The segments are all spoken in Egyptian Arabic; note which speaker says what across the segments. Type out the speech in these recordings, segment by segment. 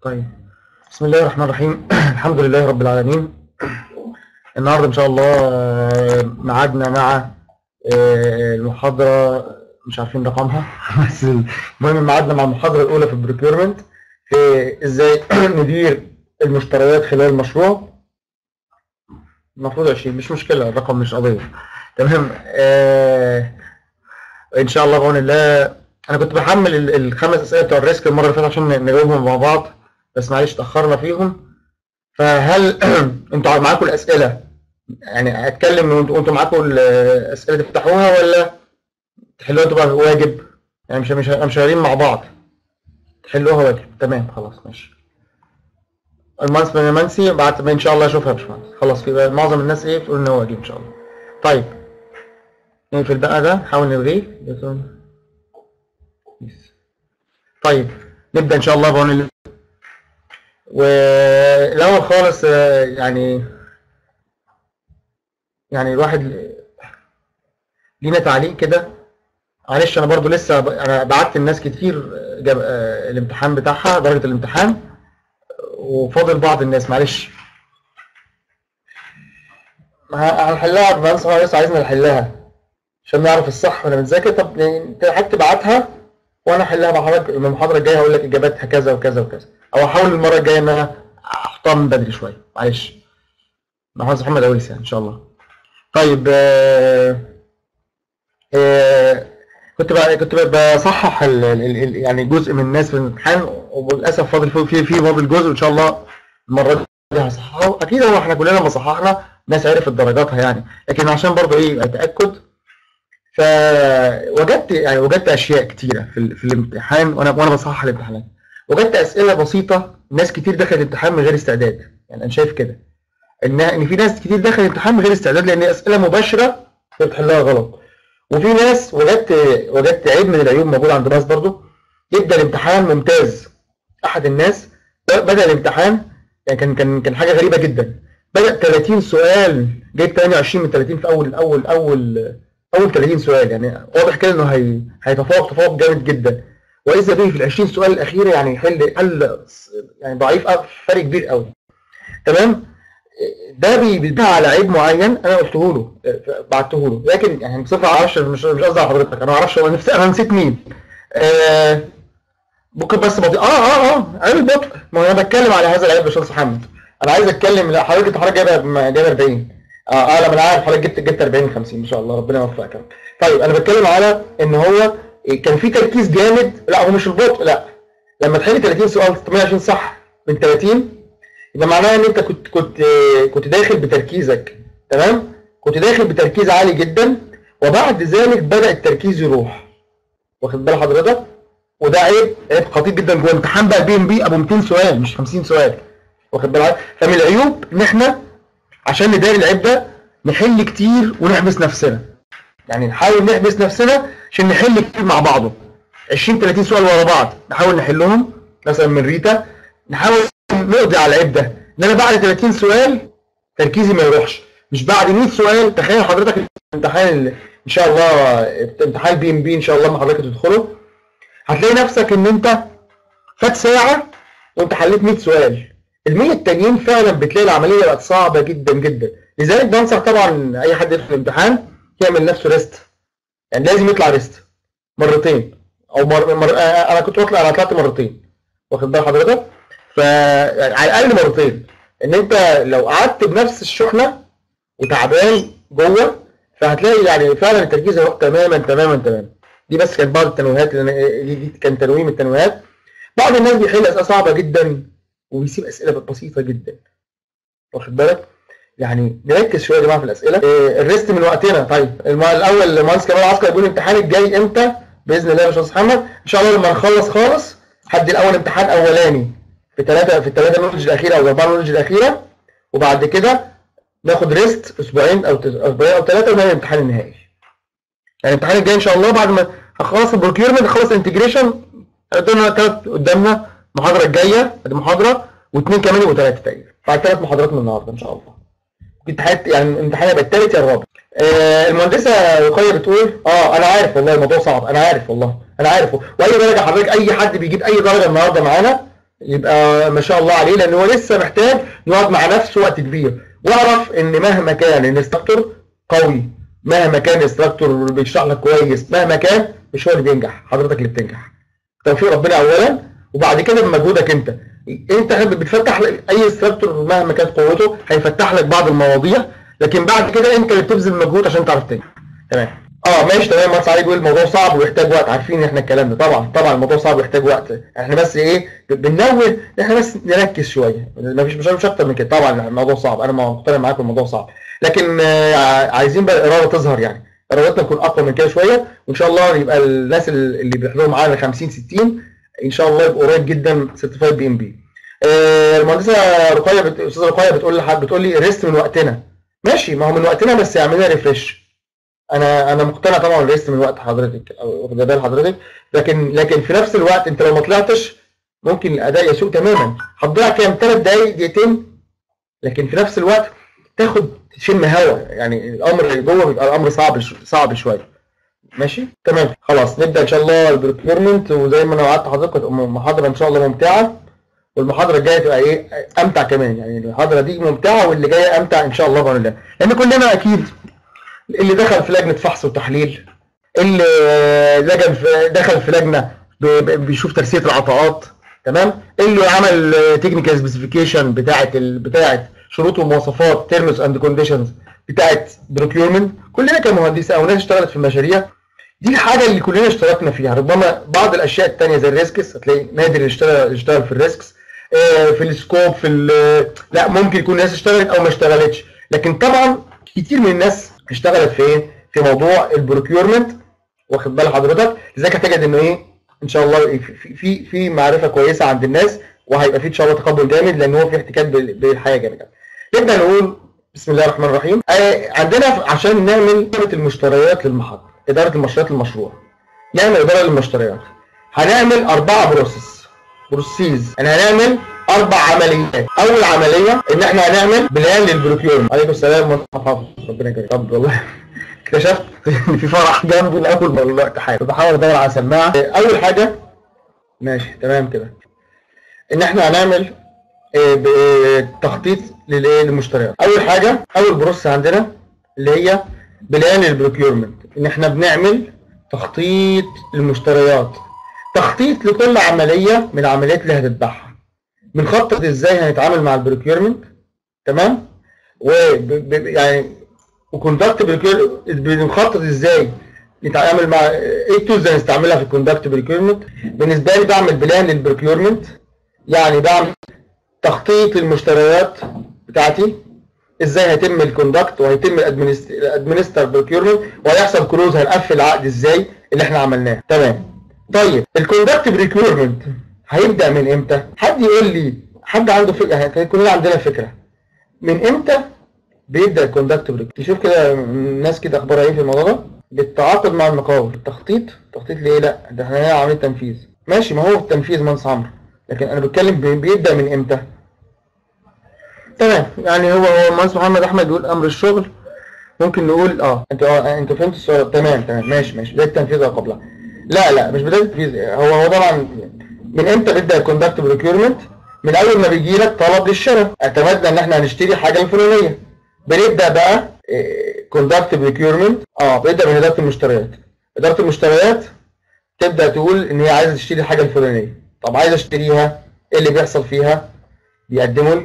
Speaker 1: طيب بسم الله الرحمن الرحيم الحمد لله رب العالمين النهارده ان شاء الله آه، ميعادنا مع آه، المحاضره مش عارفين رقمها بس المهم ميعادنا مع المحاضره الاولى في البروكيورمنت في ازاي ندير المشتريات خلال المشروع المفروض 20 مش مشكله الرقم مش قضيه تمام آه ان شاء الله بعون الله انا كنت بحمل ال- الخمس اسئله بتوع الريسك المره اللي فاتت عشان نجاوبهم مع بعض بس معلش اتاخرنا فيهم فهل انتوا معاكم الاسئله يعني اتكلم وانتوا وانتوا معاكم الاسئله تفتحوها ولا تحلوها تبقى واجب يعني مش مش مش شغالين مع بعض تحلوها واجب تمام خلاص ماشي المهندس منسي بعد ما ان شاء الله اشوفها يا باشمهندس خلاص في معظم الناس ايه بتقول ان هو واجب ان شاء الله طيب نقفل بقى ده نحاول نلغيه طيب نبدا ان شاء الله بعون الله والاول خالص آه، يعني يعني الواحد لينا تعليق كده معلش انا برضو لسه ب... انا بعت الناس كتير جاب آه، الامتحان بتاعها درجه الامتحان وفاضل بعض الناس معلش ه- هنحلها بس هو لسه عايزنا نحلها عشان نعرف الصح وانا بنذاكر طب انت حضرتك تبعتها وانا احلها مع حضرتك من المحاضره الجايه هقول لك اجاباتها كذا وكذا وكذا او احاول المره الجايه ان انا احطها من بدري شويه معلش مع مهندس محمد اويس يعني ان شاء الله طيب آه آه كنت بقى كنت بقى بصحح ال ال ال يعني جزء من الناس في الامتحان وللاسف فاضل في في في فاضل جزء ان شاء الله المره دي هصححه اكيد هو احنا كلنا لما صححنا الناس عرفت درجاتها يعني لكن عشان برضه ايه يبقى تاكد فوجدت يعني وجدت اشياء كتيره في, ال- في الامتحان وانا وانا بصحح الامتحانات وجدت اسئله بسيطه ناس كتير دخلت الامتحان من غير استعداد يعني انا شايف كده ان ان في ناس كتير دخلت الامتحان من غير استعداد لان هي اسئله مباشره بتحلها غلط وفي ناس وجدت وجدت عيب من العيوب موجود عند ناس برضو يبدا الامتحان ممتاز احد الناس بدا الامتحان يعني كان كان كان حاجه غريبه جدا بدا 30 سؤال جايب 28 من 30 في اول اول اول اول 30 سؤال يعني واضح كده انه هي هيتفوق تفوق جامد جدا واذا به في ال 20 سؤال الاخيره يعني يحل حل يعني ضعيف أوي، فرق كبير قوي تمام ده بي- بيدل على عيب معين انا قلته له بعته له لكن يعني بصفه عارفش مش مش قصدي على حضرتك انا ما اعرفش هو نفسي انا نسيت مين آه ممكن بس بطيء اه اه اه عيب البطء ما انا بتكلم على هذا العيب يا باشمهندس محمد انا عايز اتكلم لا حضرتك انت حضرتك جايبه جايبه 40 اه اه لا ما انا عارف حضرتك جبت جبت 40 50 ما شاء الله ربنا يوفقك طيب انا بتكلم على ان هو كان في تركيز جامد لا هو مش البطء لا لما تحل 30 سؤال 28 صح من 30 يبقى معناها ان انت كنت كنت كنت داخل بتركيزك تمام كنت داخل بتركيز عالي جدا وبعد ذلك بدا التركيز يروح واخد بال حضرتك وده عيب عيب خطير جدا جوه امتحان بقى بي ام بي ابو 200 سؤال مش 50 سؤال واخد بالك فمن العيوب ان احنا عشان نداري العيب ده نحل كتير ونحبس نفسنا يعني نحاول نحبس نفسنا عشان نحل كتير مع بعضه 20 30 سؤال ورا بعض نحاول نحلهم مثلا من ريتا نحاول نقضي على العيب ده ان انا بعد 30 سؤال تركيزي ما يروحش مش بعد 100 سؤال تخيل حضرتك الامتحان اللي ان شاء الله امتحان بي ام بي ان شاء الله لما حضرتك تدخله هتلاقي نفسك ان انت فات ساعه وانت حليت 100 سؤال ال 100 التانيين فعلا بتلاقي العمليه بقت صعبه جدا جدا لذلك بنصح طبعا اي حد يدخل الامتحان يعمل نفسه ريست يعني لازم يطلع ريست مرتين او مر... مر... آه، انا كنت بطلع انا طلعت مرتين واخد بال حضرتك ف يعني على الاقل مرتين ان انت لو قعدت بنفس الشحنه وتعبان جوه فهتلاقي يعني فعلا التركيز هيروح تماما تماما تماما دي بس كانت بعض التنويهات اللي أنا- دي, دي كان تنويه من التنويهات بعض الناس بيحل اسئله صعبه جدا وبيسيب اسئله بسيطه جدا واخد بالك يعني نركز شويه يا جماعه في الاسئله إيه الريست من وقتنا طيب الم- الاول المهندس كمال عسكر بيقول الامتحان الجاي امتى باذن الله يا باشمهندس محمد ان شاء الله لما نخلص خالص هدي الاول امتحان اولاني في ثلاثه في الثلاثه نولج الاخيره او الاربعه نولج الاخيره وبعد كده ناخد ريست اسبوعين او تس- اسبوعين او ثلاثه ونعمل الامتحان النهائي يعني الامتحان الجاي ان شاء الله بعد ما هخلص البروكيورمنت نخلص الانتجريشن قدامنا ثلاث قدامنا المحاضره الجايه ادي محاضره واثنين كمان يبقوا ثلاثه تقريبا بعد ثلاث محاضرات من النهارده ان شاء الله امتحانات يعني الامتحان هيبقى الثالث يا الرابع آه المهندسه رقيه بتقول اه انا عارف والله الموضوع صعب انا عارف والله انا عارف واي درجه حضرتك اي حد بيجيب اي درجه النهارده معانا يبقى ما شاء الله عليه لان هو لسه محتاج يقعد مع نفسه وقت كبير واعرف ان مهما كان الانستراكتور قوي مهما كان الانستراكتور بيشرح لك كويس مهما كان مش هو اللي بينجح حضرتك اللي بتنجح توفيق ربنا اولا وبعد كده بمجهودك انت انت بتفتح اي انستراكتور مهما كانت قوته هيفتح لك بعض المواضيع لكن بعد كده انت اللي بتبذل مجهود عشان تعرف تنجح تمام اه ماشي تمام مهندس علي بيقول الموضوع صعب ويحتاج وقت عارفين احنا الكلام ده طبعا طبعا الموضوع صعب ويحتاج وقت احنا بس ايه بننوه احنا بس نركز شويه مفيش مش مش اكتر من كده طبعا الموضوع صعب انا مقتنع معاكم الموضوع صعب لكن آه عايزين بقى الاراده تظهر يعني ارادتنا تكون اقوى من كده شويه وان شاء الله يبقى الناس اللي بيحضروا معانا 50 60 ان شاء الله يبقوا قريب جدا سيرتيفايد بي ام بي المهندسه رقيه بت... استاذه رقيه بتقول لحد بتقول لي ريست من وقتنا ماشي ما هو من وقتنا بس اعملنا ريفرش انا انا مقتنع طبعا الريست من وقت حضرتك او واخد بال حضرتك لكن لكن في نفس الوقت انت لو ما طلعتش ممكن الاداء يسوء تماما هتضيع كام ثلاث دقائق دقيقتين لكن في نفس الوقت تاخد تشم هوا يعني الامر اللي جوه بيبقى الامر صعب صعب شويه ماشي تمام خلاص نبدا ان شاء الله البروكيورمنت وزي ما انا وعدت حضرتك محاضره ان شاء الله ممتعه والمحاضره الجايه تبقى ايه امتع كمان يعني المحاضره دي ممتعه واللي جايه امتع ان شاء الله باذن الله لان كلنا اكيد اللي دخل في لجنه فحص وتحليل اللي لجن في دخل في لجنه بيشوف ترسيه العطاءات تمام اللي عمل تكنيكال سبيسيفيكيشن بتاعه ال... بتاعه شروط ومواصفات تيرمز اند كونديشنز بتاعه بروكيورمنت كلنا كمهندسين او ناس اشتغلت في المشاريع دي الحاجه اللي كلنا اشتركنا فيها ربما بعض الاشياء الثانيه زي الريسكس هتلاقي نادر اللي اشتغل اشتغل في الريسكس في السكوب في لا ممكن يكون ناس اشتغلت او ما اشتغلتش لكن طبعا كتير من الناس اشتغلت في ايه في موضوع البروكيورمنت واخد بال حضرتك لذلك هتجد انه ايه ان شاء الله في في في معرفه كويسه عند الناس وهيبقى في ان شاء الله تقبل جامد لان هو في احتكاك بالحياه جامد نبدا نقول بسم الله الرحمن الرحيم عندنا عشان نعمل اداره المشتريات للمحطه اداره المشتريات المشروع نعمل اداره للمشتريات هنعمل اربعه بروسيس بروسيس انا هنعمل اربع عمليات اول عمليه ان احنا هنعمل بلان للبروكيورمنت عليكم السلام ورحمه الله ربنا يكرمك طب والله اكتشفت ان في فرح جنبي الاول والوقت حاجه بحاول ادور على سماعه اول حاجه ماشي تمام كده ان احنا هنعمل تخطيط للمشتريات اول حاجه اول بروسس عندنا اللي هي بلان البروكيورمنت ان احنا بنعمل تخطيط للمشتريات تخطيط لكل عمليه من العمليات اللي هتتبعها بنخطط ازاي هنتعامل مع البروكيورمنت تمام و يعني وكوندكت بنخطط ازاي نتعامل مع ايه التولز اللي هنستعملها في الكوندكت بريكيورمنت بالنسبه لي بعمل بلان للبريكيورمنت يعني بعمل تخطيط المشتريات بتاعتي ازاي هيتم الكوندكت وهيتم الادمنستر بريكيورمنت وهيحصل كلوز هنقفل العقد ازاي اللي احنا عملناه تمام طيب الكوندكت بريكيورمنت هيبدا من امتى حد يقول لي حد عنده فكره يعني كلنا عندنا فكره من امتى بيبدا الكوندكت بريك نشوف كده الناس كده اخبارها ايه في الموضوع ده بالتعاقد مع المقاول التخطيط تخطيط ليه لا ده احنا هنعمل عمليه تنفيذ ماشي ما هو التنفيذ مهندس عمرو لكن انا بتكلم بيبدا من امتى تمام يعني هو هو المهندس محمد احمد بيقول امر الشغل ممكن نقول اه انت اه انت فهمت السؤال تمام تمام ماشي ماشي بدايه التنفيذ او قبلها لا لا مش بدايه التنفيذ هو هو طبعا من امتى بيبدا الكوندكت بريكيورمنت من اول ما بيجي لك طلب للشراء اعتمدنا ان احنا هنشتري حاجه الفلانيه بنبدا بقى كوندكت بريكيورمنت اه بنبدا من اداره المشتريات اداره المشتريات تبدا تقول ان هي عايزه تشتري الحاجه الفلانيه طب عايزه اشتريها ايه اللي بيحصل فيها بيقدموا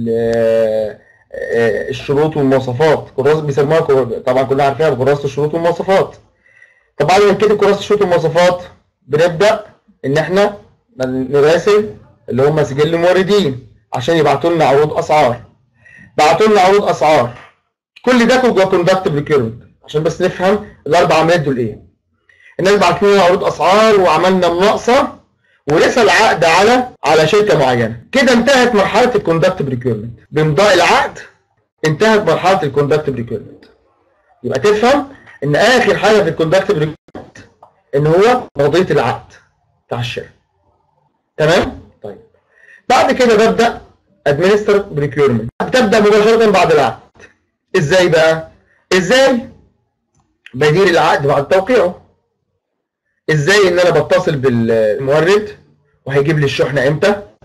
Speaker 1: الشروط والمواصفات كراسه بيسموها طبعا كلنا عارفينها كراسه الشروط والمواصفات طب بعد ما نكتب كراسه الشروط والمواصفات بنبدا ان احنا نراسل اللي هم سجل الموردين عشان يبعتوا لنا عروض اسعار بعتوا لنا عروض اسعار كل ده جوه كوندكت بريكيرمنت عشان بس نفهم الاربع عمليات دول ايه الناس بعتوا لنا عروض اسعار وعملنا مناقصه ولسه العقد على على شركه معينه كده انتهت مرحله الكوندكت بريكيرمنت بامضاء العقد انتهت مرحله الكوندكت بريكيرمنت يبقى تفهم ان اخر حاجه في الكوندكت بريكيرمنت ان هو مضيه العقد بتاع الشركه تمام طيب بعد كده ببدا ادمنستر بريكيورمنت بتبدا مباشره بعد العقد ازاي بقى ازاي بدير العقد بعد توقيعه ازاي ان انا بتصل بالمورد وهيجيب لي الشحنه امتى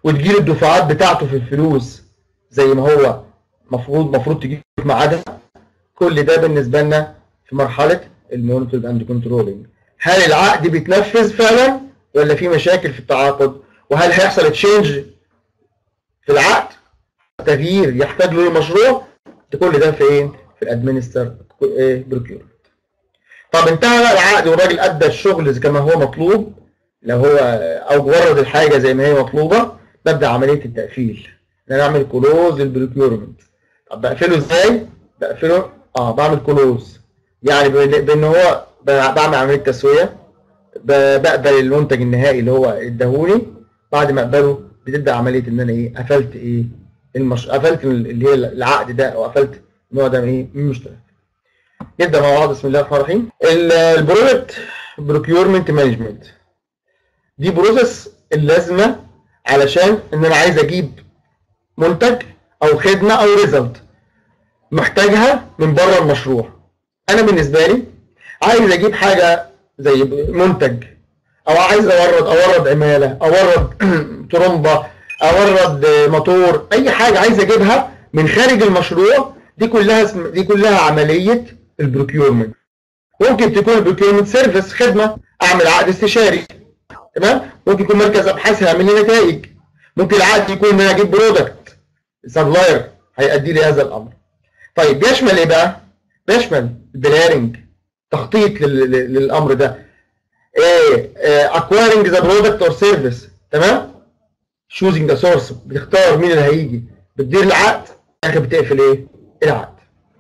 Speaker 1: وتجيله الدفعات بتاعته في الفلوس زي ما هو مفروض مفروض تجيب في ميعادها كل ده بالنسبه لنا في مرحله المونيتورنج اند كنترولنج هل العقد بيتنفذ فعلا ولا في مشاكل في التعاقد وهل هيحصل تشينج في العقد تغيير يحتاج له المشروع كل ده فين في الادمنستر بروكيور طب انتهى بقى العقد والراجل ادى الشغل كما هو مطلوب لو هو او ورد الحاجه زي ما هي مطلوبه ببدا عمليه التقفيل ان انا اعمل كلوز للبروكيورمنت طب بقفله ازاي؟ بقفله اه بعمل كلوز يعني بان هو بعمل عمليه تسويه بقبل المنتج النهائي اللي هو اداهوني بعد ما اقبله بتبدا عمليه ان انا ايه قفلت ايه المش... قفلت اللي هي العقد ده او قفلت النوع ده من ايه من المشترك نبدا مع بعض بسم الله الرحمن الرحيم البروجكت بروكيورمنت مانجمنت دي بروسيس اللازمه علشان ان انا عايز اجيب منتج او خدمه او ريزلت محتاجها من بره المشروع انا بالنسبه لي عايز اجيب حاجه زي منتج او عايز اورد اورد عماله اورد ترمبه اورد موتور اي حاجه عايز اجيبها من خارج المشروع دي كلها اسم دي كلها عمليه البروكيورمنت ممكن تكون البروكيورمنت سيرفيس خدمه اعمل عقد استشاري تمام ممكن يكون مركز ابحاث هيعمل لي نتائج ممكن العقد يكون ان انا اجيب برودكت سبلاير هيؤدي لي هذا الامر طيب بيشمل ايه بقى بيشمل بلاننج تخطيط للامر ده ايه اكوايرنج ذا برودكت اور سيرفيس تمام choosing ذا سورس بتختار مين اللي هيجي بتدير العقد اخر بتقفل ايه العقد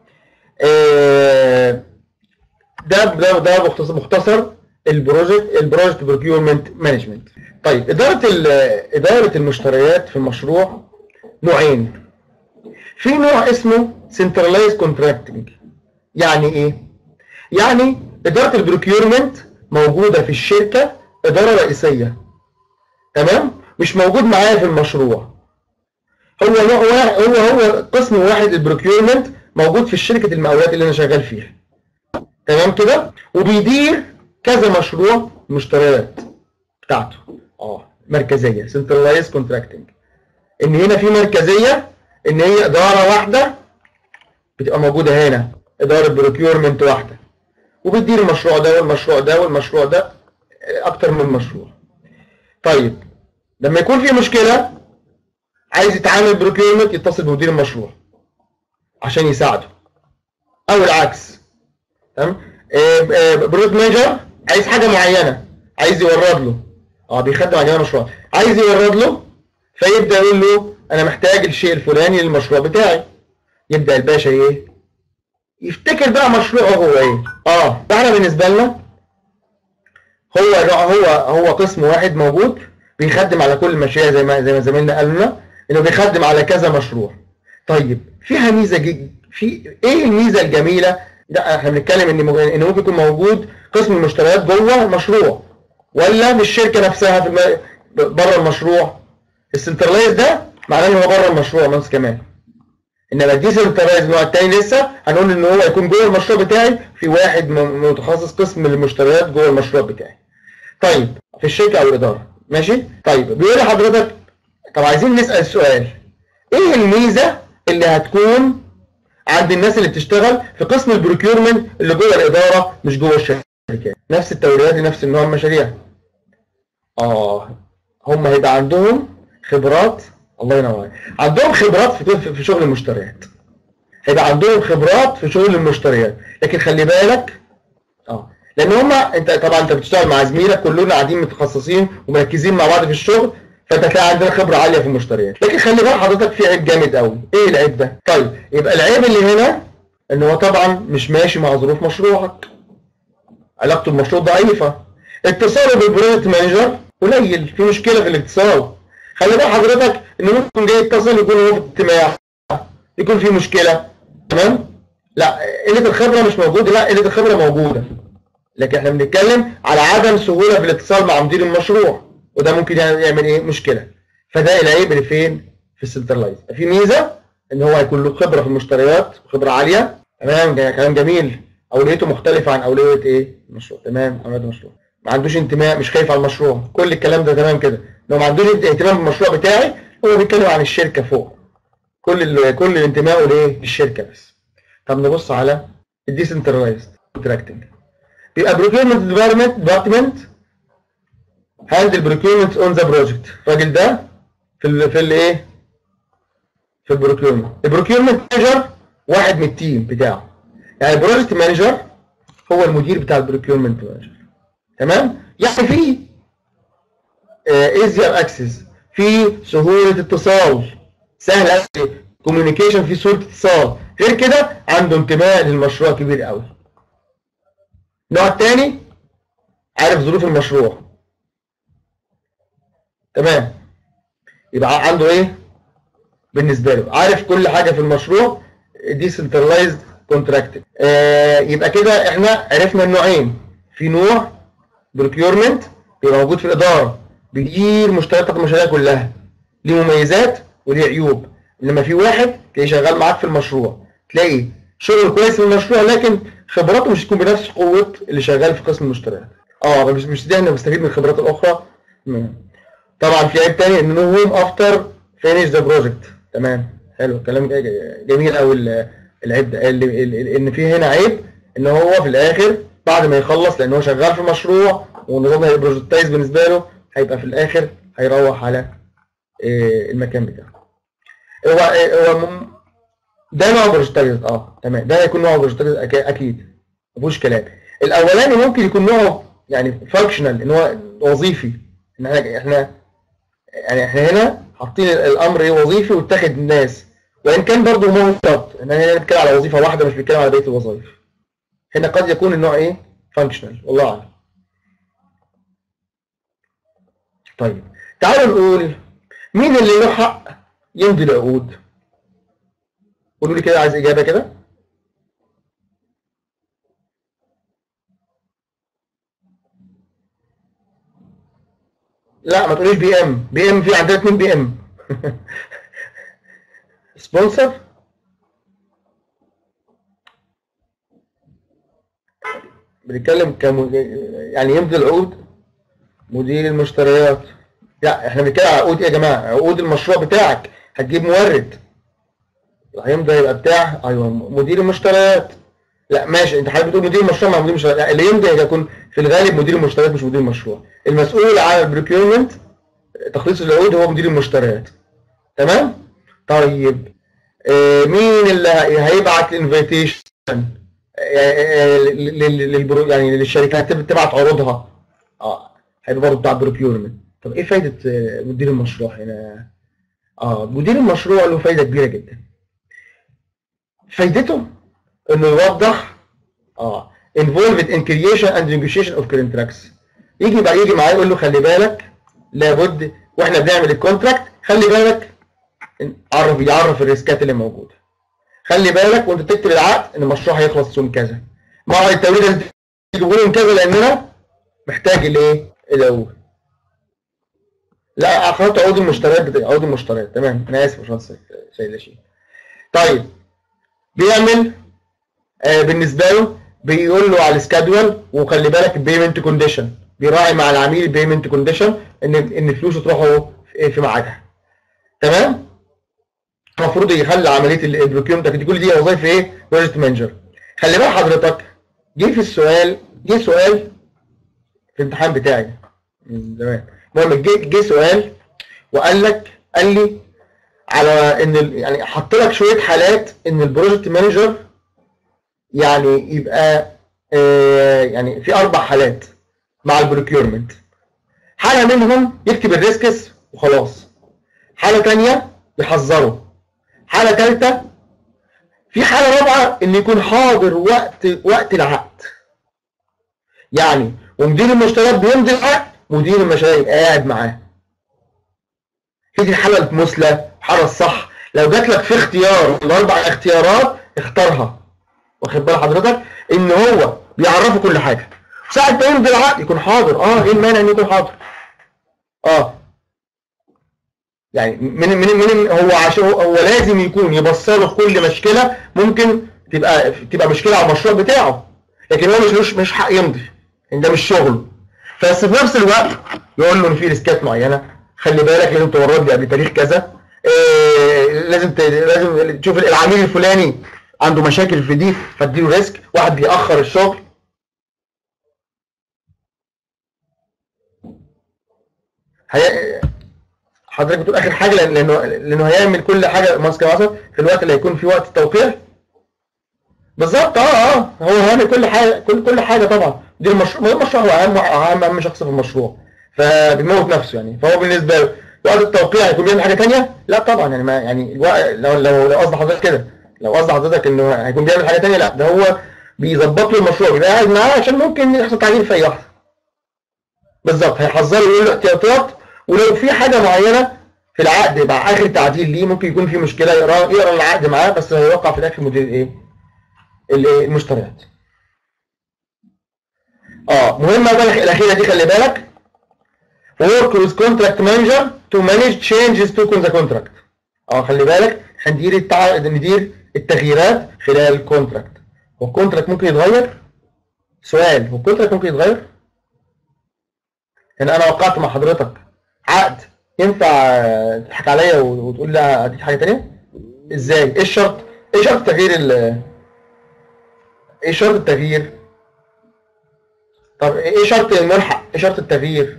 Speaker 1: إيه ده ده ده مختصر مختصر البروجكت البروجكت بروكيورمنت مانجمنت طيب اداره اداره المشتريات في المشروع نوعين في نوع اسمه سنترلايز كونتراكتنج يعني ايه يعني اداره البروكيورمنت موجوده في الشركه اداره رئيسيه تمام مش موجود معايا في المشروع هو نوع واحد هو هو قسم واحد البروكيورمنت موجود في شركه المقاولات اللي انا شغال فيها تمام كده وبيدير كذا مشروع مشتريات بتاعته اه مركزيه سنترلايز كونتراكتنج ان هنا في مركزيه ان هي اداره واحده بتبقى موجوده هنا اداره بروكيورمنت واحده وبتدير المشروع ده والمشروع ده والمشروع ده اكتر من مشروع طيب لما يكون في مشكله عايز يتعامل بروكيورمنت يتصل بمدير المشروع عشان يساعده او العكس تمام بروجكت مانجر عايز حاجه معينه عايز يورد له اه بيخدم على مشروع عايز يورد له فيبدا يقول له انا محتاج الشيء الفلاني للمشروع بتاعي يبدا الباشا ايه يفتكر بقى مشروعه هو ايه اه احنا بالنسبه لنا هو هو هو قسم واحد موجود بيخدم على كل المشاريع زي ما زي ما زميلنا قال لنا انه بيخدم على كذا مشروع طيب فيها ميزه جي في ايه الميزه الجميله لا احنا بنتكلم ان ان ممكن يكون موجود قسم المشتريات جوه المشروع ولا في الشركه نفسها في الم... بره المشروع السنترلايز ده معناه ان هو بره المشروع بس كمان انما دي سنترلايز النوع الثاني لسه هنقول ان هو يكون جوه المشروع بتاعي في واحد متخصص قسم المشتريات جوه المشروع بتاعي طيب في الشركه او الاداره ماشي طيب بيقول لحضرتك طب عايزين نسال سؤال ايه الميزه اللي هتكون عند الناس اللي بتشتغل في قسم البروكيورمنت اللي جوه الاداره مش جوه الشركات نفس التوريدات نفس النوع المشاريع اه هم هيبقى عندهم خبرات الله ينور عندهم خبرات في في شغل المشتريات هيبقى عندهم خبرات في شغل المشتريات لكن خلي بالك اه لان هم انت طبعا انت بتشتغل مع زميلك كلنا قاعدين متخصصين ومركزين مع بعض في الشغل فانت هتلاقي عندنا خبره عاليه في المشتريات لكن خلي بال حضرتك في عيب جامد قوي ايه العيب ده طيب يبقى العيب اللي هنا ان هو طبعا مش ماشي مع ظروف مشروعك علاقته بالمشروع ضعيفه اتصاله بالبروجكت مانجر قليل في مشكله في الاتصال خلي بال حضرتك ان ممكن جاي يتصل يكون هو في اجتماع يكون في مشكله تمام لا قله الخبره مش موجوده لا قله الخبره موجوده لكن احنا بنتكلم على عدم سهوله في الاتصال مع مدير المشروع وده ممكن يعمل ايه مشكله فده العيب اللي فين في السنترلايز في ميزه ان هو هيكون له خبره في المشتريات خبره عاليه تمام كلام جميل اولويته مختلفه عن اولويه ايه المشروع تمام اولويه المشروع ما عندوش انتماء مش خايف على المشروع كل الكلام ده تمام كده لو ما عندوش اهتمام بالمشروع بتاعي هو بيتكلم عن الشركه فوق كل ال كل انتمائه لايه للشركه بس طب نبص على الديسنترلايزد كونتراكتنج يبقى procurement department department handle procurement on the project الراجل ده في ال في الايه في البروكيورمنت البروكيورمنت مانجر واحد من التيم بتاعه يعني البروجكت مانجر هو المدير بتاع البروكيورمنت مانجر تمام يعني في ايزير اكسس في سهوله اتصال سهل كوميونيكيشن في صوره اتصال غير كده عنده انتماء للمشروع كبير قوي النوع الثاني عارف ظروف المشروع تمام يبقى عنده ايه بالنسبه له عارف كل حاجه في المشروع ديسنترلايزد كونتراكتد آه يبقى كده احنا عرفنا النوعين في نوع بروكيورمنت بيبقى موجود في الاداره بيدير مشتريات المشاريع كلها ليه مميزات وليه عيوب انما في واحد تلاقيه شغال معاك في المشروع تلاقي شغل كويس في المشروع لكن خبراته مش تكون بنفس قوه اللي شغال في قسم المشتريات اه مش مش ده انه بيستفيد من الخبرات الاخرى مم. طبعا في عيب تاني ان هوم افتر فينيش ذا بروجكت تمام حلو كلام جميل قوي العيب ده ان في هنا عيب ان هو في الاخر بعد ما يخلص لان هو شغال في مشروع والنظام هيبقى بروجكتايز بالنسبه له هيبقى في الاخر هيروح على المكان بتاعه هو هو ده نوع بروجكتايز اه تمام ده هيكون نوع بروجكتايز اكيد مفيهوش كلام الاولاني ممكن يكون نوعه يعني فانكشنال ان هو وظيفي ان احنا احنا يعني احنا هنا حاطين الامر ايه وظيفي واتخذ الناس وان كان برضه ما هو شرط ان انا هنا بتكلم على وظيفه واحده مش بتكلم على بقيه الوظائف هنا قد يكون النوع ايه فانكشنال والله اعلم طيب تعالوا نقول مين اللي له حق يمضي العقود قولوا لي كده عايز اجابه كده لا ما تقوليش بي ام بي ام في عندنا اتنين بي ام سبونسر بنتكلم كم يعني يمضي العقود مدير المشتريات لا احنا بنتكلم على عقود ايه يا جماعه عقود المشروع بتاعك هتجيب مورد هيمضي يبقى بتاع ايوه مدير المشتريات لا ماشي انت حضرتك بتقول مدير المشروع مع مدير المشتريات لا اللي يمضي هيكون في الغالب مدير المشتريات مش مدير المشروع المسؤول عن البريكيورمنت تخليص العقود هو مدير المشتريات تمام طيب آه مين اللي هيبعت الانفيتيشن للبرو يعني للشركات تبعت عروضها اه هيبقى برضه بتاع البروكيورمنت طب ايه فايده مدير المشروع هنا اه مدير المشروع له فايده كبيره جدا فايدته انه يوضح اه involved in creation and negotiation of contracts يجي بقى يجي معاه يقول له خلي بالك لابد واحنا بنعمل الكونتراكت خلي بالك عرف يعرف الريسكات اللي موجوده خلي بالك وانت بتكتب العقد ان المشروع هيخلص يوم كذا موعد التوريد لازم تجيبوا لهم كذا لاننا محتاج الايه العقود لا اخرت عقود المشتريات بتاع عقود المشتريات تمام انا اسف يا باشمهندس سيد شيء طيب بيعمل آه بالنسبه له بيقول له على السكادول وخلي بالك البيمنت كونديشن بيراعي مع العميل البيمنت كونديشن ان ان فلوسه تروح في ميعادها تمام المفروض يخلي عمليه البروكيومنت دي كل دي وظائف ايه بروجكت مانجر خلي بال حضرتك جه في السؤال جه سؤال في الامتحان بتاعي من زمان المهم جه جه سؤال وقال لك قال لي على ان يعني حط لك شويه حالات ان البروجكت مانجر يعني يبقى آه يعني في اربع حالات مع البروكيورمنت حاله منهم يكتب الريسكس وخلاص حاله ثانيه يحذره حاله ثالثه في حاله رابعه ان يكون حاضر وقت وقت العقد يعني ومدير المشتريات بيمضي العقد مدير المشاريع يبقى قاعد معاه هي دي الحاله المثلى الحاله الصح لو جات لك في اختيار الاربع اختيارات اختارها واخد بال حضرتك ان هو بيعرفه كل حاجه ساعه ما يمضي العقد يكون حاضر اه ايه المانع انه يكون حاضر اه يعني من من من هو عشان هو لازم يكون يبصله في كل مشكله ممكن تبقى تبقى مشكله على المشروع بتاعه لكن هو مش مش حق يمضي ان ده مش شغله بس في نفس الوقت يقول له ان في ريسكات معينه خلي بالك لازم تورد لي قبل تاريخ كذا إيه لازم ت... لازم تشوف العميل الفلاني عنده مشاكل في دي فاديله ريسك واحد بيأخر الشغل هي... حضرتك بتقول اخر حاجه لأن- لانه لانه هيعمل كل حاجه ماسك مصر في الوقت اللي هيكون في وقت التوقيع بالظبط اه اه هو هيعمل كل حاجه كل كل حاجه طبعا دي المشروع المشروع هو اهم اهم اهم شخص في المشروع فبيموت نفسه يعني فهو بالنسبه له وقت التوقيع هيكون بيعمل حاجه ثانيه لا طبعا يعني ما يعني الوقت لو لو لو قصد حضرتك كده لو قصد حضرتك انه هيكون بيعمل حاجه ثانيه لا ده هو بيظبط له المشروع بيبقى قاعد معاه عشان ممكن يحصل تعديل في اي لحظه بالظبط هيحذره يقول له احتياطات ولو في حاجه معينه في العقد مع اخر تعديل ليه ممكن يكون في مشكله يقرا يقرا العقد معاه بس هيوقع في الاخر مدير ايه ال- المشتريات اه مهمه بقى الاخيره دي خلي بالك work with contract manager to manage changes to the contract اه خلي بالك هندير التع... ندير التغييرات خلال الكونتراكت هو الكونتراكت ممكن يتغير سؤال هو الكونتراكت ممكن يتغير يعني انا وقعت مع حضرتك عقد ينفع آه، تضحك عليا و- وتقول لي اديك حاجه تانية ازاي ايه الشرط ايه شرط تغيير ال ايه شرط التغيير طب ايه شرط الملحق ايه شرط التغيير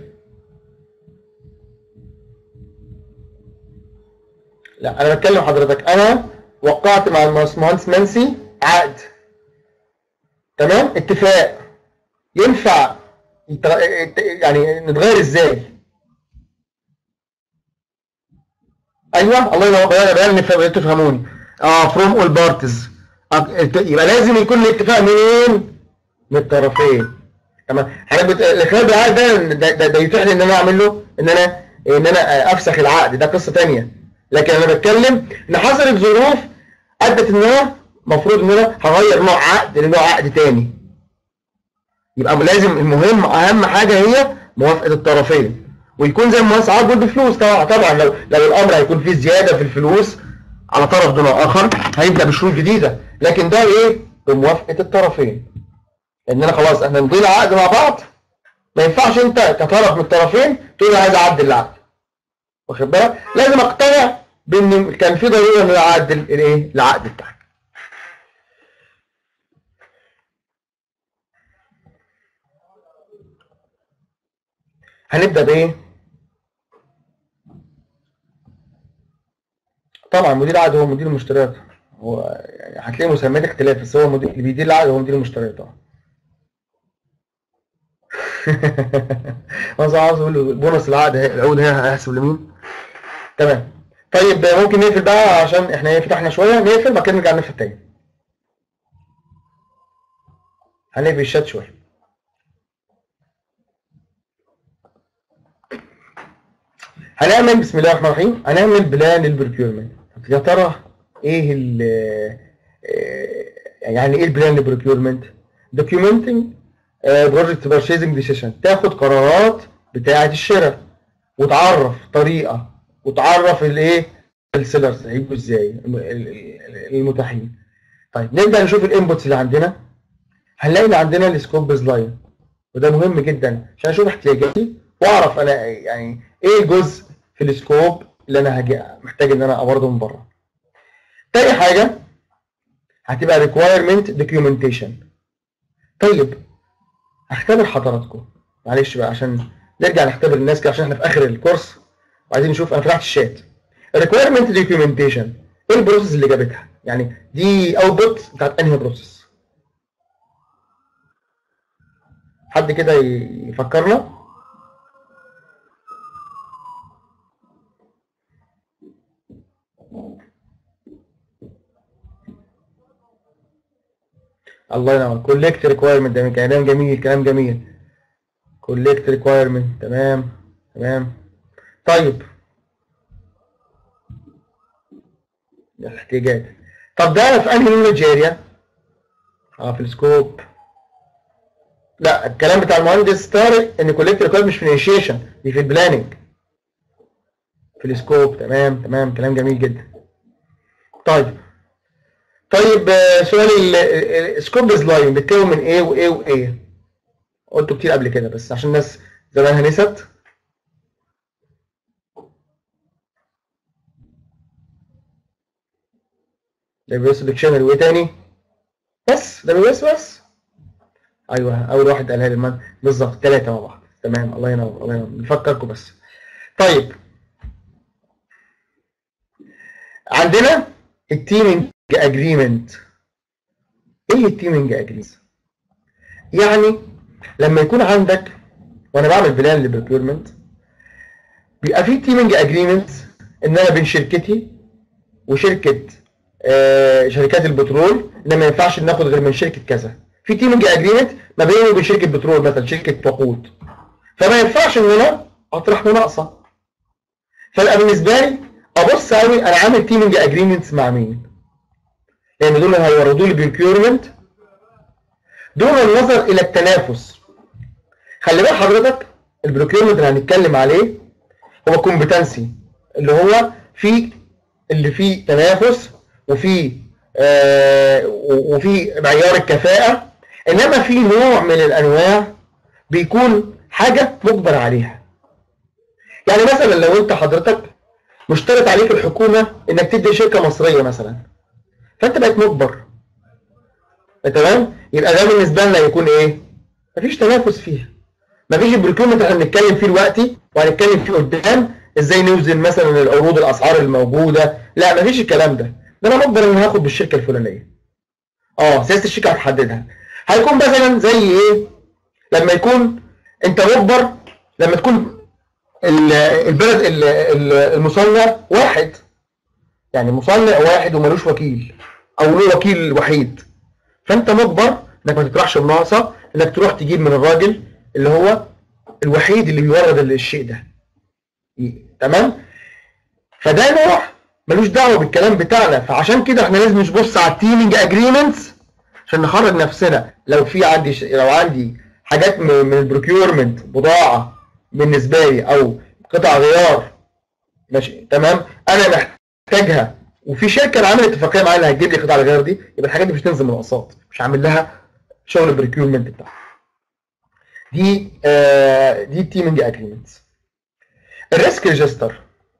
Speaker 1: لا انا بتكلم حضرتك انا وقعت مع المهندس منسي عقد تمام اتفاق ينفع يتغ... يعني نتغير ازاي ايوه الله ينور بيان بيان نفهم تفهموني اه فروم اول بارتيز يبقى لازم يكون الاتفاق منين من الطرفين تمام حضرتك بت... الخلاف بالعقد ده ده, ده, ده يتيح لي ان انا اعمل له ان انا ان انا افسخ العقد ده قصه ثانيه لكن انا بتكلم ان حصلت ظروف ادت ان انا المفروض ان انا هغير نوع عقد لنوع عقد تاني يبقى لازم المهم اهم حاجه هي موافقه الطرفين ويكون زي ما ساعات برضه فلوس طبعا طبعا لو لو الامر هيكون فيه زياده في الفلوس على طرف دون اخر هيبدا بشروط جديده لكن ده ايه بموافقه الطرفين لان انا خلاص احنا مضينا عقد مع بعض ما ينفعش انت كطرف من الطرفين تقول انا عايز اعدل العقد واخد بالك لازم اقتنع بان كان في ضروره ان انا اعدل الايه العقد بتاعك هنبدا بايه طبعا مدير العقد هو مدير المشتريات هو يعني هتلاقي مسميات اختلاف بس هو مدير اللي بيدير العقد هو مدير المشتريات طبعا انا عاوز اقول بونص العقد العقود هي هيحسب لمين تمام طيب ممكن نقفل بقى عشان احنا ايه فتحنا شويه نقفل بعد كده نرجع نفتح تاني هنقفل الشات شويه هنعمل بسم الله الرحمن الرحيم هنعمل بلان للبروكيورمنت يا ترى ايه ال يعني ايه البلان للبروكيورمنت دوكيومنتنج بروجكت بيرشيزنج ديسيشن تاخد قرارات بتاعه الشراء وتعرف طريقه وتعرف الايه السيلرز هيجوا ازاي الم- ال- ال- المتاحين طيب نبدا نشوف الانبوتس اللي عندنا هنلاقي ان عندنا السكوب بيز لاين وده مهم جدا عشان اشوف احتياجاتي واعرف انا يعني ايه الجزء في السكوب اللي انا هاجي محتاج ان انا ابرده من بره تاني حاجه هتبقى requirement documentation طيب هختبر حضراتكم معلش بقى عشان نرجع نختبر الناس كده عشان احنا في اخر الكورس وعايزين نشوف انا فتحت الشات requirement documentation ايه البروسيس اللي جابتها يعني دي اوتبوت بتاعت انهي بروسيس حد كده ي- يفكرنا الله ينور كولكت ريكوايرمنت ده كلام جميل كلام جميل كولكت ريكوايرمنت تمام تمام طيب الاحتياجات طب ده في انهي نولج اريا اه في السكوب لا الكلام بتاع المهندس طارق ان كولكت ريكوايرمنت مش في الانيشيشن دي في البلاننج في السكوب تمام تمام كلام جميل جدا طيب طيب آه، سؤال السكوب لاين بيتكون من ايه وايه وايه قلته كتير قبل كده بس عشان الناس زمانها نست دبليو اس ديكشنري وايه تاني بس دبليو اس بس ايوه اول واحد قالها لي بالظبط ثلاثه مع بعض تمام الله ينور الله ينور نفكركم بس طيب عندنا التيمنج اجريمنت ايه التيمنج اجريمنت يعني لما يكون عندك وانا بعمل بلان للبريكيورمنت بيبقى في تيمنج اجريمنت ان انا بين شركتي وشركه آه شركات البترول ان ما ينفعش ناخد غير من شركه كذا في تيمنج اجريمنت ما بيني وبين شركه بترول مثلا شركه وقود فما ينفعش ان انا اطرح مناقصه فيبقى بالنسبه لي ابص قوي انا عامل تيمنج اجريمنتس مع مين لان دول اللي هيوردوا لي بيركيورمنت دون النظر الى التنافس خلي بال حضرتك البروكيورمنت اللي هنتكلم عليه هو كومبتنسي اللي هو في اللي فيه تنافس وفي آه وفي معيار الكفاءه انما في نوع من الانواع بيكون حاجه مجبر عليها يعني مثلا لو انت حضرتك مشترط عليك الحكومه انك تدي شركه مصريه مثلا فانت بقيت مجبر تمام يبقى ده بالنسبه لنا يكون ايه مفيش تنافس فيها مفيش البريكومنت احنا بنتكلم فيه دلوقتي وهنتكلم فيه قدام ازاي نوزن مثلا العروض الاسعار الموجوده لا مفيش الكلام ده ده انا مجبر ان هاخد بالشركه الفلانيه اه سياسه الشركه هتحددها هيكون مثلا زي ايه لما يكون انت مجبر لما تكون البلد المصنع واحد يعني مصنع واحد وملوش وكيل او له وكيل وحيد فانت مجبر انك ما تطرحش مناقصه انك تروح تجيب من الراجل اللي هو الوحيد اللي بيورد الشيء ده تمام فده نوع ملوش دعوه بالكلام بتاعنا فعشان كده احنا لازم نبص على التيمنج اجريمنتس عشان نخرج نفسنا لو في عندي ش... لو عندي حاجات من البروكيورمنت بضاعه بالنسبه لي او قطع غيار ماشي تمام انا محتاجها وفي شركه انا عامل اتفاقيه معاها اللي هتجيب لي قطع الغيار دي يبقى الحاجات دي مش تنزل مناقصات مش عامل لها شغل البريكيورمنت بتاعها دي آه دي التيمنج اجريمنت الريسك ريجستر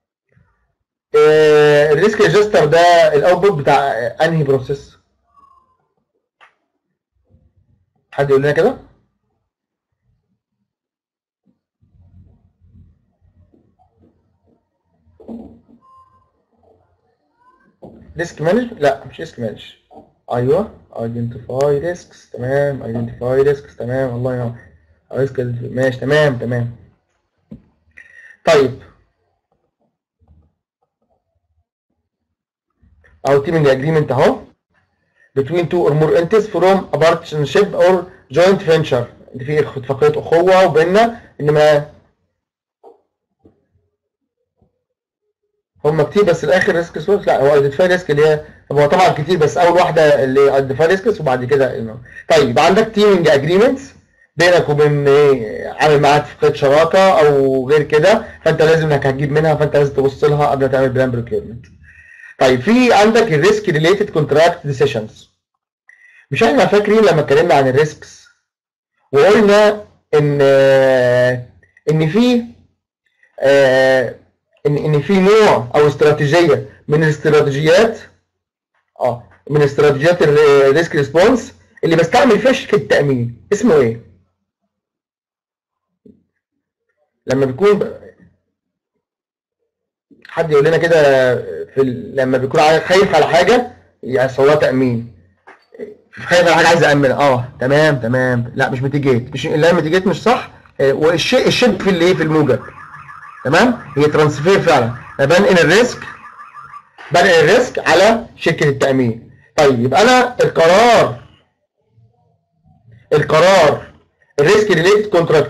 Speaker 1: آه الريسك ريجستر ده الاوتبوت بتاع انهي بروسيس حد يقول لنا كده ريسك مانج لا مش ريسك مانج ايوه ايدنتيفاي ريسكس تمام ايدنتيفاي ريسكس تمام الله ينور ريسك ماشي تمام تمام طيب او teaming agreement اهو between two or more entities from a partnership or joint venture في اتفاقية أخوة وبيننا إنما هم كتير بس الاخر ريسك سورس لا هو ايدنتيفاي ريسك اللي هي هو طبعا كتير بس اول واحده اللي ايدنتيفاي ريسكس وبعد كده طيب يبقى عندك تيمنج اجريمنتس بينك وبين ايه عامل معاها اتفاقيه شراكه او غير كده فانت لازم انك هتجيب منها فانت لازم تبص لها قبل ما تعمل بلان بريكيرمنت طيب في عندك الريسك ريليتد كونتراكت ديسيشنز مش احنا فاكرين لما اتكلمنا عن الريسكس وقلنا ان ان في ان ان في نوع او استراتيجيه من الاستراتيجيات اه من استراتيجيات الريسك ريسبونس اللي بستعمل فيها شركه التامين اسمه ايه؟ لما بيكون حد يقول لنا كده في ال... لما بيكون خايف على حاجه يعني سواء تامين خايف على حاجه عايز امنها اه تمام تمام لا مش ميتيجيت مش لا ميتيجيت مش صح والشيء الشد في اللي ايه في الموجب تمام هي ترانسفير فعلا بنقل الريسك بنقل الريسك على شركه التامين طيب يبقى انا القرار القرار الريسك ريليتد كونتراكت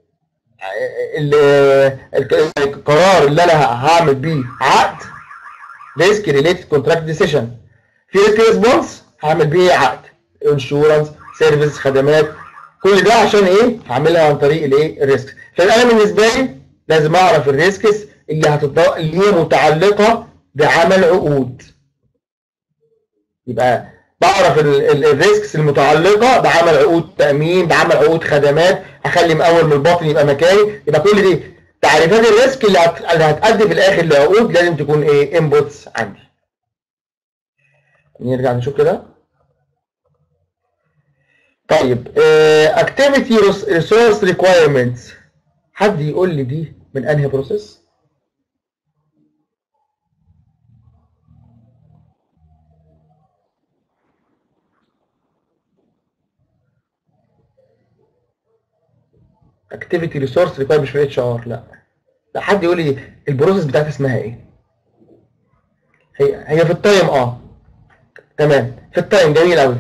Speaker 1: القرار اللي انا هعمل بيه عقد ريسك ريليتد كونتراكت ديسيشن في ريسك ريسبونس هعمل بيه عقد انشورنس سيرفيس خدمات كل ده عشان ايه هعملها عن طريق الايه الريسك فانا بالنسبه لي لازم اعرف الريسكس اللي هتطبق اللي هي متعلقه بعمل عقود يبقى بعرف الريسكس المتعلقه بعمل عقود تامين بعمل عقود خدمات اخلي مقاول من الباطن يبقى مكاني يبقى كل دي تعريفات الريسك اللي اللي هتأدي في الاخر لعقود لازم تكون ايه انبوتس عندي نرجع نشوف كده طيب آه، activity resource requirements حد يقول لي دي من انهي بروسيس activity resource requirement مش في اتش ار لا لا حد يقول لي البروسيس بتاعتها اسمها ايه هي هي في التايم اه تمام في التايم جميل قوي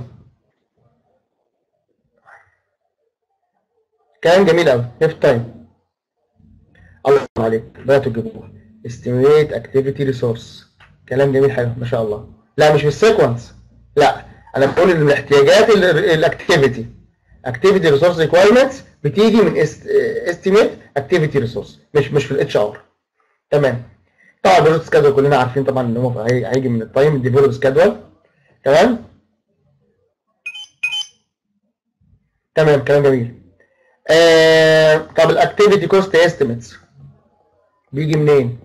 Speaker 1: كلام جميل قوي هي في التايم الله يرحم عليك بدأتوا تجيبوها estimate activity resource كلام جميل حلو ما شاء الله لا مش في السيكونس لا انا بقول ان من احتياجات الاكتيفيتي activity resource requirements بتيجي من estimate activity resource مش مش في الاتش ار تمام طبعا الديفلوب سكادول كلنا عارفين طبعا ان هو هي- هيجي من التايم الديفلوب سكادول تمام تمام كلام جميل آه طب الاكتيفيتي كوست استيميتس بيجي منين؟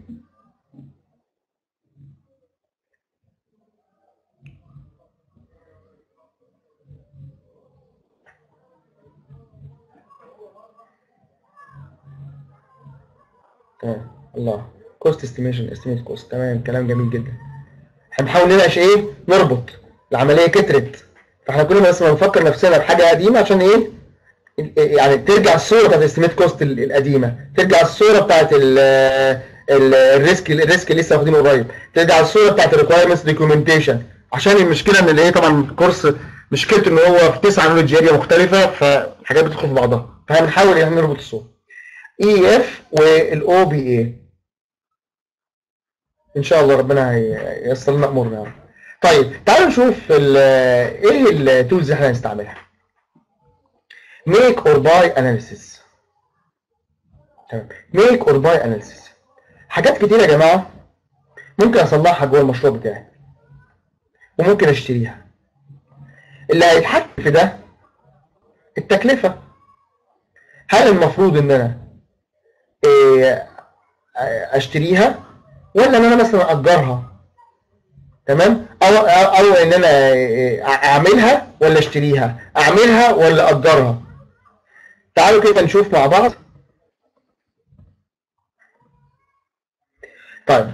Speaker 1: تمام الله كوست استيميشن استيميت كوست تمام كلام جميل جدا احنا بنحاول نناقش ايه نربط العمليه كترت فاحنا كل ما بس ما نفكر نفسنا بحاجه قديمه عشان ايه يعني ترجع الصوره بتاعت الاستيميت كوست القديمه ترجع الصوره بتاعت ال ال- الريسك الريسك اللي لسه واخدينه قريب ترجع الصوره بتاعت الريكوايرمنتس دوكيومنتيشن عشان المشكله ان اللي هي طبعا الكورس مشكلته ان هو في تسعه نولج اريا مختلفه فالحاجات بتدخل في بعضها فهنحاول ان احنا نربط الصوره اي اف والاو بي اي ان شاء الله ربنا هييسر لنا امورنا يا رب. طيب تعالوا نشوف ال- ايه التولز اللي احنا هنستعملها make or buy analysis تمام make or buy analysis حاجات كتير يا جماعه ممكن اصلحها جوه المشروع بتاعي وممكن اشتريها اللي هيتحكم في ده التكلفه هل المفروض ان انا إيه، اشتريها ولا ان انا مثلا اجرها تمام او او أو ان انا إيه، اعملها ولا اشتريها اعملها ولا اجرها تعالوا كده نشوف مع بعض طيب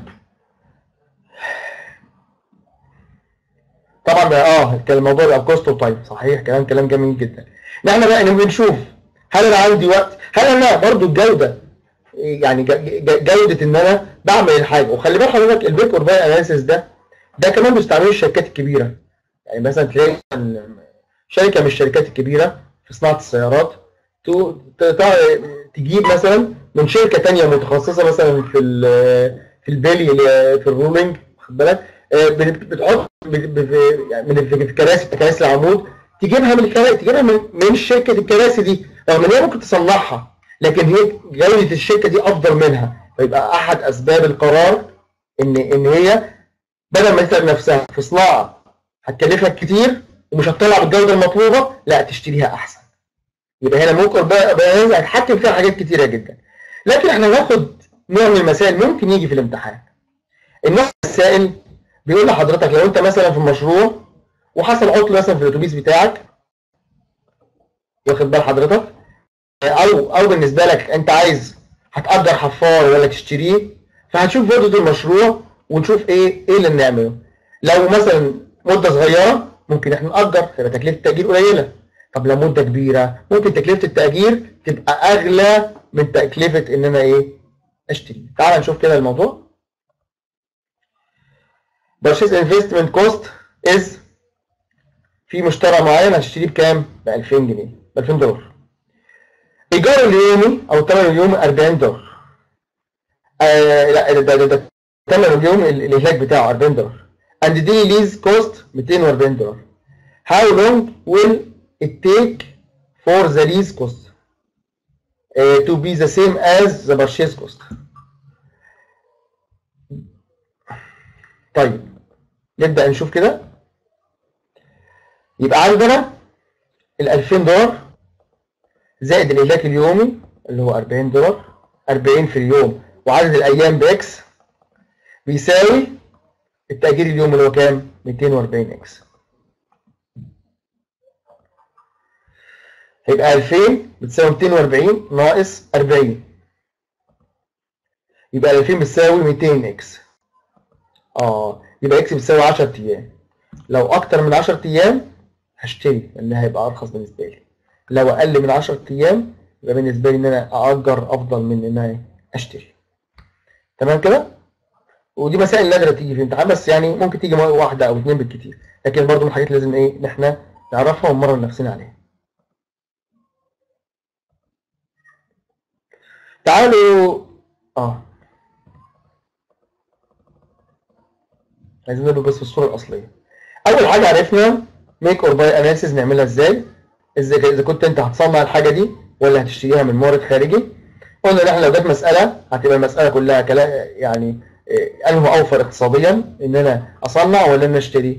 Speaker 1: طبعا ده اه كان الموضوع بقى كوست وتايم صحيح كلام كلام جميل جدا احنا بقى نبقى نشوف هل انا عندي وقت هل انا برضو الجوده يعني ج- ج- جوده ان انا بعمل الحاجه وخلي بالك حضرتك البيك اور باي اناليسيس ده ده كمان بيستعملوه الشركات الكبيره يعني مثلا تلاقي مثلاً شركه من الشركات الكبيره في صناعه السيارات تو- ت- ت- تجيب مثلا من شركه تانية متخصصه مثلا في ال- في البيلي اللي- في الرولينج واخد بالك آه، بت- بتحط ب- ب- في- يعني من الف- الكراسي كراسي العمود تجيبها من الكراسي تجيبها من من شركه الكراسي دي رغم ان هي ممكن تصلحها لكن هي جوده الشركه دي افضل منها فيبقى احد اسباب القرار ان ان هي بدل ما تتعب نفسها في صناعه هتكلفك كتير ومش هتطلع بالجوده المطلوبه لا تشتريها احسن يبقى هنا ممكن بقى بقى هتحكم فيها حاجات كتيره جدا لكن احنا هناخد نوع من المسائل ممكن يجي في الامتحان النوع من السائل بيقول لحضرتك لو انت مثلا في مشروع وحصل عطل مثلا في الاتوبيس بتاعك واخد بال حضرتك او او بالنسبه لك انت عايز هتأجر حفار ولا تشتريه فهنشوف جودة المشروع ونشوف ايه ايه اللي نعمله لو مثلا مده صغيره ممكن احنا نأجر يبقى تكلفه التأجير قليله طب لو مده كبيره ممكن تكلفه التأجير تبقى اغلى من تكلفه ان انا ايه اشتري تعال نشوف كده الموضوع purchase investment cost is في مشترى معين هتشتريه بكام؟ ب 2000 جنيه ب 2000 دولار ايجاره اليومي او الثمن اليومي 40 دولار آه لا ده ده ده الثمن اليومي ال- الهلاك بتاعه 40 دولار and daily lease cost 240 دولار how long will it take for the lease cost uh, to be the same as the purchase cost طيب نبدأ نشوف كده يبقى عندنا ال 2000 دولار زائد الإهلاك اليومي اللي هو 40 دولار 40 في اليوم وعدد الأيام بإكس بيساوي التأجير اليومي اللي هو كام 240 اكس هيبقى 2000 بتساوي 240 ناقص 40 يبقى 2000 بتساوي 200 اكس اه يبقى اكس بتساوي 10 ايام لو اكتر من 10 ايام هشتري لان هيبقى ارخص بالنسبه لي لو اقل من 10 ايام يبقى بالنسبه لي ان انا ااجر افضل من ان انا اشتري تمام كده ودي مسائل نادره تيجي في الامتحان بس يعني ممكن تيجي مرة واحده او اثنين بالكتير لكن برضو من الحاجات لازم ايه ان احنا نعرفها ونمرن نفسنا عليها تعالوا اه عايزين نبقى بس في الصوره الاصليه اول حاجه عرفنا ميك اور باي اناليسيز نعملها ازاي ازاي اذا كنت انت هتصنع الحاجه دي ولا هتشتريها من مورد خارجي قلنا ان احنا لو جت مساله هتبقى المساله كلها كلام يعني إيه، انه اوفر اقتصاديا ان انا اصنع ولا ان اشتري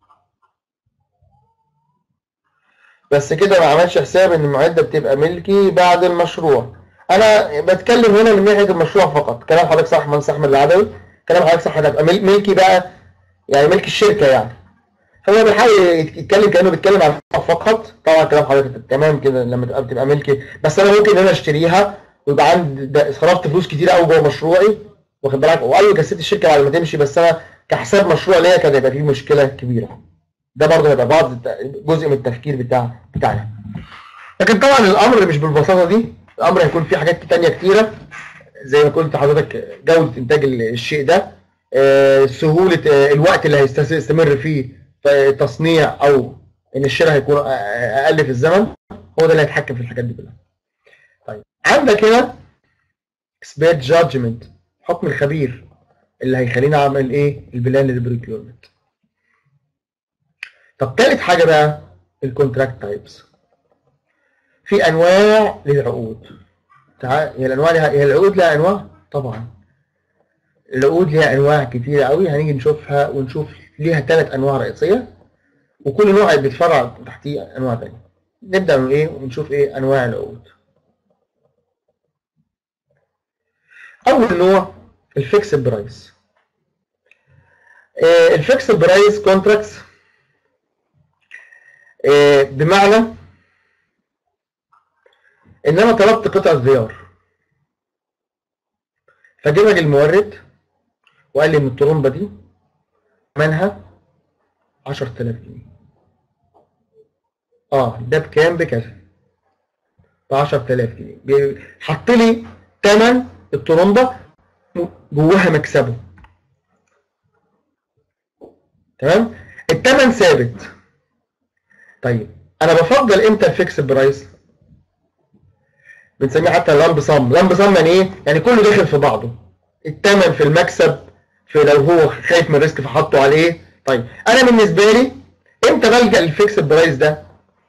Speaker 1: بس كده ما عملش حساب ان المعده بتبقى ملكي بعد المشروع انا بتكلم هنا من ناحيه المشروع فقط كلام حضرتك صح مهندس احمد العدوي كلام حضرتك صح هتبقى مل- ملكي بقى يعني ملك الشركه يعني هو بيحاول يتكلم كانه بيتكلم عن فقط طبعا كلام حضرتك تمام كده لما تبقى بتبقى ملكي بس انا ممكن ان انا اشتريها ويبقى عندي ده- صرفت فلوس كتير قوي جوه مشروعي واخد بالك وايوه كسبت الشركه بعد ما تمشي بس انا كحساب مشروع ليا كان هيبقى فيه مشكله كبيره ده برضه هيبقى بعض الت- جزء من التفكير بتاع بتاعنا لكن طبعا الامر مش بالبساطه دي الامر هيكون فيه حاجات تانية كتيره زي ما قلت لحضرتك جوده انتاج ال- الشيء ده آه، سهوله آه، الوقت اللي هيستمر فيه في التصنيع او ان الشراء هيكون أ- اقل في الزمن هو ده اللي هيتحكم في الحاجات دي كلها. طيب عندك هنا اكسبيرت جادجمنت حكم الخبير اللي هيخليني اعمل ايه البلان للبريكيورمنت. طب تالت حاجه بقى الكونتراكت تايبس. في انواع للعقود. تعال هي الانواع لها هي العقود لها انواع؟ طبعا. العقود ليها انواع كتيره قوي هنيجي نشوفها ونشوف ليها ثلاث انواع رئيسيه وكل نوع بيتفرع تحتيه انواع تانية نبدا من ايه ونشوف ايه انواع العقود اول نوع الفيكس برايس الفيكس برايس كونتراكتس بمعنى ان انا طلبت قطعه غيار فجه راجل المورد وقال لي ان الطرمبه دي ثمنها 10000 جنيه اه ده بكام بكذا ب 10000 جنيه بي- حط لي ثمن الطرمبه جواها مكسبه تمام الثمن ثابت طيب انا بفضل امتى الفيكس برايس بنسميه حتى لامب صم لامب صم يعني ايه يعني كله داخل في بعضه الثمن في المكسب في لو هو خايف من الريسك فحطه عليه طيب انا بالنسبه لي امتى بلجا للفيكس برايس ده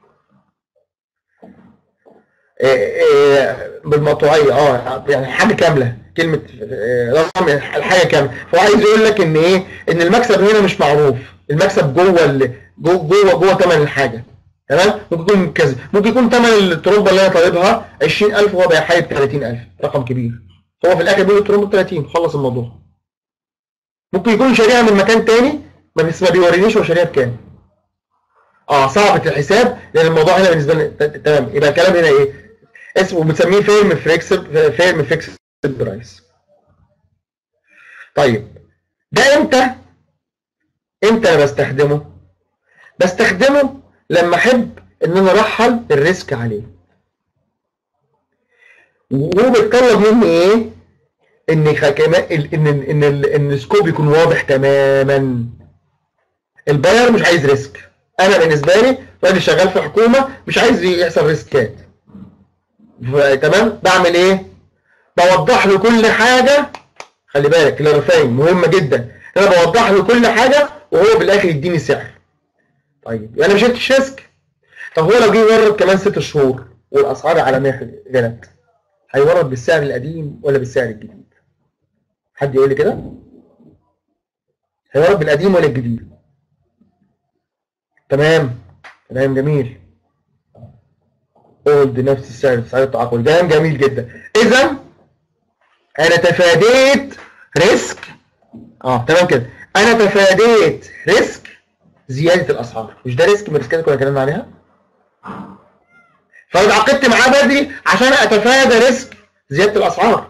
Speaker 1: إيه إيه بالمقطوعيه اه يعني حاجه كامله كلمه إيه رقم الحاجه كامله فهو عايز يقول لك ان ايه ان المكسب هنا مش معروف المكسب جوه ال- جوه جوه جوه ثمن الحاجه تمام ممكن يكون كذا ممكن يكون ثمن الترومبه اللي انا طالبها 20000 وهو بيحايل 30000 رقم كبير هو في الاخر بيقول الترومبه ب 30 خلص الموضوع ممكن يكون شاريها من مكان تاني ما بس ما بيورينيش هو شاريها بكام اه صعبة الحساب لان الموضوع هنا بالنسبه لي ت- تمام يبقى الكلام هنا ايه اسمه بنسميه فيرم فيكس فيرم فيكس برايس طيب ده امتى امتى انا بستخدمه بستخدمه لما احب ان انا ارحل الريسك عليه وهو بيتطلب مني ايه ان خ- كمان ال- ان ان ال- ان السكوب يكون واضح تماما الباير مش عايز ريسك انا بالنسبه لي راجل شغال في حكومه مش عايز يحصل ريسكات ف- تمام بعمل ايه بوضح له كل حاجه خلي بالك كلاريفاين مهمه جدا انا بوضح له كل حاجه وهو بالاخر يديني سعر طيب انا مش شلتش ريسك طب هو لو جه يورد كمان ست شهور والاسعار العالميه غلت هيورد بالسعر القديم ولا بالسعر الجديد حد يقول لي كده هيورد بالقديم ولا الجديد تمام تمام جميل اولد نفس السعر سعر التعاقد كلام جميل جدا اذا انا تفاديت ريسك اه تمام كده انا تفاديت ريسك زياده الاسعار مش ده ريسك من الريسكات اللي كنا اتكلمنا عليها فاتعاقدت معاه بدري عشان اتفادى ريسك زياده الاسعار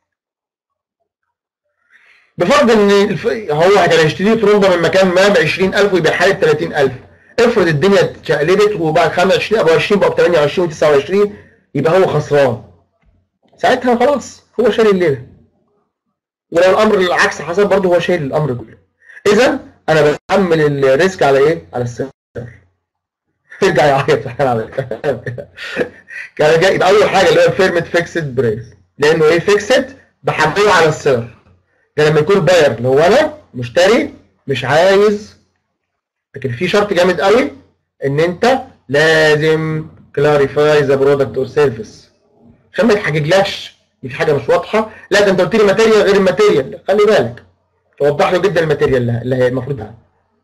Speaker 1: بفرض ان الف... هو كان هيشتري ترومبا من مكان ما ب 20000 ويبيعها لي ب 30000 افرض الدنيا اتشقلبت وبقى 25 ابو 20 بقى ب 28 و29 يبقى هو خسران ساعتها خلاص هو شاري الليله ولو الامر العكس حصل برضه هو شايل الامر كله اذا انا بحمل الريسك على ايه على السعر يرجع يعيط على كان جاي يبقى اول حاجه اللي هو فيرمت فيكسد بريس لانه ايه فيكسد بحمله على السعر ده لما يكون باير اللي هو انا مشتري مش عايز لكن في شرط جامد قوي ان انت لازم كلاريفاي ذا برودكت اور سيرفيس عشان ما يتحججلكش ان في حاجه مش واضحه لا ده انت قلت لي ماتيريال غير الماتيريال خلي بالك توضح له جدا الماتيريال اللي هي المفروض عنها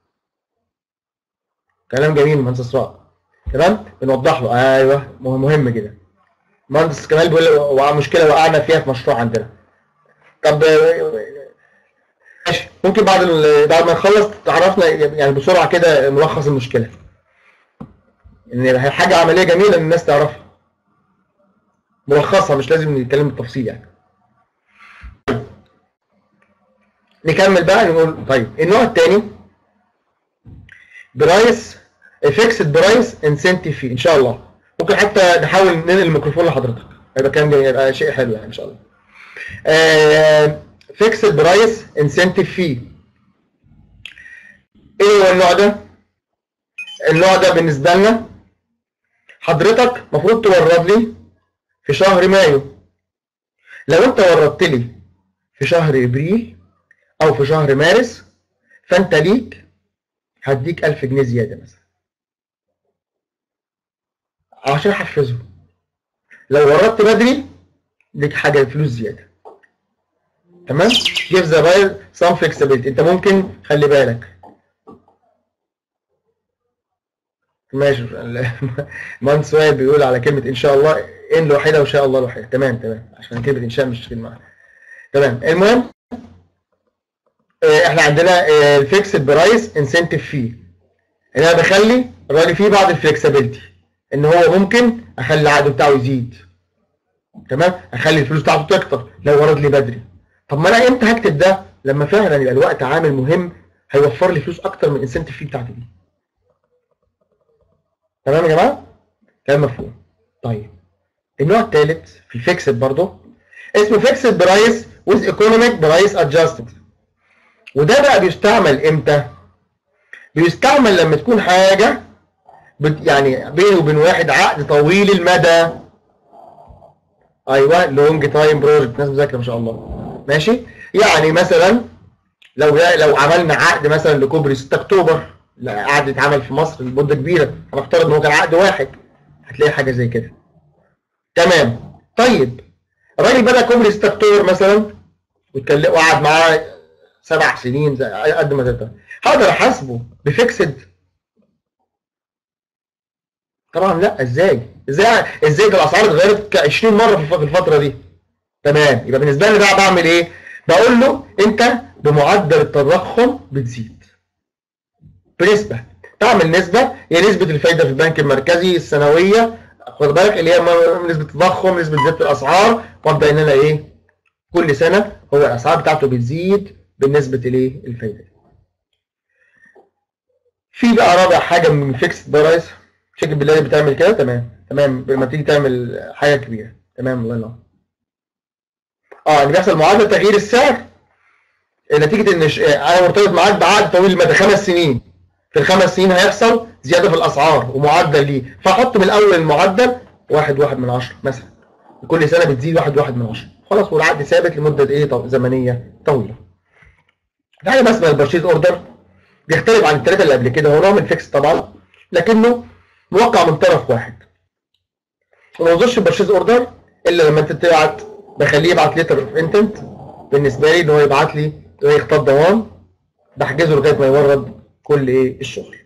Speaker 1: كلام جميل مهندس اسراء تمام بنوضح له ايوه مهم كده مهندس كمال بيقول مشكله وقعنا فيها في مشروع عندنا طب ماشي ممكن بعد بعد ما نخلص تعرفنا يعني بسرعه كده ملخص المشكله ان هي حاجه عمليه جميله ان الناس تعرفها ملخصها مش لازم نتكلم بالتفصيل يعني نكمل بقى نقول طيب النوع الثاني برايس فيكسد برايس انسنتيف في ان شاء الله ممكن حتى نحاول ننقل الميكروفون لحضرتك هيبقى كلام جميل يبقى شيء حلو يعني ان شاء الله فيكسد برايس انسنتيف في ايه هو النوع ده النوع ده بالنسبه لنا حضرتك المفروض تورد لي في شهر مايو لو انت وردت لي في شهر ابريل او في شهر مارس فانت ليك هديك 1000 جنيه زياده مثلا عشان احفزه لو وردت بدري ليك حاجه فلوس زياده تمام give the buyer some flexibility انت ممكن خلي بالك ماشي المهندس وائل بيقول على كلمه ان شاء الله ان الوحيده وشاء الله الوحيده تمام تمام عشان كلمه ان شاء مش كلمه تمام المهم احنا عندنا الفيكسد برايس انسنتيف فيه ان انا بخلي الراجل فيه بعض الفلكسبيلتي ان هو ممكن اخلي العقد بتاعه يزيد تمام اخلي الفلوس بتاعته تكتر لو ورد لي بدري طب ما انا امتى هكتب ده لما فعلا يبقى الوقت عامل مهم هيوفر لي فلوس اكتر من الانسنتيف فيه بتاعتي دي تمام يا جماعه كلام مفهوم طيب النوع الثالث في الفيكسد برضه اسمه فيكسد برايس with economic برايس adjusted وده بقى بيستعمل امتى بيستعمل لما تكون حاجه يعني بيني وبين واحد عقد طويل المدى ايوه لونج تايم بروجكت ناس مذاكره ما شاء الله ماشي يعني مثلا لو لو عملنا عقد مثلا لكوبري 6 اكتوبر عقد اتعمل في مصر لمده كبيره هنفترض ان هو كان عقد واحد هتلاقي حاجه زي كده تمام طيب الراجل بدا كوبري 6 اكتوبر مثلا واتكلم وقعد معاه سبع سنين زي قد ما تقدر هقدر احاسبه بفيكسد طبعا لا ازاي ازاي ازاي ده الاسعار اتغيرت 20 مره في الفتره دي تمام يبقى بالنسبه لي بقى بعمل ايه بقول له انت بمعدل التضخم بتزيد بنسبه تعمل نسبه هي نسبه الفايده في البنك المركزي السنويه خد بالك اللي هي نسبه التضخم نسبه زياده الاسعار وابدا ان انا ايه كل سنه هو الاسعار بتاعته بتزيد بالنسبه لايه الفايده في بقى رابع حاجه من فيكس برايس شركه بالله بتعمل كده تمام تمام لما تيجي تعمل حاجه كبيره تمام الله ينور اه ان بيحصل معادله تغيير السعر نتيجه ان ش... انا مرتبط معاك بعقد طويل المدى خمس سنين في الخمس سنين هيحصل زياده في الاسعار ومعدل ليه فاحط من الاول المعدل واحد واحد من عشرة مثلا كل سنه بتزيد واحد واحد من عشرة خلاص والعقد ثابت لمده ايه طو... زمنيه طويله في حاجه اسمها البرشيز اوردر بيختلف عن الثلاثه اللي قبل كده هو نوع من فيكس طبعا لكنه موقع من طرف واحد وما يوصلش البرشيز اوردر الا لما انت تبعت بخليه يبعت ليتر اوف انتنت بالنسبه لي ان هو يبعت لي يختار ضمان بحجزه لغايه ما يورد كل ايه الشغل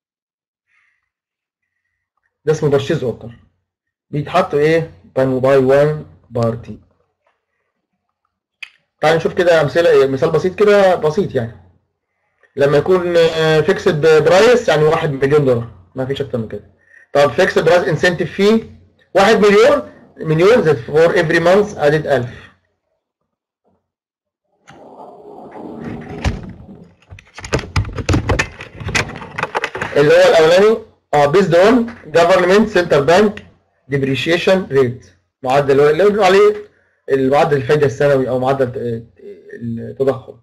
Speaker 1: ده اسمه برشيز اوردر بيتحط ايه باي 1 بارتي تعال نشوف كده امثله مثال بسيط كده بسيط يعني لما يكون فيكسد برايس يعني 1 مليون دولار ما فيش اكتر من كده طب فيكسد برايس انسنتيف فيه 1 مليون مليون زائد فور افري مانث اديت 1000 اللي هو الاولاني اه بيزد اون جفرمنت سنتر بانك ديبريشيشن ريت معدل اللي هو عليه المعدل الفايده السنوي او معدل التضخم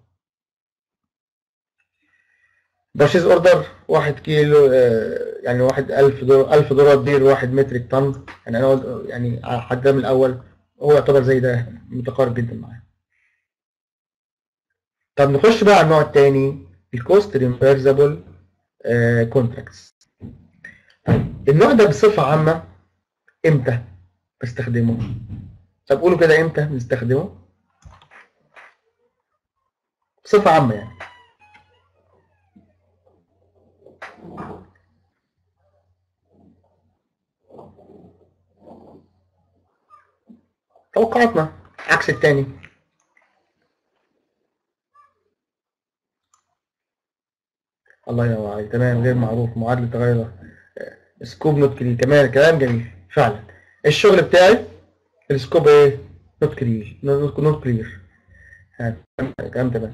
Speaker 1: باشيز اوردر 1 كيلو يعني 1 1000 دولار 1000 دولار دير 1 متريك طن يعني انا يعني حد من الاول هو يعتبر زي ده متقارب جدا معاه طب نخش بقى على النوع الثاني الكوست ريمبرزبل كونتراكتس النوع ده بصفه عامه امتى بستخدمه طب قولوا كده امتى بنستخدمه بصفه عامه يعني توقعاتنا عكس التاني الله ينور عليك تمام غير معروف معادلة تغير سكوب نوت كلير تمام كلام جميل فعلا الشغل بتاعي السكوب ايه نوت كلير نوت كلير كلام تمام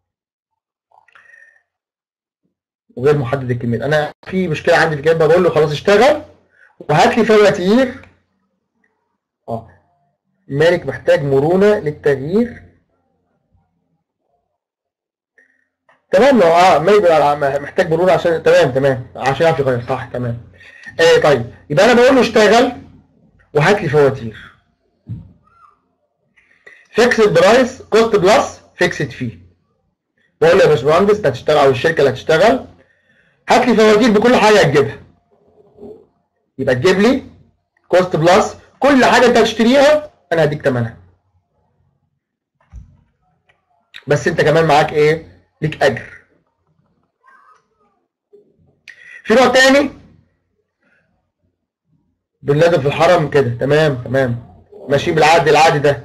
Speaker 1: وغير محدد الكميات انا في مشكله عندي في الجدول بقول له خلاص اشتغل وهات لي فواتير اه مالك محتاج مرونه للتغيير تمام لو اه مالك محتاج مرونه عشان تمام تمام عشان يعرف يغير صح تمام آه طيب يبقى انا بقول له اشتغل وهات لي فواتير فيكسد برايس كوست بلس فيكسد فيه بقول له يا باشمهندس انت هتشتغل او الشركه اللي هتشتغل هات لي فواتير بكل حاجه هتجيبها يبقى تجيب لي كوست بلس كل حاجه انت هتشتريها انا هديك ثمنها بس انت كمان معاك ايه ليك اجر في نوع تاني بننادي في الحرم كده تمام تمام ماشيين بالعقد العادي ده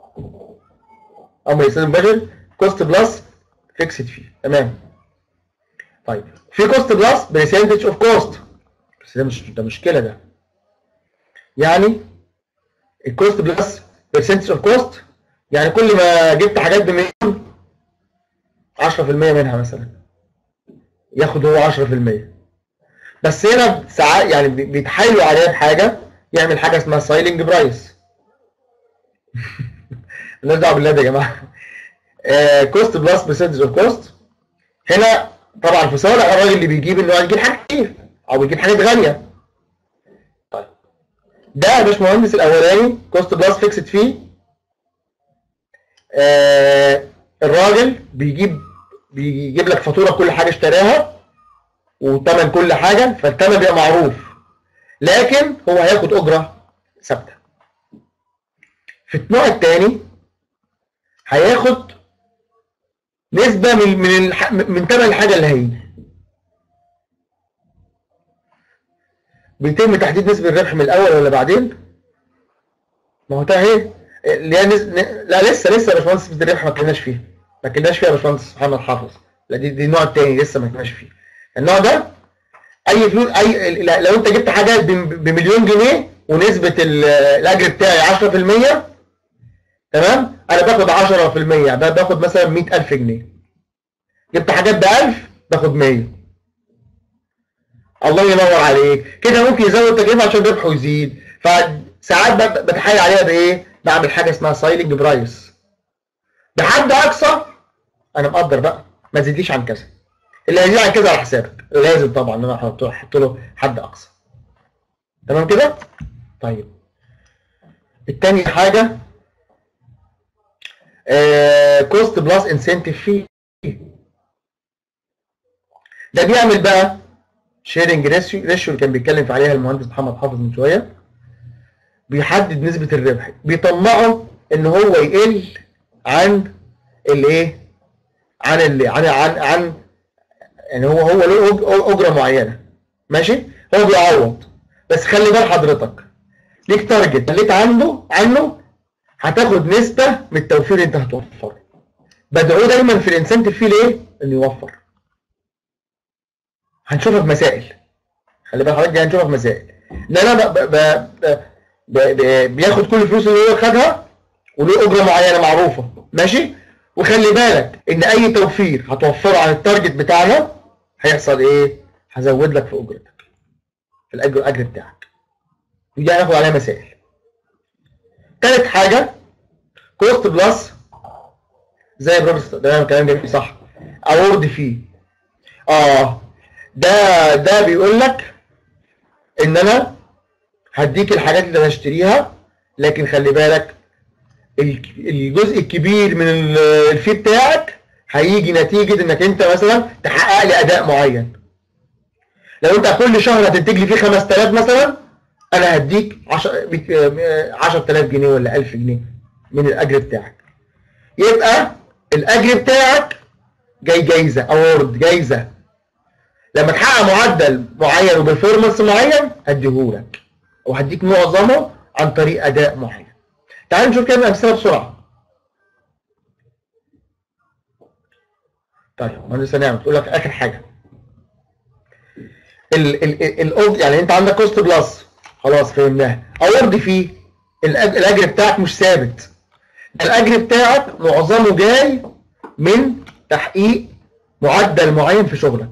Speaker 1: امر يستلم بشر كوست بلس فيكسد فيه تمام طيب في كوست بلس برسنتج اوف كوست بس ده مش ده مشكله ده يعني الكوست بلس برسنتج اوف كوست يعني كل ما جبت حاجات بمليون 10% منها مثلا ياخد هو 10% بس هنا ساعات يعني بيتحايلوا عليه بحاجه يعمل حاجه اسمها سايلنج برايس مالناش دعوه بالله ده يا جماعه كوست بلس برسنتج اوف كوست هنا طبعا في صالح الراجل اللي بيجيب انه هيجيب حاجات كتير او بيجيب حاجات غاليه طيب ده يا باشمهندس الاولاني كوست بلس فيكسد فيه آه الراجل بيجيب بيجيب لك فاتوره كل حاجه اشتراها وثمن كل حاجه فالثمن بيبقى معروف لكن هو هياخد اجره ثابته في النوع الثاني هياخد نسبة من من الح... من ثمن الحاجة اللي هيجي. بيتم تحديد نسبة الربح من الأول ولا بعدين؟ ما هو ده اهي اللي هي نس... لا لسه لسه يا باشمهندس نسبة الربح ما اتكلمناش فيها. ما اتكلمناش فيها يا باشمهندس محمد حافظ. لا دي, دي النوع الثاني لسه ما اتكلمناش فيه. النوع ده أي فلوس أي لو أنت جبت حاجة بمليون جنيه ونسبة الأجر بتاعي 10% تمام انا باخد 10% يعني باخد مثلا 100000 جنيه جبت حاجات ب 1000 باخد 100 الله ينور عليك كده ممكن يزود تكلفه عشان ربحه يزيد فساعات بتحايل عليها بايه بعمل حاجه اسمها سايلنج برايس بحد اقصى انا مقدر بقى ما تزيدليش عن كذا اللي هيزيد عن كذا على حسابك لازم طبعا ان انا احط له حد اقصى تمام كده طيب التاني حاجه كوست بلس انسنتيف في ده بيعمل بقى شيرنج ريشيو اللي كان بيتكلم عليها المهندس محمد حافظ من شويه بيحدد نسبه الربح بيطمعه ان هو يقل عن الايه عن اللي عن عن عن يعني هو هو له اجره معينه ماشي هو بيعوض بس خلي بال حضرتك ليك تارجت خليت عنده عنه هتاخد نسبة من التوفير اللي انت هتوفره بدعوه دايما في الانسنتيف فيه ليه؟ انه يوفر هنشوفها في مسائل خلي بالك حضرتك دي هنشوفها في مسائل ان انا ب... ب... ب... ب... ب... بياخد كل الفلوس اللي هو خدها وله اجره معينه معروفه ماشي وخلي بالك ان اي توفير هتوفره عن التارجت بتاعنا هيحصل ايه هزود لك في اجرتك في الاجر الاجر بتاعك ودي هناخد عليها مسائل تالت حاجه كوست بلس زي بروفيسور تمام كلام جميل صح اوورد فيه اه ده ده بيقول لك ان انا هديك الحاجات اللي هشتريها لكن خلي بالك ال- الجزء الكبير من ال- الفي بتاعك هيجي نتيجه انك انت مثلا تحقق لي اداء معين لو انت كل شهر هتنتج لي فيه 5000 مثلا انا هديك 10 بك- آه، 10000 جنيه ولا 1000 جنيه من الاجر بتاعك يبقى الاجر بتاعك جاي جايزه اوورد جايزه لما تحقق معدل معين وبرفورمانس معين هديهولك وهديك معظمه عن طريق اداء معين تعال نشوف كده امثله بسرعه طيب مهندس نعمة تقول لك اخر حاجه ال ال ال ال يعني انت عندك كوست بلس خلاص فهمناها اوورد فيه الأج- الاجر بتاعك مش ثابت الاجر بتاعك معظمه جاي من تحقيق معدل معين في شغلك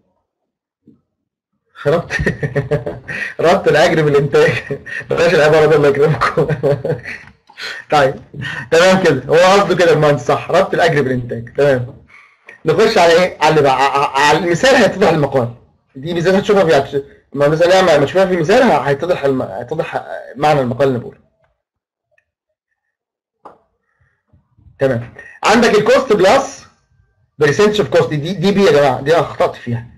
Speaker 1: ربط ربط الاجر بالانتاج بلاش العباره دي الله يكرمكم طيب تمام كده هو قصده كده المهندس صح ربط الاجر بالانتاج تمام نخش على ايه على اللي بقى ع- على المثال هيتضح المقال دي بالذات هتشوفها في يعني المهندس نعمة لما تشوفها في مثال هيتضح الم... هيتضح معنى المقال اللي بقوله تمام عندك الكوست بلس برسنتج اوف كوست دي دي بي يا جماعه دي اخطات فيها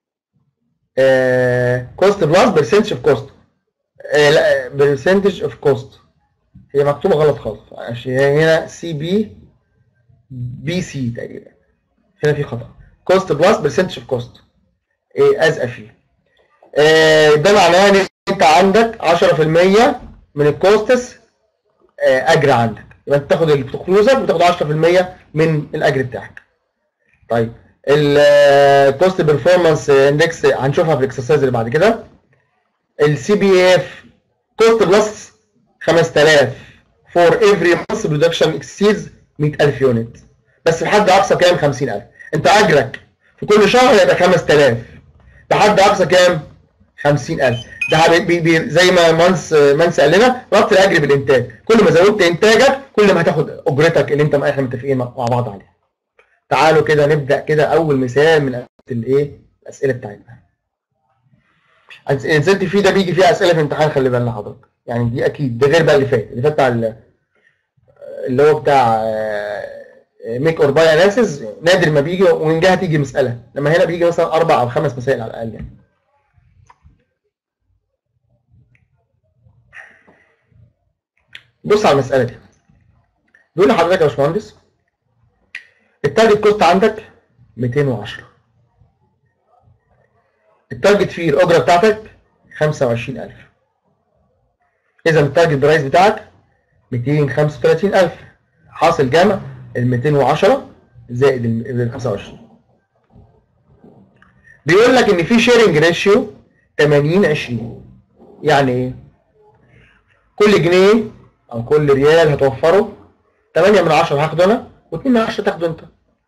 Speaker 1: كوست بلس برسنتج اوف كوست لا برسنتج اوف كوست هي مكتوبه غلط خالص عشان هي هنا سي بي بي سي تقريبا هنا في خطا كوست بلس برسنتج اوف كوست ايه ازقه فيه آه، ده معناه ان انت عندك 10% من الكوستس آه، اجر عندك يبقى انت تاخد اللي فلوسك وتاخد 10% من الاجر بتاعك طيب الكوست بيرفورمانس اندكس هنشوفها في الاكسرسايز اللي بعد كده السي بي اف كوست بلس 5000 for every month production exceeds 100000 يونت بس لحد اقصى كام 50000 انت اجرك في كل شهر هيبقى 5000 لحد اقصى كام 50000 ده بي بي بي زي ما مانس مانس قال لنا ربط الاجر بالانتاج كل ما زودت انتاجك كل ما هتاخد اجرتك اللي انت احنا متفقين مع بعض عليها تعالوا كده نبدا كده اول مثال من الايه الاسئله بتاعتنا نزلت فيه ده بيجي فيه اسئله في الامتحان خلي بالنا حضرتك يعني دي اكيد ده غير بقى اللي فات اللي فات بتاع ال- اللي هو بتاع ميك اور باي اناليسيز نادر ما بيجي ومن جهه تيجي مساله لما هنا بيجي مثلا اربع او خمس مسائل على الاقل يعني بص على المساله دي بيقول لحضرتك يا باشمهندس التارجت كوست عندك 210 التارجت فيه الاجره بتاعتك 25000 اذا التارجت برايس بتاعك 235000 حاصل جمع ال 210 زائد ال 25 بيقول لك ان في شيرنج ريشيو 80 20 يعني ايه؟ كل جنيه او كل ريال هتوفره 8 من 10 هاخده انا و2 من 10 تاخده انت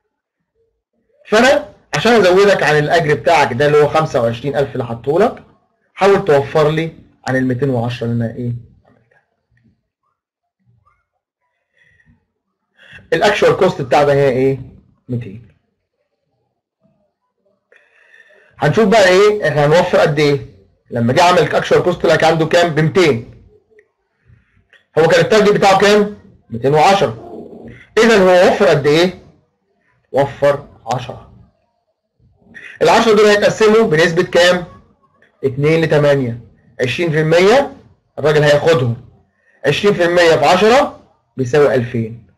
Speaker 1: فانا عشان ازودك عن الاجر بتاعك ده اللي هو 25000 اللي حطه لك حاول توفر لي عن ال 210 اللي انا ايه عملتها الاكشوال كوست بتاع ده هي ايه 200 هنشوف بقى ايه احنا هنوفر قد ايه لما جه عمل الاكشوال كوست لك عنده كام ب 200 هو كان التارجت بتاعه كام 210 اذا هو وفر قد ايه وفر 10 ال 10 دول هيتقسموا بنسبة كام 2 ل 8 20% الراجل هياخدهم 20% في 10 بيساوي 2000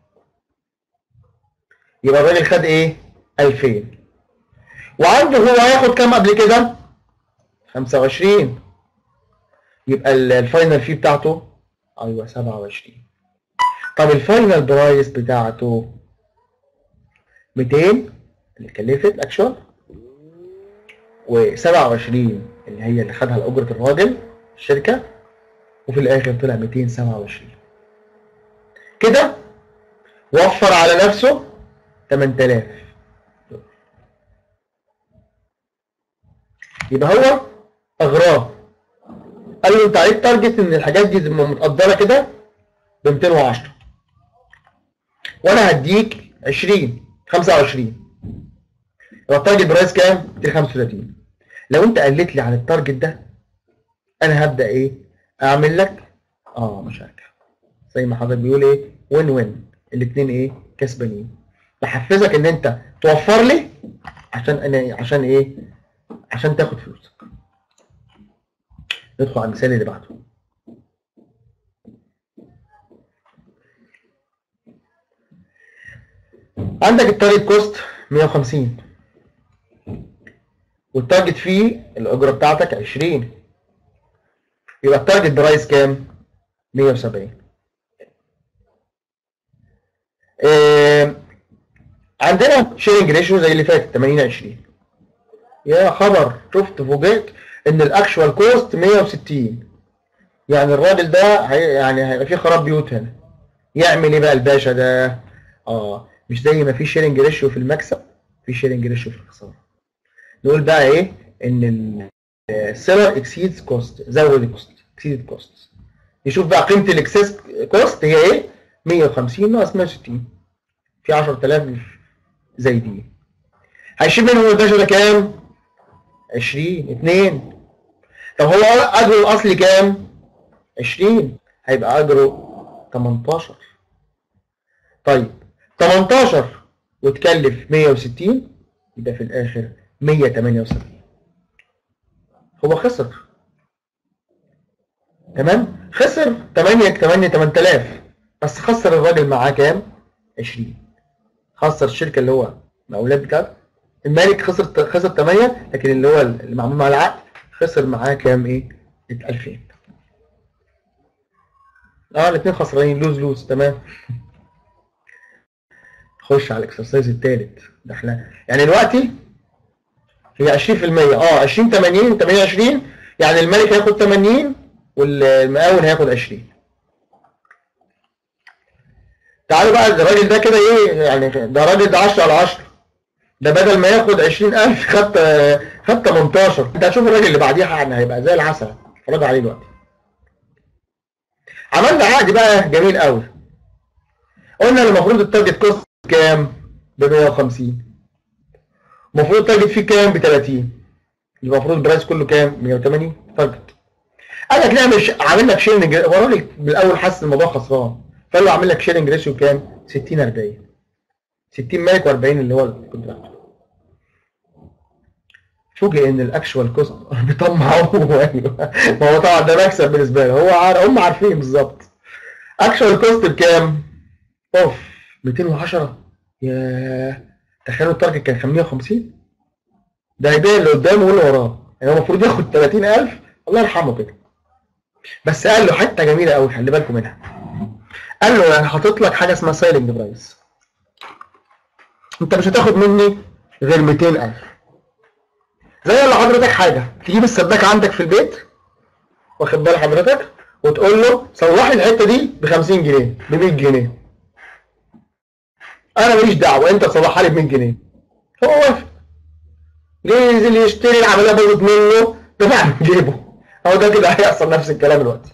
Speaker 1: يبقى الراجل خد ايه 2000 وعنده هو هياخد كام قبل كده 25 يبقى ال- الفاينل فيه بتاعته ايوه 27 طب الفاينل برايس بتاعته 200 اللي كلفت اكشوال و27 اللي هي اللي خدها الاجره الراجل الشركه وفي الاخر طلع 227 كده وفر على نفسه 8000 يبقى هو اغراه قال له انت عليك تارجت ان الحاجات دي تبقى متقدره كده ب 210 وانا هديك 20 25 يبقى التارجت برايس كام؟ 235 لو انت قلت لي عن التارجت ده انا هبدا ايه؟ اعمل لك اه مشاكل زي ما حضرتك بيقول ايه؟ وين وين الاثنين ايه؟ كسبانين بحفزك ان انت توفر لي عشان انا عشان ايه؟ عشان تاخد فلوسك ندخل على المثال اللي بعده عندك التارجت كوست 150 والتارجت فيه الاجره بتاعتك 20 يبقى التارجت برايس كام 170 آه عندنا شيرنج ريشيو زي اللي فات 80 20 يا خبر شفت فوجئت ان الاكشوال كوست 160 يعني الراجل ده هي يعني هيبقى فيه خراب بيوت هنا يعمل ايه بقى الباشا ده اه مش زي ما في شيرنج ريشيو في المكسب في شيرنج ريشيو في الخساره نقول بقى ايه ان السيلر اكسيدز كوست زود الكوست اكسيد كوست يشوف بقى قيمه الاكسس كوست هي ايه 150 ناقص 160 في 10000 زي دي هيشيل منهم الباشا ده كام 20 2 طب هو اجره الاصلي كام 20 هيبقى اجره 18 طيب 18 وتكلف 160 يبقى في الاخر 178 هو خسر تمام خسر 8 8 8000 بس خسر الراجل معاه كام 20 خسر الشركه اللي هو مقاولات بتاعته المالك خسر خسر 8 لكن اللي هو اللي معمول مع العقد خسر معاه كام ايه 2000 اه الاثنين خسرانين لوز لوز تمام خش على الاكسرسايز الثالث ده احنا يعني دلوقتي هي 20% اه 20 80 80 20 يعني الملك هياخد 80 والمقاول هياخد 20 تعالوا بقى الراجل ده كده ايه يعني ده راجل ده 10 على 10 ده بدل ما ياخد 20000 خد خد 18 انت هتشوف الراجل اللي بعديها يعني هيبقى زي العسل اتفرج عليه دلوقتي عملنا عقد بقى جميل قوي قلنا المفروض التارجت كوست كام؟ ب 150 المفروض التارجت فيه كام؟ ب 30 المفروض البرايس كله كام؟ 180 تارجت قال لك نعمل ش... عامل لك شيرنج هو الراجل بالاول حاسس الموضوع خسران فقال له اعمل لك شيرنج ريشيو كام؟ 60 40 60 مالك و40 اللي هو الكونتراكت فوجئ ان الاكشوال كوست بيطمعوا ما هو طبعا ده مكسب بالنسبه له هو عار... هم عارفين بالظبط اكشوال كوست بكام؟ اوف 210 ياه تخيلوا التارجت كان 150 ده هيبيع اللي قدامه واللي وراه يعني هو المفروض ياخد 30000 الله يرحمه كده بس قال له حته جميله قوي خلي بالكم منها قال له انا حاطط لك حاجه اسمها سايلنج برايس انت مش هتاخد مني غير 200000 زي اللي حضرتك حاجه تجيب السباك عندك في البيت واخد بال حضرتك وتقول له صلح لي الحته دي ب 50 جنيه ب 100 جنيه انا ماليش دعوه انت تصلحها لي ب 100 جنيه هو وافق نزل يشتري العمليه باظت منه دفع من جيبه هو ده كده هيحصل نفس الكلام دلوقتي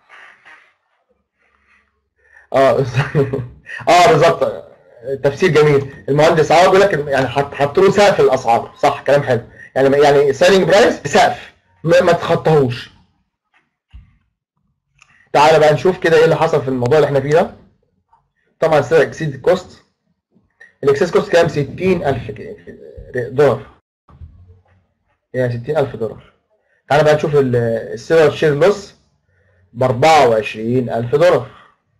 Speaker 1: اه اه بالظبط تفسير جميل المهندس عوض بيقول لك يعني حط له سقف الاسعار صح كلام حلو يعني يعني سيلينج برايس سقف ما, ما تخطاهوش تعالى بقى نشوف كده ايه اللي حصل في الموضوع اللي احنا فيه ده طبعا سعر اكسيد كوست الاكسس كوست كام 60000 دولار يعني 60000 دولار تعالى بقى نشوف السيلر شير لوس ب 24000 دولار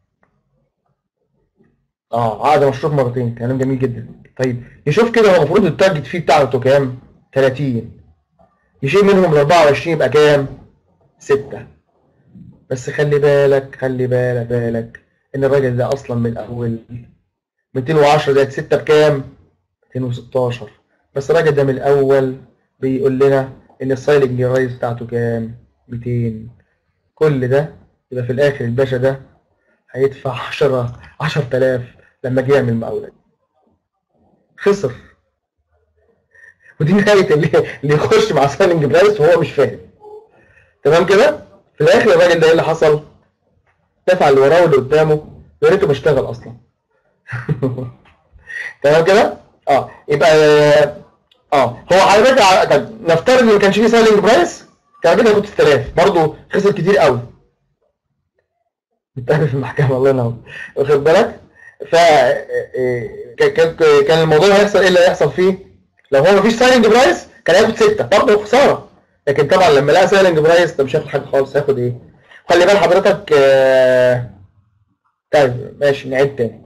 Speaker 1: اه عقد مشروط مرتين كلام جميل جدا طيب نشوف كده هو المفروض التارجت فيه بتاعته كام 30 يشيل منهم ال 24 يبقى كام 6 بس خلي بالك خلي بالك بالك ان الراجل ده اصلا من الاول 210 زائد 6 بكام 216 بس الراجل ده من الاول بيقول لنا ان السايلنج برايس بتاعته كام 200 كل ده يبقى في الاخر الباشا ده هيدفع 10 10000 لما جه يعمل مقاولة خسر ودي نهاية اللي, اللي يخش مع سايلنج برايس وهو مش فاهم تمام كده في الاخر الراجل ده ايه اللي حصل دفع اللي وراه واللي قدامه يا ريته بيشتغل اصلا تمام كده اه يبقى اه هو على فكره طب نفترض ان ما كانش فيه سايلنج برايس كان كده هياخد 6000 برضه خسر كتير قوي نتقابل في المحكمه الله ينور واخد بالك ف كان كان الموضوع هيحصل ايه اللي هيحصل فيه لو هو مفيش سايلنج برايس كان هياخد 6 برضه خساره لكن طبعا لما لقى سايلنج برايس ده مش هياخد حاجه خالص هياخد ايه خلي بال حضرتك آه... طيب ماشي نعيد تاني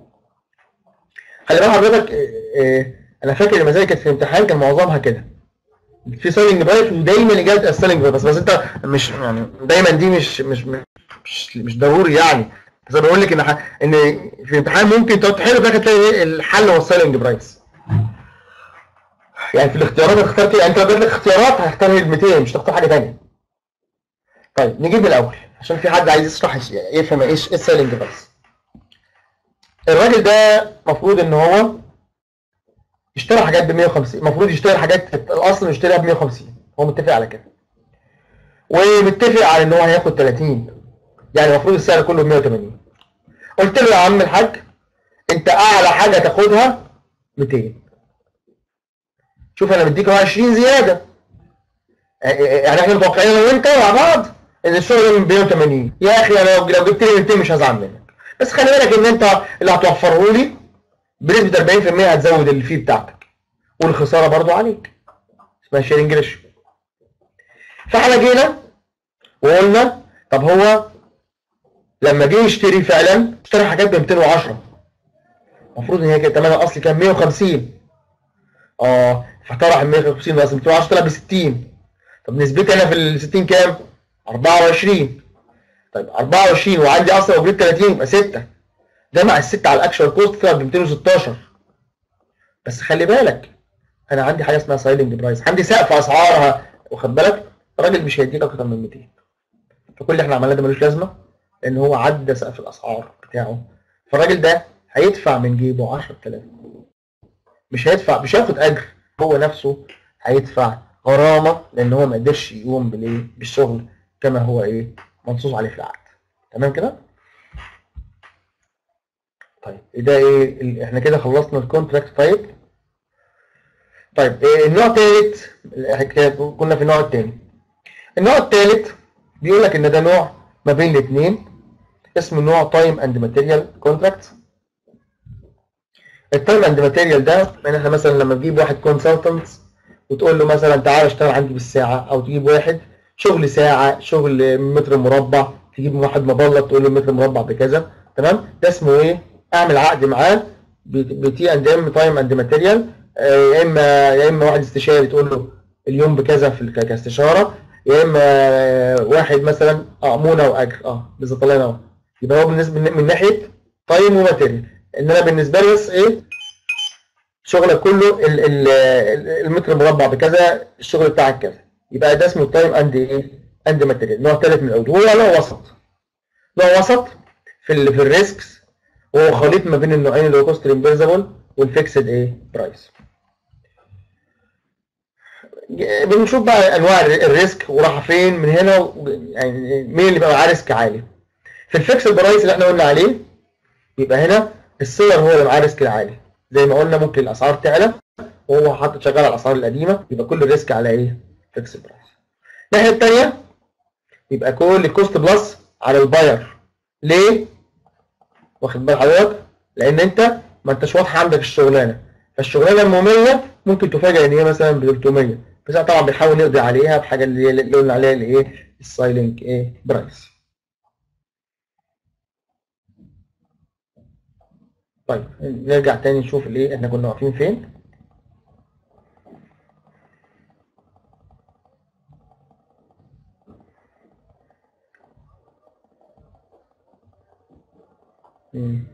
Speaker 1: خلي بال حضرتك آه... آه... انا فاكر المسائل كانت في الامتحان كان معظمها كده في سايلنج برايس ودايما اجابه السايلنج برايس بس, بس انت مش يعني دايما دي مش مش مش مش ضروري يعني بس انا بقول لك ان ان في الامتحان ممكن تقعد تحل في الاخر تلاقي الحل هو السايلنج برايس يعني في الاختيارات هتختار كده انت لو جات لك اختيارات هتختار ال 200 مش هتختار حاجه ثانيه طيب نجيب من الاول عشان في حد عايز يشرح يفهم ايه السايلنج برايس الراجل ده المفروض ان هو اشترى حاجات ب 150 المفروض يشتري حاجات الاصل يشتريها ب 150 هو متفق على كده ومتفق على ان هو هياخد 30 يعني المفروض السعر كله ب 180 قلت له يا عم الحاج انت اعلى حاجه تاخدها 200 شوف انا مديك 20 زياده يعني احنا متوقعين انا وانت مع بعض ان الشغل من 180 يا اخي انا لو لو جبت لي 200 مش هزعل منك بس خلي بالك ان انت اللي هتوفره لي بنسبه 40% هتزود الفي بتاعتك والخساره برضو عليك اسمها شيرنج ريشيو فاحنا جينا وقلنا طب هو لما جه يشتري فعلا اشترى حاجات ب 210 المفروض ان هي كانت ثمنها الاصلي كان 150 اه فطرح ال 150 بس 210 طلع ب 60 طب نسبتي انا في ال 60 كام؟ 24 طيب 24 وعندي اصلا اجريت 30 يبقى 6 ده مع الستة على الاكشوال كوست طلع ب 216 بس خلي بالك انا عندي حاجه اسمها سايلنج برايس عندي سقف اسعارها واخد بالك الراجل مش هيديك اكتر من 200 فكل اللي احنا عملناه ده ملوش لازمه لان هو عدى سقف الاسعار بتاعه فالراجل ده هيدفع من جيبه 10000 مش هيدفع مش هياخد اجر هو نفسه هيدفع غرامه لان هو ما قدرش يقوم بالايه بالشغل كما هو ايه منصوص عليه في العقد تمام كده طيب ده ايه احنا كده خلصنا الكونتراكت تايب طيب إيه النوع الثالث كنا في النوع الثاني النوع الثالث بيقول لك ان ده نوع ما بين الاثنين اسمه نوع تايم اند ماتيريال كونتراكت التايم اند ماتيريال ده يعني احنا مثلا لما تجيب واحد كونسلتنت وتقول له مثلا تعالى اشتغل عندي بالساعه او تجيب واحد شغل ساعه شغل متر مربع تجيب واحد مبلط تقول له متر مربع بكذا تمام ده اسمه ايه اعمل عقد معاه بتي اند ام تايم اند ماتيريال يا اما يا اما واحد استشاري تقول له اليوم بكذا في كاستشاره يا اما واحد مثلا اه مونه واجر اه بالظبط الله ينور يبقى هو بالنسبه من ناحيه تايم وماتيريال ان انا بالنسبه لي بس ايه شغلك كله ال ال المتر المربع بكذا الشغل بتاعك كذا يبقى ده اسمه تايم اند ايه اند ماتيريال نوع ثالث من العقود هو نوع وسط نوع وسط في ال في الريسكس وهو خليط ما بين النوعين اللي هو كوست ريمبرزبل والفيكسد ايه برايس بنشوف بقى انواع الريسك وراح فين من هنا يعني مين اللي بقى معاه ريسك عالي في الفيكسد برايس اللي احنا قلنا عليه يبقى هنا السيلر هو اللي معاه ريسك العالي زي ما قلنا ممكن الاسعار تعلى وهو حاطط شغال على الاسعار القديمه يبقى كل الريسك على ايه فيكسد برايس الناحيه الثانيه يبقى كل الكوست بلس على الباير ليه واخد بال حضرتك لان انت ما انتش واضحه عندك الشغلانه فالشغلانه المميه ممكن تفاجئ ان هي مثلا ب 300 بس طبعا بنحاول نقضي عليها بحاجه اللي اللي قلنا عليها اللي ايه السايلنج ايه برايس طيب نرجع تاني نشوف الايه احنا كنا واقفين فين مم.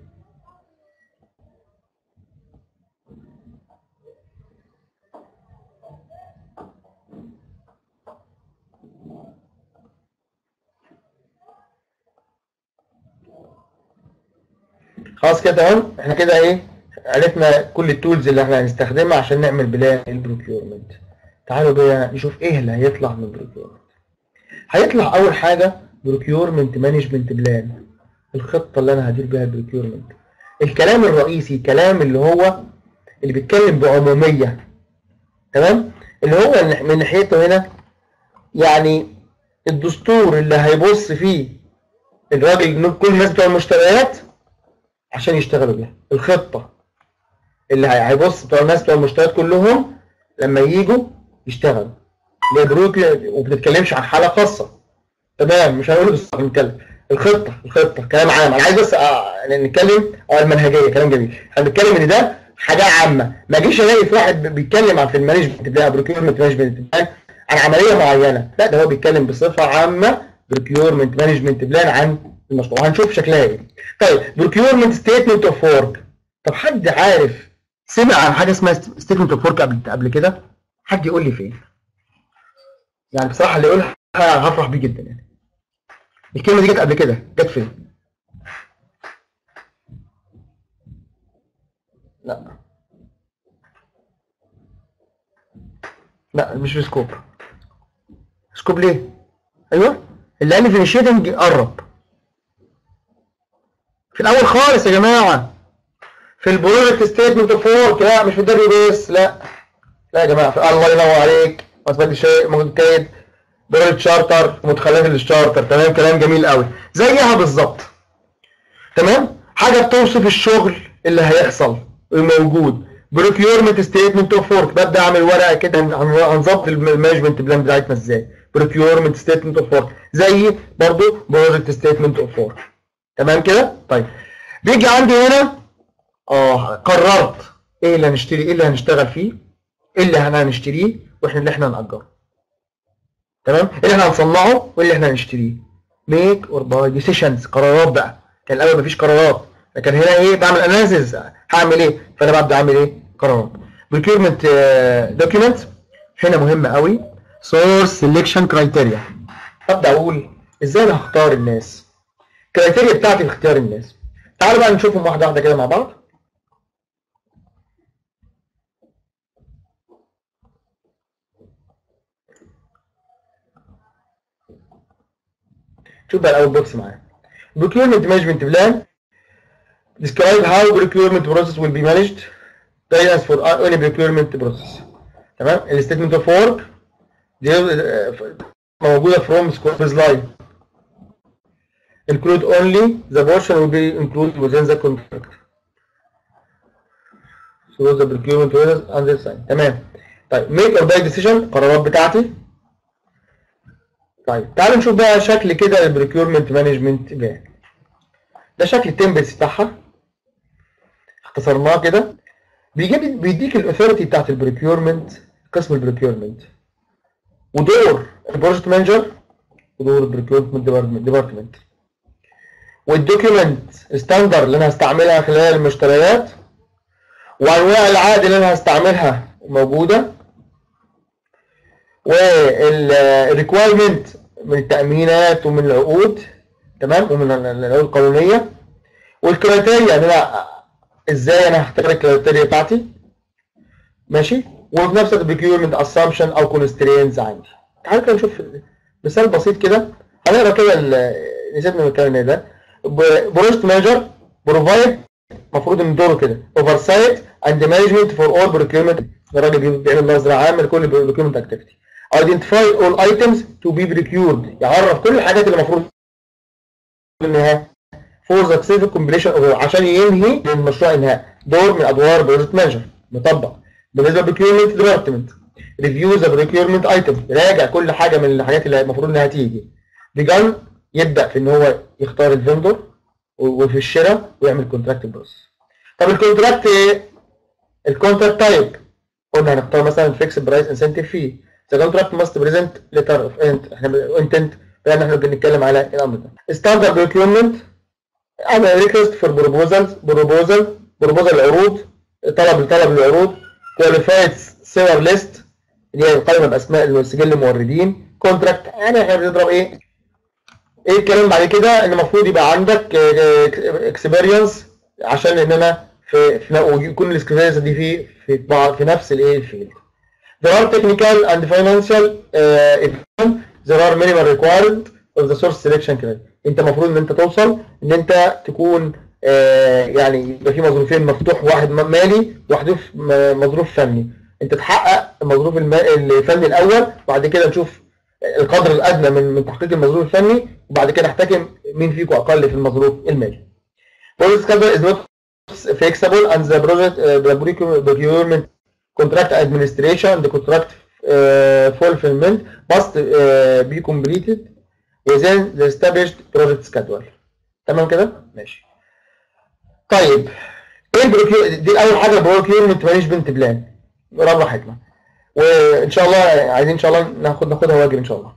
Speaker 1: خلاص كده تمام احنا كده ايه عرفنا كل التولز اللي احنا هنستخدمها عشان نعمل بلان البروكيورمنت تعالوا بقى نشوف ايه اللي هيطلع من البروكيورمنت هيطلع اول حاجه بروكيورمنت مانجمنت بلان الخطه اللي انا هدير بيها البروكيورمنت الكلام الرئيسي كلام اللي هو اللي بيتكلم بعموميه تمام اللي هو من ناحيته هنا يعني الدستور اللي هيبص فيه الراجل كل الناس بتوع المشتريات عشان يشتغلوا بيها الخطه اللي هيبص بتوع الناس بتوع المشتريات كلهم لما يجوا يشتغلوا اللي هي بروك وما بتتكلمش عن حاله خاصه تمام مش هنقول بس بنتكلم الخطه الخطه كلام عام انا عايز بس آه نتكلم اه المنهجيه كلام جميل احنا بنتكلم ان ده حاجه عامه ما اجيش الاقي في واحد بيتكلم عن في المانجمنت بتاع بروكيورمنت مانجمنت بلان عن عمليه معينه لا ده هو بيتكلم بصفه عامه بروكيورمنت مانجمنت بلان عن المشروع هنشوف شكلها ايه طيب بروكيورمنت ستيتمنت اوف ورك طب حد عارف سمع عن حاجه اسمها ستيتمنت اوف ورك قبل قبل كده حد يقول لي فين يعني بصراحه اللي يقولها هفرح بيه جدا يعني الكلمه دي جت قبل كده جت فين لا لا مش في سكوب سكوب ليه ايوه اللي قال لي فينيشيتنج قرب في الاول خالص يا جماعه في البروجكت ستيتمنت اوف ورك لا مش في الدبليو بيس لا لا يا جماعه في الله ينور عليك اثبت شيء متكيد بروجكت شارتر مدخلات للشارتر تمام كلام جميل قوي زيها بالظبط تمام حاجه بتوصف الشغل اللي هيحصل الموجود بروكيورمنت ستيتمنت اوف ورك ببدا اعمل ورقه كده هنظبط المانجمنت بلان بتاعتنا ازاي بروكيورمنت ستيتمنت اوف ورك زي برضو بروجكت ستيتمنت اوف ورك تمام كده طيب بيجي عندي هنا اه قررت ايه اللي هنشتري ايه اللي هنشتغل فيه ايه اللي هنشتريه واحنا اللي احنا هنأجره تمام ايه اللي احنا هنصنعه وايه اللي احنا هنشتريه ميك اور باي ديسيشنز قرارات بقى كان الاول مفيش قرارات لكن هنا ايه بعمل اناليسيز هعمل ايه فانا ببدا اعمل ايه قرارات procurement دوكيومنت هنا مهم قوي سورس سelection كرايتيريا ابدا اقول ازاي انا هختار الناس الكرايتيريا بتاعتي في اختيار الناس تعالوا بقى نشوفهم واحده واحده كده مع بعض شوف بقى الاول بوكس معايا procurement management plan describe how procurement process will be managed guidance for any procurement process تمام الستيتمنت اوف ورك دي موجوده from scope slide include only the portion will be included within the contract so the procurement process and the sign تمام طيب make or buy decision القرارات بتاعتي طيب تعالوا نشوف بقى شكل كده البريكيورمنت مانجمنت بلان ده شكل التمبلز بتاعها اختصرناه كده بيجيب بيديك الاثوريتي بتاعت البريكيورمنت قسم البريكيورمنت ودور البروجكت مانجر ودور البريكيورمنت ديبارتمنت والدوكيومنت ستاندر اللي انا هستعملها خلال المشتريات وانواع العقد اللي انا هستعملها موجوده والريكوايرمنت من التامينات ومن العقود تمام ومن العقود القانونيه والكرايتيريا ان انا ازاي انا هختار الكرايتيريا بتاعتي ماشي وفي نفس الوقت بيكيورمنت اسامبشن او كونسترينز عندي تعالوا كده نشوف مثال بسيط كده هنقرا كده نسيت من الكلام ده بروجكت مانجر بروفايد المفروض ان دوره كده اوفر سايت اند مانجمنت فور اول بروكيورمنت الراجل بيعمل نظره عامه لكل بروكيورمنت اكتيفيتي identify all items to be procured يعرف كل الحاجات اللي المفروض انها for the successful completion of عشان ينهي المشروع انهاء دور من ادوار بروجكت مانجر مطبق بالنسبه للبروكيورمنت ديبارتمنت ريفيو ذا بروكيورمنت ايتم راجع كل حاجه من الحاجات اللي المفروض انها تيجي بيجان يبدا في ان هو يختار الفندور وفي الشراء ويعمل كونتراكت بروسس طب الكونتراكت ايه؟ الكونتراكت تايب قلنا هنختار مثلا فيكس برايس انسنتيف فيه The contract must present letter of intent احنا intent لان احنا بنتكلم على الامر ده. Standard procurement اعمل request for proposals proposal proposal العروض طلب طلب العروض qualified seller list اللي هي قائمه باسماء سجل الموردين contract يعني احنا بنضرب ايه؟ ايه الكلام بعد كده ان المفروض يبقى عندك experience عشان ان انا في في ويكون السكيورتيز دي في في بعض في نفس الايه الفيلد There are technical and financial uh, if there are minimal required of the source selection criteria. انت المفروض ان انت توصل ان انت تكون آه يعني يبقى في مظروفين مفتوح واحد مالي وواحد مظروف فني انت تحقق المظروف الما- الفني الاول وبعد كده نشوف القدر الادنى من من تحقيق المظروف الفني وبعد كده نحتكم مين فيكم اقل في المظروف المالي. Project schedule is not flexible and the project uh, the procurement contract administration and the contract uh, fulfillment must uh, be completed within the established project schedule. تمام كده؟ ماشي. طيب ايه البروكيو دي اول حاجه بروكيورمنت مانجمنت بلان رابع حكمه وان شاء الله عايزين ان شاء الله ناخد ناخدها واجب ان شاء الله.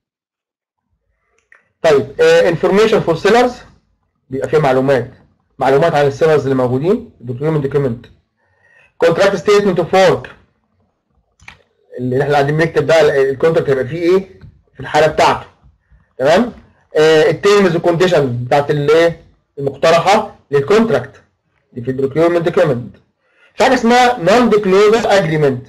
Speaker 1: طيب انفورميشن فور سيلرز بيبقى فيها معلومات معلومات عن السيلرز اللي موجودين البروكيورمنت دوكيمنت كونتراكت ستيتمنت اوف ورك اللي احنا قاعدين بنكتب بقى الكونتراكت هيبقى فيه ايه في الحاله بتاعته تمام التيرمز والكونديشن بتاعت الايه المقترحه للكونتراكت دي في البروكيورمنت دوكيمنت في حاجه اسمها نون ديكلوزر اجريمنت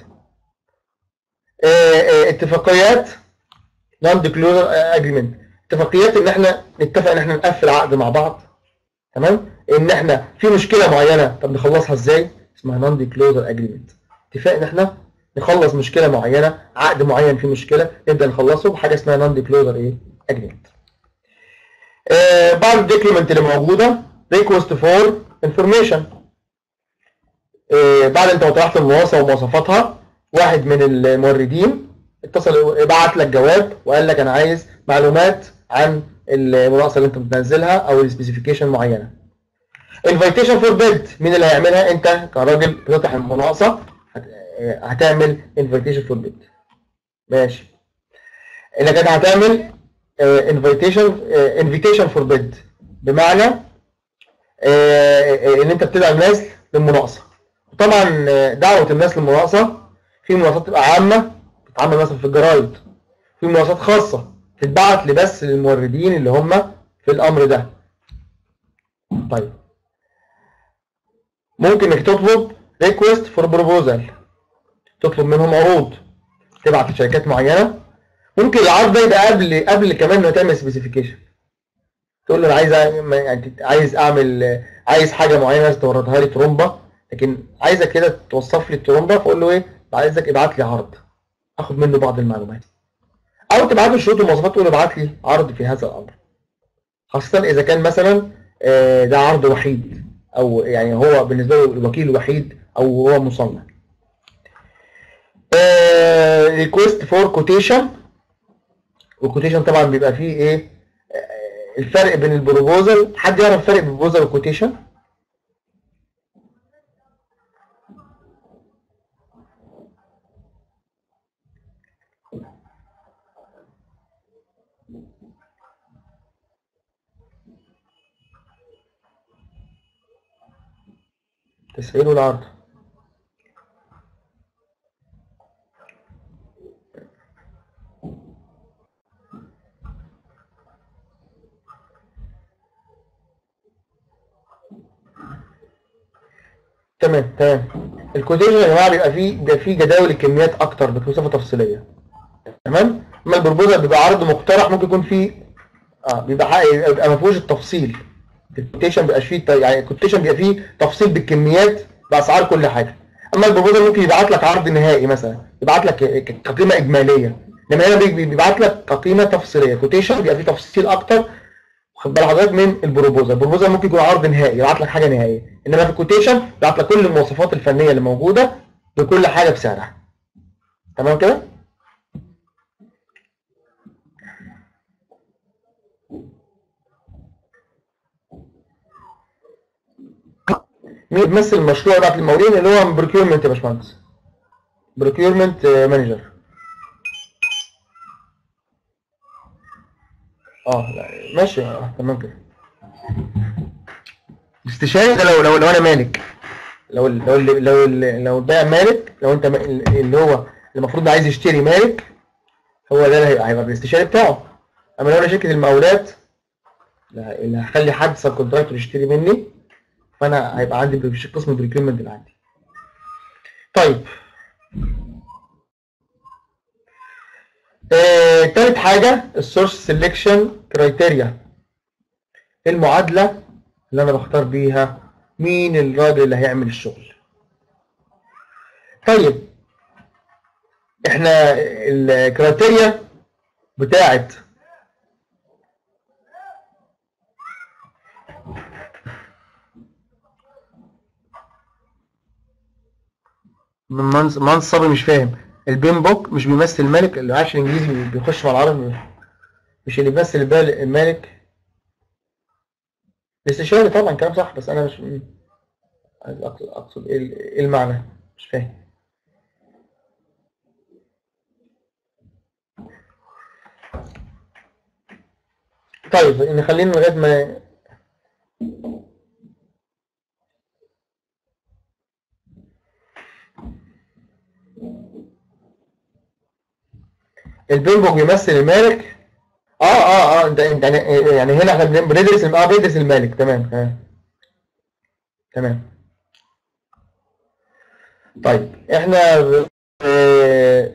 Speaker 1: اتفاقيات نون ديكلوزر اجريمنت اتفاقيات ان احنا نتفق ان احنا نقفل عقد مع بعض تمام ان احنا في مشكله معينه طب نخلصها ازاي اسمها نون ديكلوزر اجريمنت اتفاق ان احنا نخلص مشكله معينه عقد معين فيه مشكله نبدا نخلصه بحاجه اسمها نون ديكلوزر ايه اجريمنت آه بعض الدوكيومنت اللي موجوده ريكوست فور انفورميشن بعد انت ما طرحت المواصفه ومواصفاتها واحد من الموردين اتصل بعت لك جواب وقال لك انا عايز معلومات عن المناقصه اللي انت بتنزلها او السبيسيفيكيشن معينه انفيتيشن فور بيد مين اللي هيعملها انت كراجل بتفتح المناقصه هت- هتعمل انفيتيشن فور بيد ماشي انك انت هتعمل انفيتيشن انفيتيشن فور بيد بمعنى آه، ان انت بتدعو الناس للمناقصه طبعا آه، دعوه الناس للمناقصه في مناقصات تبقى عامه بتتعمل مثلا في الجرايد في مناقصات خاصه تتبعت لبس للموردين اللي هم في الامر ده طيب ممكن انك تطلب ريكوست فور بروبوزال تطلب منهم عروض تبعت لشركات معينه ممكن العرض ده يبقى قبل قبل كمان ما تعمل سبيسيفيكيشن تقول له انا عايز أعمل- يعني عايز اعمل عايز حاجه معينه عايز توردها لي ترومبه لكن عايزك كده توصف لي الترومبه فاقول له ايه عايزك ابعت لي عرض اخد منه بعض المعلومات او تبعت له الشروط والمواصفات تقول له ابعت لي عرض في هذا الامر خاصه اذا كان مثلا آه، ده عرض وحيد او يعني هو بالنسبه له الوكيل الوحيد او هو مصنع ريكوست فور كوتيشن والكوتيشن طبعا بيبقى فيه ايه آه، الفرق بين البروبوزل حد يعرف الفرق بين البروبوزل والكوتيشن تسعير والعرض تمام تمام الكوتيشن يا جماعه بيبقى فيه بيبقى فيه جداول الكميات اكتر بصفه تفصيليه تمام اما البروبوزال بيبقى عرض مقترح ممكن يكون فيه اه بيبقى حق- بيبقى ما فيهوش التفصيل الكوتيشن بيبقى فيه يعني الكوتيشن بيبقى فيه تفصيل بالكميات باسعار كل حاجه اما البروبوزال ممكن يبعت لك عرض نهائي مثلا يبعت لك ك- ك- كقيمه اجماليه انما هنا بي- بيبعت لك كقيمه تفصيليه كوتيشن بيبقى فيه تفصيل اكتر خد بال حضرتك من البروبوزال البروبوزال ممكن يكون عرض نهائي يبعت لك حاجه نهائيه انما في الكوتيشن يبعت لك كل المواصفات الفنيه اللي موجوده بكل حاجه بسعرها تمام كده مين بيمثل المشروع بتاعت المقاولين اللي هو بروكيورمنت يا باشمهندس بروكيورمنت مانجر اه لا ماشي آه، تمام كده الاستشاري ده لو لو لو انا مالك لو ال- لو ال- لو ال- لو البائع مالك لو انت ما- اللي هو المفروض عايز يشتري مالك هو ده اللي هيبقى هيبقى الاستشاري بتاعه اما لو انا شركه المقاولات لا- اللي هخلي حد سب كونتراكتور يشتري مني فانا هيبقى عندي في قسم البريكريمنت اللي عندي طيب آه، تالت حاجة السورس سيلكشن كرايتيريا المعادلة اللي أنا بختار بيها مين الراجل اللي هيعمل الشغل طيب احنا الكرايتيريا بتاعت منص- منصبي مش فاهم البين بوك مش بيمثل الملك اللي عايش الانجليزي بيخش مع العربي مش اللي بيمثل البال- الملك الاستشاري طبعا كلام صح بس انا مش م- عايز اقصد اقصد ايه ال- إيه المعنى مش فاهم طيب نخلينا لغايه ما البينبوك بيمثل المالك اه اه اه انت انت يعني يعني هنا احنا بن- بندرس اه بندرس المالك تمام تمام تمام طيب احنا آه،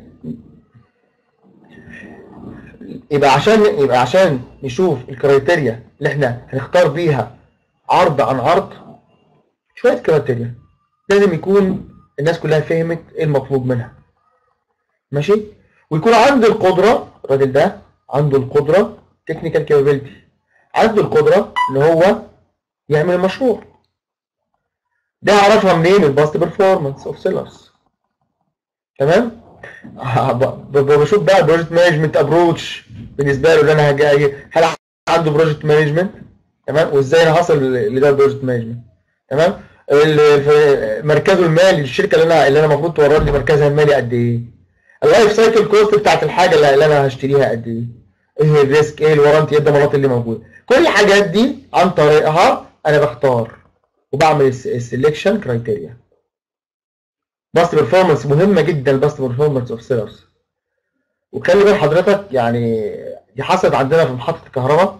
Speaker 1: يبقى عشان يبقى عشان نشوف الكرايتيريا اللي احنا هنختار بيها عرض عن عرض شويه كرايتيريا لازم يكون الناس كلها فهمت ايه المطلوب منها ماشي ويكون عنده القدره الراجل ده عنده القدره تكنيكال كابابيلتي عنده القدره ان هو يعمل المشروع ده اعرفها منين الباست بيرفورمانس اوف سيلرز تمام ب- ب- بشوف بقى البروجكت مانجمنت ابروتش بالنسبه له اللي انا هجي هل عنده بروجكت مانجمنت تمام وازاي انا هصل لده البروجكت مانجمنت تمام ال- في- مركزه المالي الشركه اللي انا اللي انا المفروض تورد لي مركزها المالي قد ايه اللايف سايكل كوست بتاعت الحاجه اللي اللي انا هشتريها قد ايه ايه الريسك ايه الورانتي ايه الضمانات اللي موجوده كل الحاجات دي عن طريقها انا بختار وبعمل السلكشن كرايتيريا باست بيرفورمانس مهمه جدا الباست بيرفورمانس اوف سيلرز وخلي بال حضرتك يعني دي حصلت عندنا في محطه الكهرباء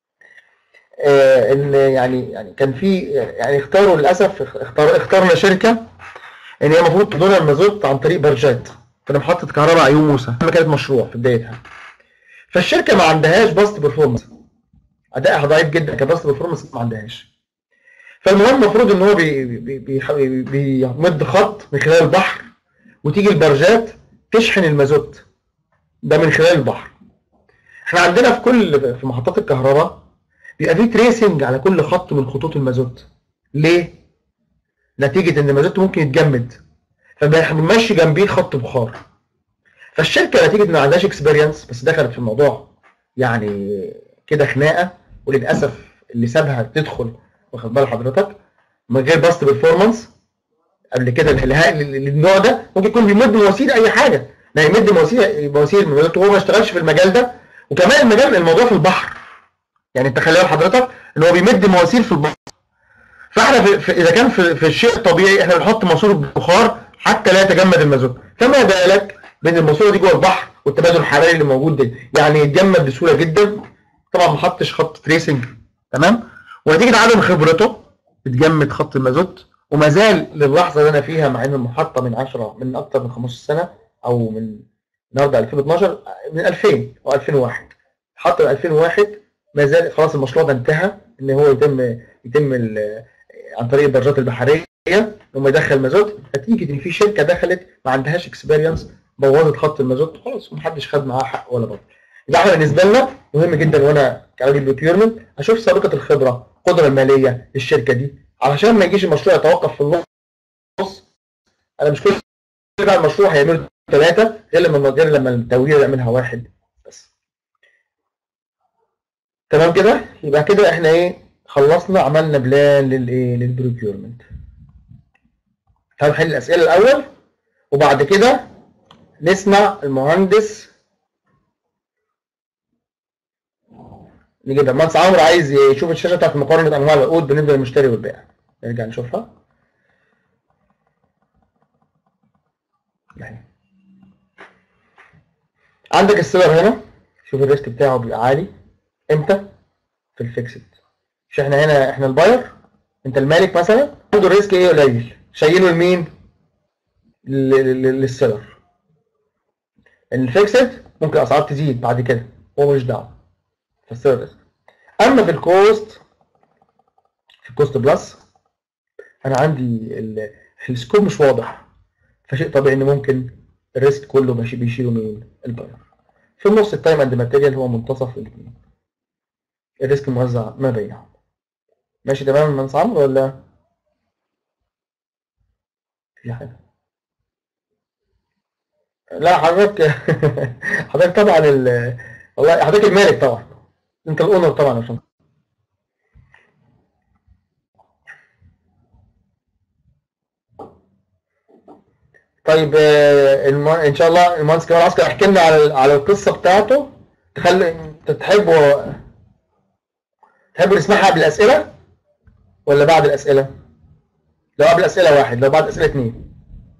Speaker 1: آه ان يعني يعني كان في يعني اختاروا للاسف اختار اختارنا شركه ان هي المفروض تدور المازوت عن طريق برجات في محطه كهرباء عيون موسى لما كانت مشروع في بدايتها فالشركه ما عندهاش باست بيرفورمانس ادائها ضعيف جدا كباست بيرفورمانس ما عندهاش فالمهم المفروض ان هو بي بي بي بيمد خط من خلال البحر وتيجي البرجات تشحن المازوت ده من خلال البحر احنا عندنا في كل في محطات الكهرباء بيبقى في تريسنج على كل خط من خطوط المازوت ليه نتيجه ان المازوت ممكن يتجمد فبنمشي جنبيه خط بخار فالشركه نتيجه ان ما عندهاش اكسبيرينس بس دخلت في الموضوع يعني كده خناقه وللاسف اللي سابها تدخل واخد بال حضرتك من غير باست بيرفورمانس قبل كده الهاء للنوع ده ممكن يكون بيمد مواسير اي حاجه لا يمد مواسير مواسير وهو ما اشتغلش في المجال ده وكمان المجال الموضوع في البحر يعني انت خلي بال حضرتك ان هو بيمد مواسير في البحر فاحنا في في اذا كان في, في الشيء الطبيعي احنا بنحط ماسوره بخار حتى لا يتجمد المازوت فما بالك بين الماسوره دي جوه البحر والتبادل الحراري اللي موجود ده يعني يتجمد بسهوله جدا طبعا ما حطش خط تريسنج تمام ونتيجه عدم خبرته اتجمد خط المازوت وما زال للحظه اللي انا فيها مع ان المحطه من 10 من اكثر من 15 سنه او من النهارده 2012 من 2000 او 2001 حط من 2001 ما زال خلاص المشروع ده انتهى ان هو يتم يتم عن طريق الدرجات البحريه انه يدخل مازوت نتيجه ان في شركه دخلت ما عندهاش اكسبيرينس بوظت خط المازوت خلاص ومحدش خد معاه حق ولا باطل يبقى احنا بالنسبه لنا مهم جدا وانا كراجل بروكيورمنت اشوف سابقه الخبره القدره الماليه للشركه دي علشان ما يجيش المشروع يتوقف في النص انا مش كل بتاع المشروع هيعملوا ثلاثه غير لما غير لما التوريد يعملها واحد بس تمام كده يبقى كده احنا ايه خلصنا عملنا بلان للايه للبروكيورمنت هنحل الاسئله الاول وبعد كده نسمع المهندس نجيب المهندس عمرو عايز يشوف الشاشه بتاعت مقارنه انواع العقود بالنسبه للمشتري والبائع نرجع نشوفها يعني عندك السيلر هنا شوف الريسك بتاعه بيبقى عالي امتى في الفيكسد مش احنا هنا احنا الباير انت المالك مثلا عنده الريسك ايه قليل شايله لمين للسيلر الفيكسد ممكن اسعار تزيد بعد كده هو مش دعوه فالسيلر ريسك اما في الكوست في الكوست بلس انا عندي السكوب مش واضح فشيء طبيعي ان ممكن الريسك كله ماشي بيشيله من الباير في النص التايم اند ماتيريال هو منتصف الاثنين الريسك موزع ما بينهم ماشي تمام من عمرو ولا في حاجه لا حضرتك حضرتك طبعا ال... والله حضرتك المالك طبعا انت الاونر طبعا عشان طيب آه، الم... ان شاء الله المهندس كمال عسكر احكي لنا على على القصه بتاعته تخلي تحبوا تحبوا نسمعها بالاسئله ولا بعد الاسئله لو قبل الاسئله واحد لو بعد الاسئله اثنين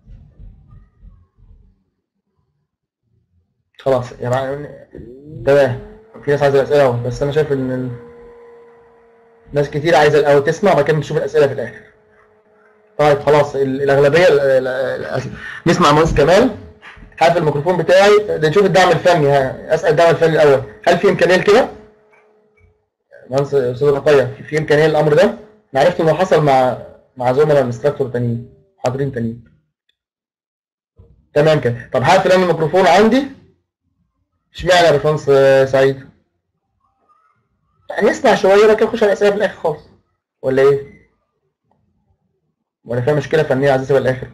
Speaker 1: خلاص يا يعني تمام في ناس عايزه الاسئله اهو بس انا شايف ان ال... ناس كتير عايزه الاول تسمع وبعد كده نشوف الاسئله في الاخر طيب خلاص الاغلبيه نسمع مهندس كمال هقفل الميكروفون بتاعي ده نشوف الدعم الفني ها. اسال الدعم الفني الاول هل في امكانيه لكده؟ مهندس استاذ رقيه في امكانيه للامر ده؟ انا عرفت انه حصل مع مع زملاء انستراكتور تانيين حاضرين تانيين تمام كده طب هقفل انا الميكروفون عندي اشمعنى يا باشمهندس سعيد؟ يعني اسمع شويه بعد كده نخش على الاسئله في الاخر خالص ولا ايه؟ ولا فيها مشكله فنيه عايز اسيبها الاخر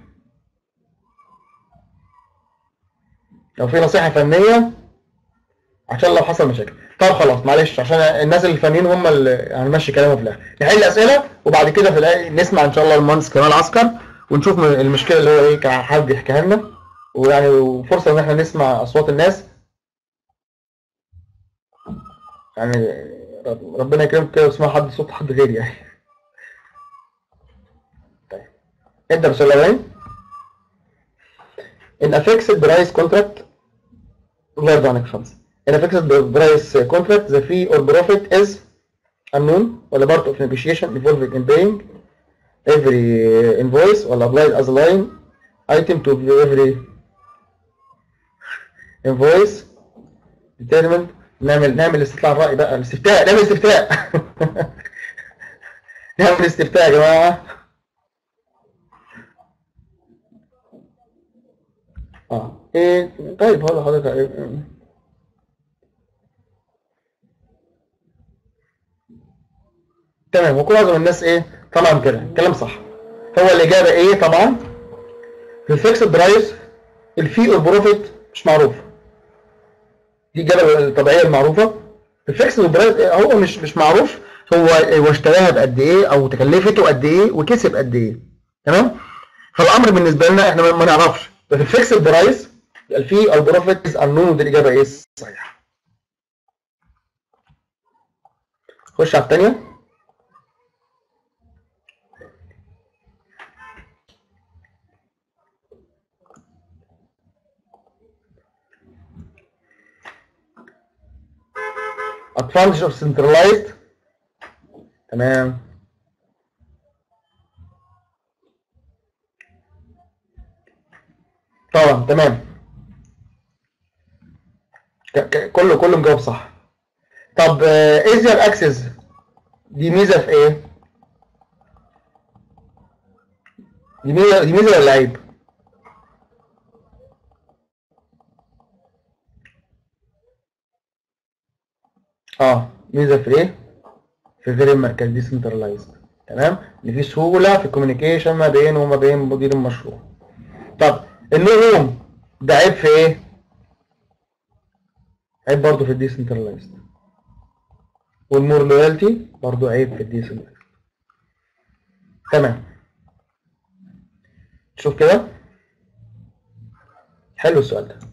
Speaker 1: لو في نصيحه فنيه عشان لو حصل مشاكل طب خلاص معلش عشان الناس الفنيين هم اللي هنمشي كلامهم في الاخر نحل الاسئله وبعد كده في الاخر نسمع ان شاء الله المهندس كمال عسكر ونشوف المشكله اللي هو ايه كان حابب يحكيها لنا ويعني وفرصه ان احنا نسمع اصوات الناس يعني ربنا يكرمك كده واسمع حد صوت حد غيري يعني طيب ابدا بالسؤال الاولاني In a fixed price contract الله يرضى عنك خمسة In a fixed price contract the fee or profit is unknown ولا part of negotiation involving in paying every invoice ولا applied as a line item to every invoice determined نعمل نعمل استطلاع الرأي بقى الاستفتاء نعمل استفتاء نعمل استفتاء يا جماعة اه ايه طيب هقول لحضرتك إيه؟ تمام وكل معظم الناس ايه طبعا كده كلام صح هو الاجابه ايه طبعا في الفيكسد برايس الفي والبروفيت مش معروف دي الاجابه الطبيعيه المعروفه الفيكسد برايس هو مش مش معروف هو هو اشتراها بقد ايه او تكلفته قد ايه وكسب قد ايه تمام فالامر بالنسبه لنا احنا ما نعرفش ففي الفيكسد برايس الفي او بروفيت از انون ودي الاجابه ايه صحيحه خش على الثانيه advantage of centralized تمام طبعا تمام كله كله مجاوب صح طب ايزير اكسس دي ميزه في ايه دي ميزه دي ميزه ولا عيب اه ميزه في ايه في غير المركز دي سنترلايزد تمام ان في سهوله في الكوميونيكيشن ما بينه وما بين مدير المشروع طب النجوم ده عيب في ايه عيب برضه في الديسنترلايزد والمور لويالتي برضه عيب في الديسنترلايزد تمام شوف كده حلو السؤال ده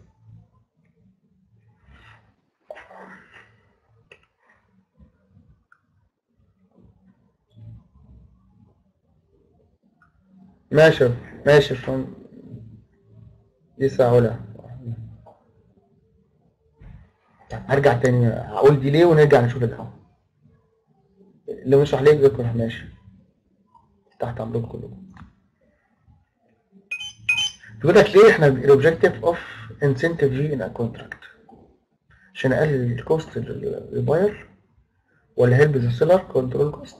Speaker 1: ماشي ماشي فهم دي سهولة هرجع تاني هقول دي ليه ونرجع نشوف الأول اللي مش ليه يذكر ماشي تحت امركم كلكم بيقول لك ليه احنا الاوبجيكتيف اوف انسنتيف جي ان كونتراكت عشان اقلل الكوست للباير ولا هيلب ذا سيلر كنترول كوست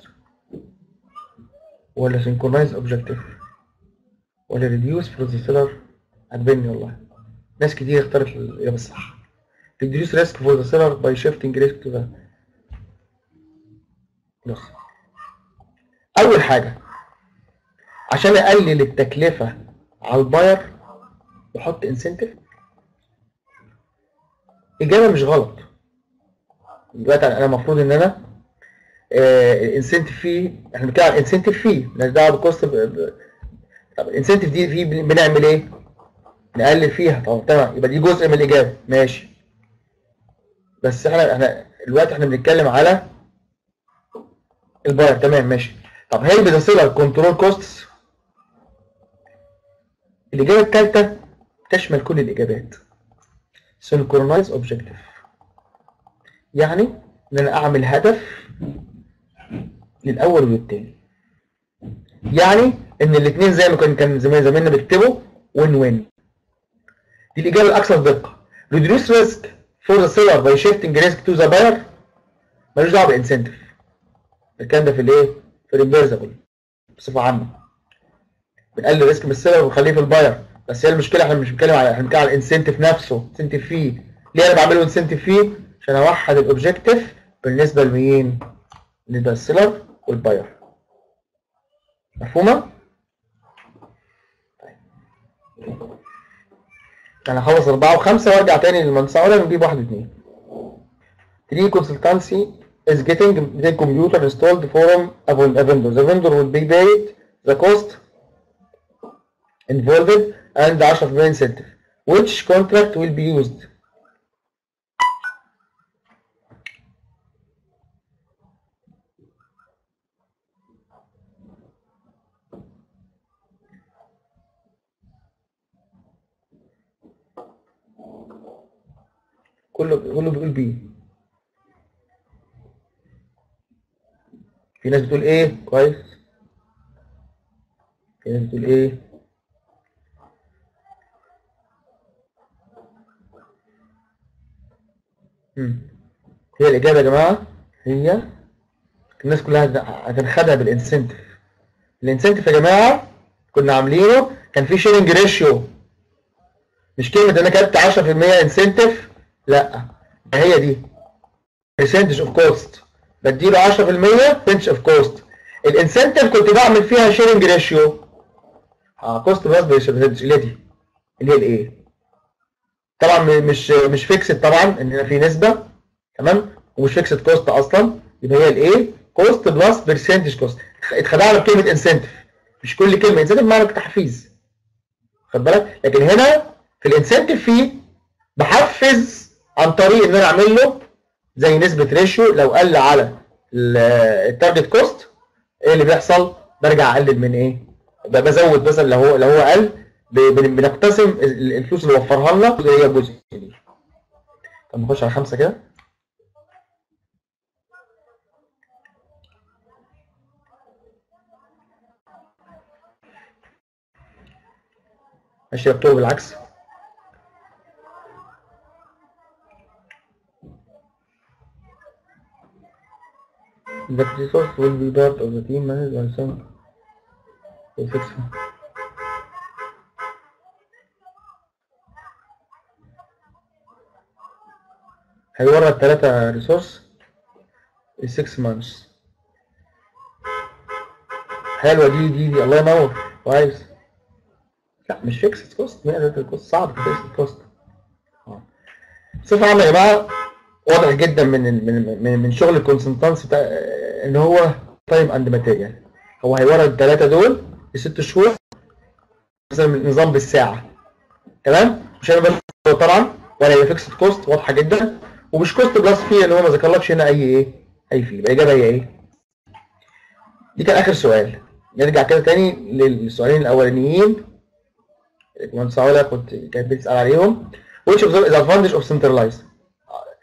Speaker 1: ولا سينكرونايز اوبجيكتيف ولا ريديوس فور ذا سيلر عجبني والله ناس كتير اختارت الاجابه الصح reduce risk for the seller by shifting risk to the بص اول حاجه عشان اقلل التكلفه على الباير بحط انسنتيف اجابه مش غلط دلوقتي انا المفروض ان انا الانسنتيف فيه احنا بنتكلم عن انسنتيف فيه مالناش دعوه بالكوست طب الانسنتيف دي فيه بنعمل ايه؟ نقلل فيها طب تمام يبقى دي جزء من الاجابه ماشي بس احنا احنا دلوقتي احنا بنتكلم على الباير تمام ماشي طب هل بتصل كنترول كوستس الاجابه الثالثه تشمل كل الاجابات سينكرونايز اوبجكتيف يعني ان انا اعمل هدف للاول والثاني يعني ان الاثنين زي ما كان كان زمان زمايلنا بيكتبوا وين وين دي الاجابه الاكثر دقه reduce risk for the seller by shifting risk to the buyer ملوش دعوه بالانسنتيف الكلام ده في الايه؟ في الريمبرزبل بصفه عامه بنقلل ريسك من السيلر ونخليه في الباير بس هي المشكله احنا مش بنتكلم على احنا بنتكلم على الانسنتيف نفسه انسنتيف فيه ليه انا بعمله انسنتيف فيه؟ عشان اوحد الاوبجيكتيف بالنسبه لمين؟ بالنسبه للسيلر والباير مفهومه؟ انا هخلص أربعة وخمسة وارجع تاني للمنصة ولا نجيب واحد واثنين. 3 consultancy is getting the computer installed from a vendor. The vendor will be paid the cost involved and 10% incentive. Which contract will be used? كله كله بيقول بي في ناس بتقول ايه كويس في ناس بتقول ايه مم. هي الإجابة يا جماعة هي الناس كلها هتنخدع بالانسنتيف الانسنتيف يا جماعة كنا عاملينه كان في شيرنج ريشيو مش كلمة انا كتبت 10% انسنتيف لا هي دي percentage of cost بديله 10% percentage of cost الانسنتيف كنت بعمل فيها شيرنج ريشيو اه كوست بلس برسنتج اللي هي دي اللي هي الايه طبعا مش مش فيكسد طبعا ان هنا في نسبه تمام ومش فيكسد كوست اصلا يبقى هي الايه كوست بلس برسنتج كوست اتخدعنا بكلمه انسنتيف مش كل كلمه انسنتيف معنى تحفيز خد بالك لكن هنا في الانسنتيف فيه بحفز عن طريق ان انا اعمل له زي نسبه ريشيو لو قل على التارجت كوست ايه اللي بيحصل؟ برجع اقلل من ايه؟ بزود مثلا لو هو لو هو قل بنقتسم الفلوس اللي وفرها لنا اللي هي جزء دي. طب نخش على خمسه كده. ماشي بكتبه بالعكس. The resource will be part of the team managed by some section. هيورى التلاتة ريسورس ال 6 months حلوة دي دي دي الله ينور كويس لا مش فيكسد كوست مقدر الكوست صعب فيكسد كوست بصفة عامة يا جماعة واضح جدا من من من, من شغل الكونسلتانس بتاع ان هو تايم اند ماتيريال هو هيورد الثلاثه دول لست شهور مثلا نظام بالساعه تمام مش هيبقى طبعا ولا هي فيكسد كوست واضحه جدا ومش كوست بلس فيه اللي هو ما ذكرلكش هنا اي ايه اي فيه يبقى الاجابه هي ايه دي كان اخر سؤال نرجع كده تاني للسؤالين الاولانيين كمان سؤال كنت كانت بتسال عليهم which of the advantage of centralized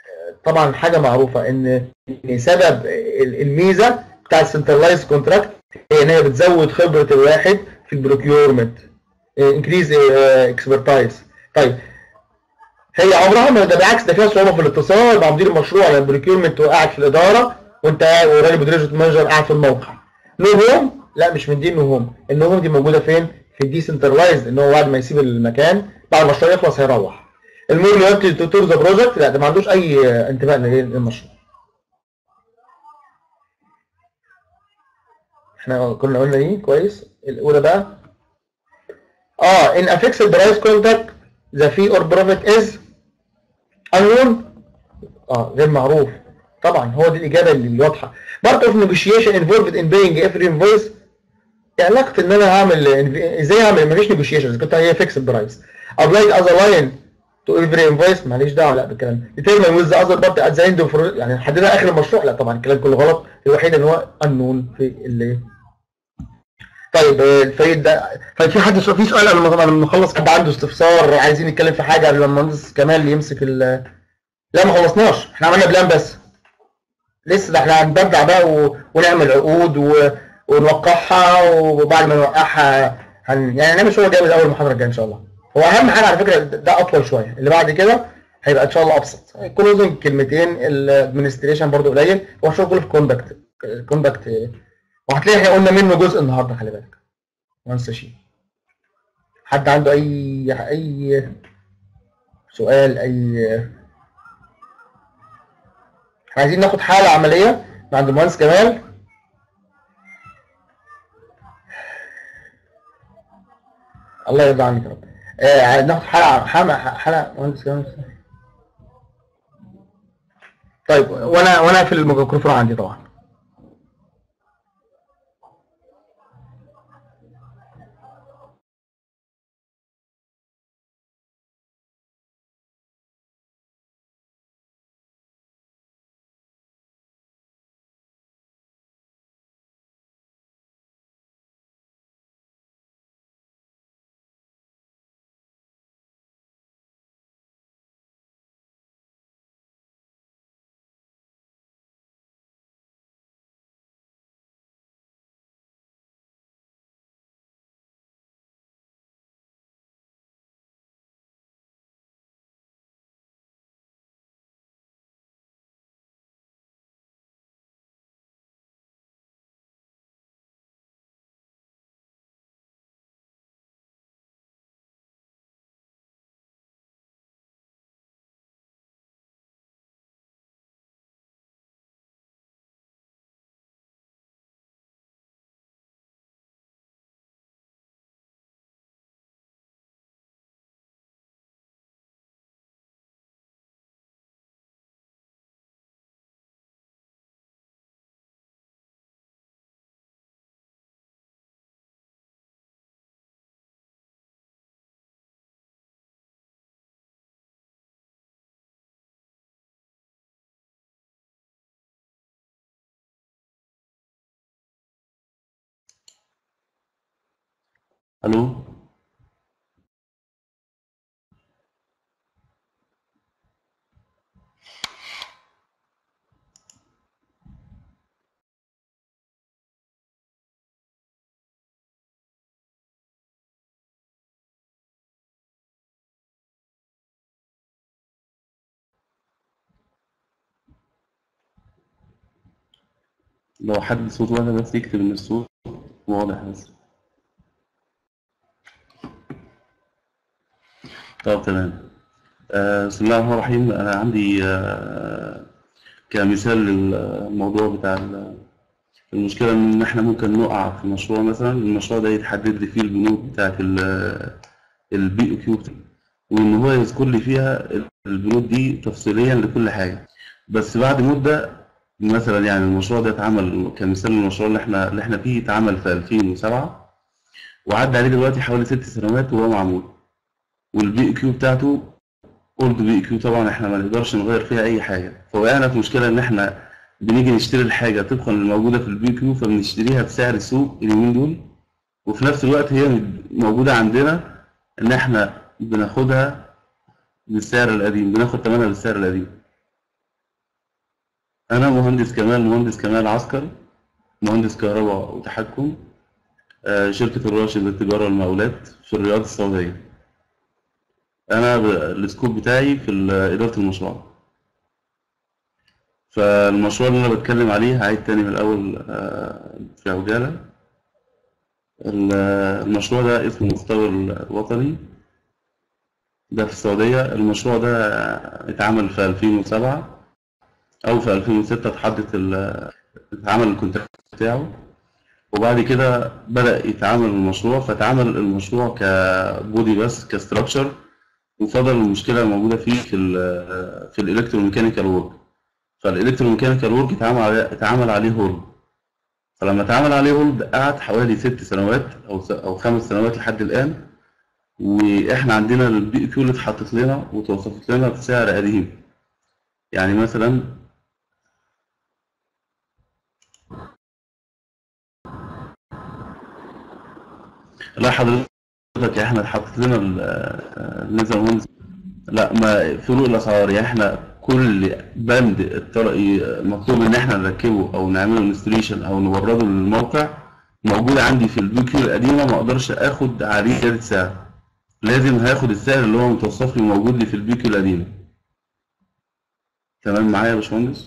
Speaker 1: طبعا حاجه معروفه ان سبب الميزه بتاع السنترلايز كونتراكت هي ان هي بتزود خبره الواحد في البروكيورمنت انكريز اكسبرتايز طيب هي عمرها ما ده بالعكس ده فيها صعوبه في الاتصال مع مدير المشروع يعني البروكيورمنت وقاعد في الاداره وانت قاعد وراجل بروجكت مانجر قاعد في الموقع نو هوم لا مش من دي النو هوم النو هوم دي موجوده فين؟ في الديسنترلايزد ان هو بعد ما يسيب المكان بعد ما المشروع يخلص هيروح المور لويالتي تو ذا بروجكت لا ده ما عندوش اي انتماء للمشروع احنا كنا قلنا ايه كويس الاولى بقى اه ان افيكس برايس كونتاكت ذا في اور بروفيت از unknown اه غير معروف طبعا هو دي الاجابه اللي واضحه part of negotiation involved in paying every invoice إيه علاقه ان انا هعمل ازاي اعمل مفيش نيجوشيشنز كنت هي فيكس برايس ابلاي از لاين تو افري انفويس ماليش دعوه لا بالكلام ديترمين ويز ذا اذر بارت ات ذا اند يعني حددها اخر المشروع لا طبعا الكلام كله غلط الوحيد ان هو unknown في اللي طيب آه، الفريد ده طيب في حد سؤال في سؤال قبل ما طبعا لما نخلص حد عنده استفسار عايزين نتكلم في حاجه قبل ما المهندس كمال يمسك ال لا ما خلصناش احنا عملنا بلان بس لسه ده احنا هنبدع بقى و... ونعمل عقود و... ونوقعها وبعد ما نوقعها هن... يعني هنعمل شغل جامد اول محاضره الجايه ان شاء الله هو اهم حاجه على فكره ده اطول شويه اللي بعد كده هيبقى ان شاء الله ابسط كلوزنج كلمتين الادمنستريشن برضو قليل هو الشغل كله في كوندكت كوندكت وهتلاقي احنا قلنا منه جزء النهارده خلي بالك ما انساش حد عنده اي اي سؤال اي احنا عايزين ناخد حاله عمليه مع عند المهندس كمال الله يرضى عنك يا رب آه ناخد حلقه حلقه حلقه مهندس كمال طيب وانا وانا في الميكروفون عندي طبعا
Speaker 2: الو لو حد صوته واضح بس يكتب ان الصوت واضح بس طب تمام آه، بسم الله الرحمن الرحيم انا عندي آه، كمثال للموضوع بتاع ال- المشكلة ان احنا ممكن نقع في مشروع مثلا المشروع ده يتحدد لي فيه البنود بتاعت البي او كيو وان هو يذكر لي فيها البنود دي تفصيليا لكل حاجة بس بعد مدة مثلا يعني المشروع ده اتعمل كمثال للمشروع اللي احنا اللي احنا فيه اتعمل في 2007 وعدى عليه دلوقتي حوالي ست سنوات وهو معمول والبي كيو بتاعته اولد بي كيو طبعا احنا ما نقدرش نغير فيها اي حاجه فوقعنا في مشكله ان احنا بنيجي نشتري الحاجه طبقا للموجوده في البي كيو فبنشتريها بسعر السوق اليومين دول وفي نفس الوقت هي موجوده عندنا ان احنا بناخدها بالسعر القديم بناخد ثمنها بالسعر القديم انا مهندس كمال مهندس كمال عسكري مهندس كهرباء وتحكم آه، شركة الراشد للتجارة والمقاولات في الرياض السعودية أنا ب- السكوب بتاعي في ال- إدارة المشروع فالمشروع اللي أنا بتكلم عليه هعيد تاني من الأول آه، في عجالة ال- المشروع ده اسمه المختبر الوطني ده في السعودية المشروع ده اتعمل في 2007 أو في 2006 اتحدد ال- اتعمل الكونتراكت بتاعه وبعد كده بدأ يتعامل المشروع فاتعمل المشروع كبودي بس كستراكشر وفضل المشكلة الموجودة فيه في ال في الالكتروميكانيكال وورك فالالكتروميكانيكال وورك اتعمل عليه اتعمل عليه هولد فلما اتعمل عليه هولد قعد حوالي ست سنوات او س- او خمس سنوات لحد الآن واحنا عندنا البي كيو اللي اتحطت لنا وتوصفت لنا بسعر قديم يعني مثلا لا حضرتك احنا اتحطت لنا ال- آه، النظام المهندس لا ما فروق الاسعار يعني احنا كل بند الطرقي مطلوب ان احنا نركبه او نعمله انستليشن او نورده للموقع موجود عندي في البي كيو القديمه ما اقدرش اخد عليه زياده سعر لازم هاخد السعر اللي هو متوصف لي موجود لي في البي كيو القديمه تمام معايا يا باشمهندس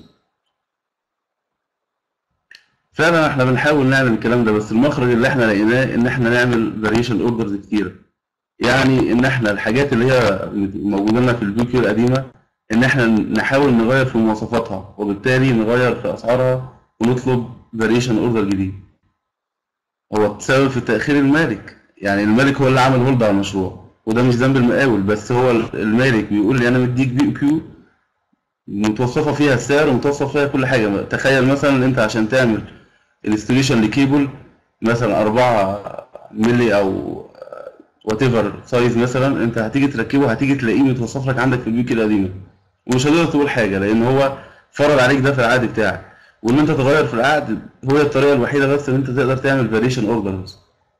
Speaker 2: فعلا احنا بنحاول نعمل الكلام ده بس المخرج اللي احنا لقيناه ان احنا نعمل فاريشن اوردرز كتير يعني ان احنا الحاجات اللي هي موجوده لنا في البي كيو القديمه ان احنا نحاول نغير في مواصفاتها وبالتالي نغير في اسعارها ونطلب فاريشن اوردر جديد هو السبب في تاخير المالك يعني المالك هو اللي عمل هولد على المشروع وده مش ذنب المقاول بس هو المالك بيقول لي انا مديك بي كيو متوصفه فيها السعر ومتوصف فيها كل حاجه تخيل مثلا ان انت عشان تعمل انستليشن لكيبل مثلا 4 ملي او وات ايفر سايز مثلا انت هتيجي تركبه هتيجي تلاقيه متوصف لك عندك في البيك القديمه ومش هتقدر تقول حاجه لان هو فرض عليك ده في العقد بتاعك وان انت تغير في العقد هو الطريقه الوحيده بس ان انت تقدر تعمل فاريشن اوردرز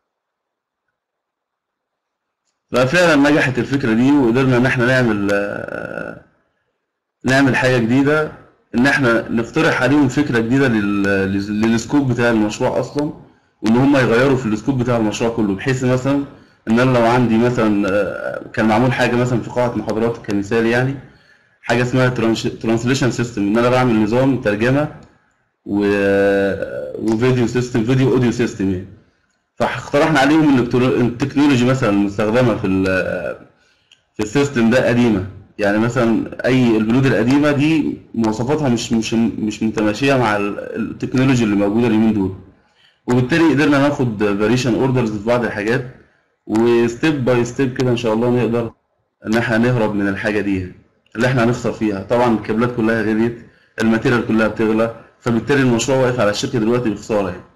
Speaker 2: ففعلا نجحت الفكره دي وقدرنا ان احنا نعمل آه، نعمل حاجه جديده ان احنا نقترح عليهم فكره جديده لل- لل- للسكوب بتاع المشروع اصلا وان هم يغيروا في السكوب بتاع المشروع كله بحيث مثلا ان انا لو عندي مثلا آه، كان معمول حاجه مثلا في قاعه محاضرات كمثال يعني حاجه اسمها ترانسليشن سيستم ان انا بعمل نظام ترجمه و وفيديو سيستم فيديو اوديو سيستم يعني فاقترحنا عليهم ان التكنو- التكنولوجي مثلا المستخدمه في ال- في السيستم ده قديمه يعني مثلا اي البنود القديمه دي مواصفاتها مش مش مش متماشيه مع ال- التكنولوجي اللي موجوده اليومين دول وبالتالي قدرنا ناخد فاريشن اوردرز في بعض الحاجات وستيب باي ستيب كده ان شاء الله نقدر ان احنا نهرب من الحاجه دي اللي احنا هنخسر فيها طبعا الكابلات كلها غليت الماتيريال كلها بتغلى فبالتالي المشروع واقف على الشركه دلوقتي بخساره يعني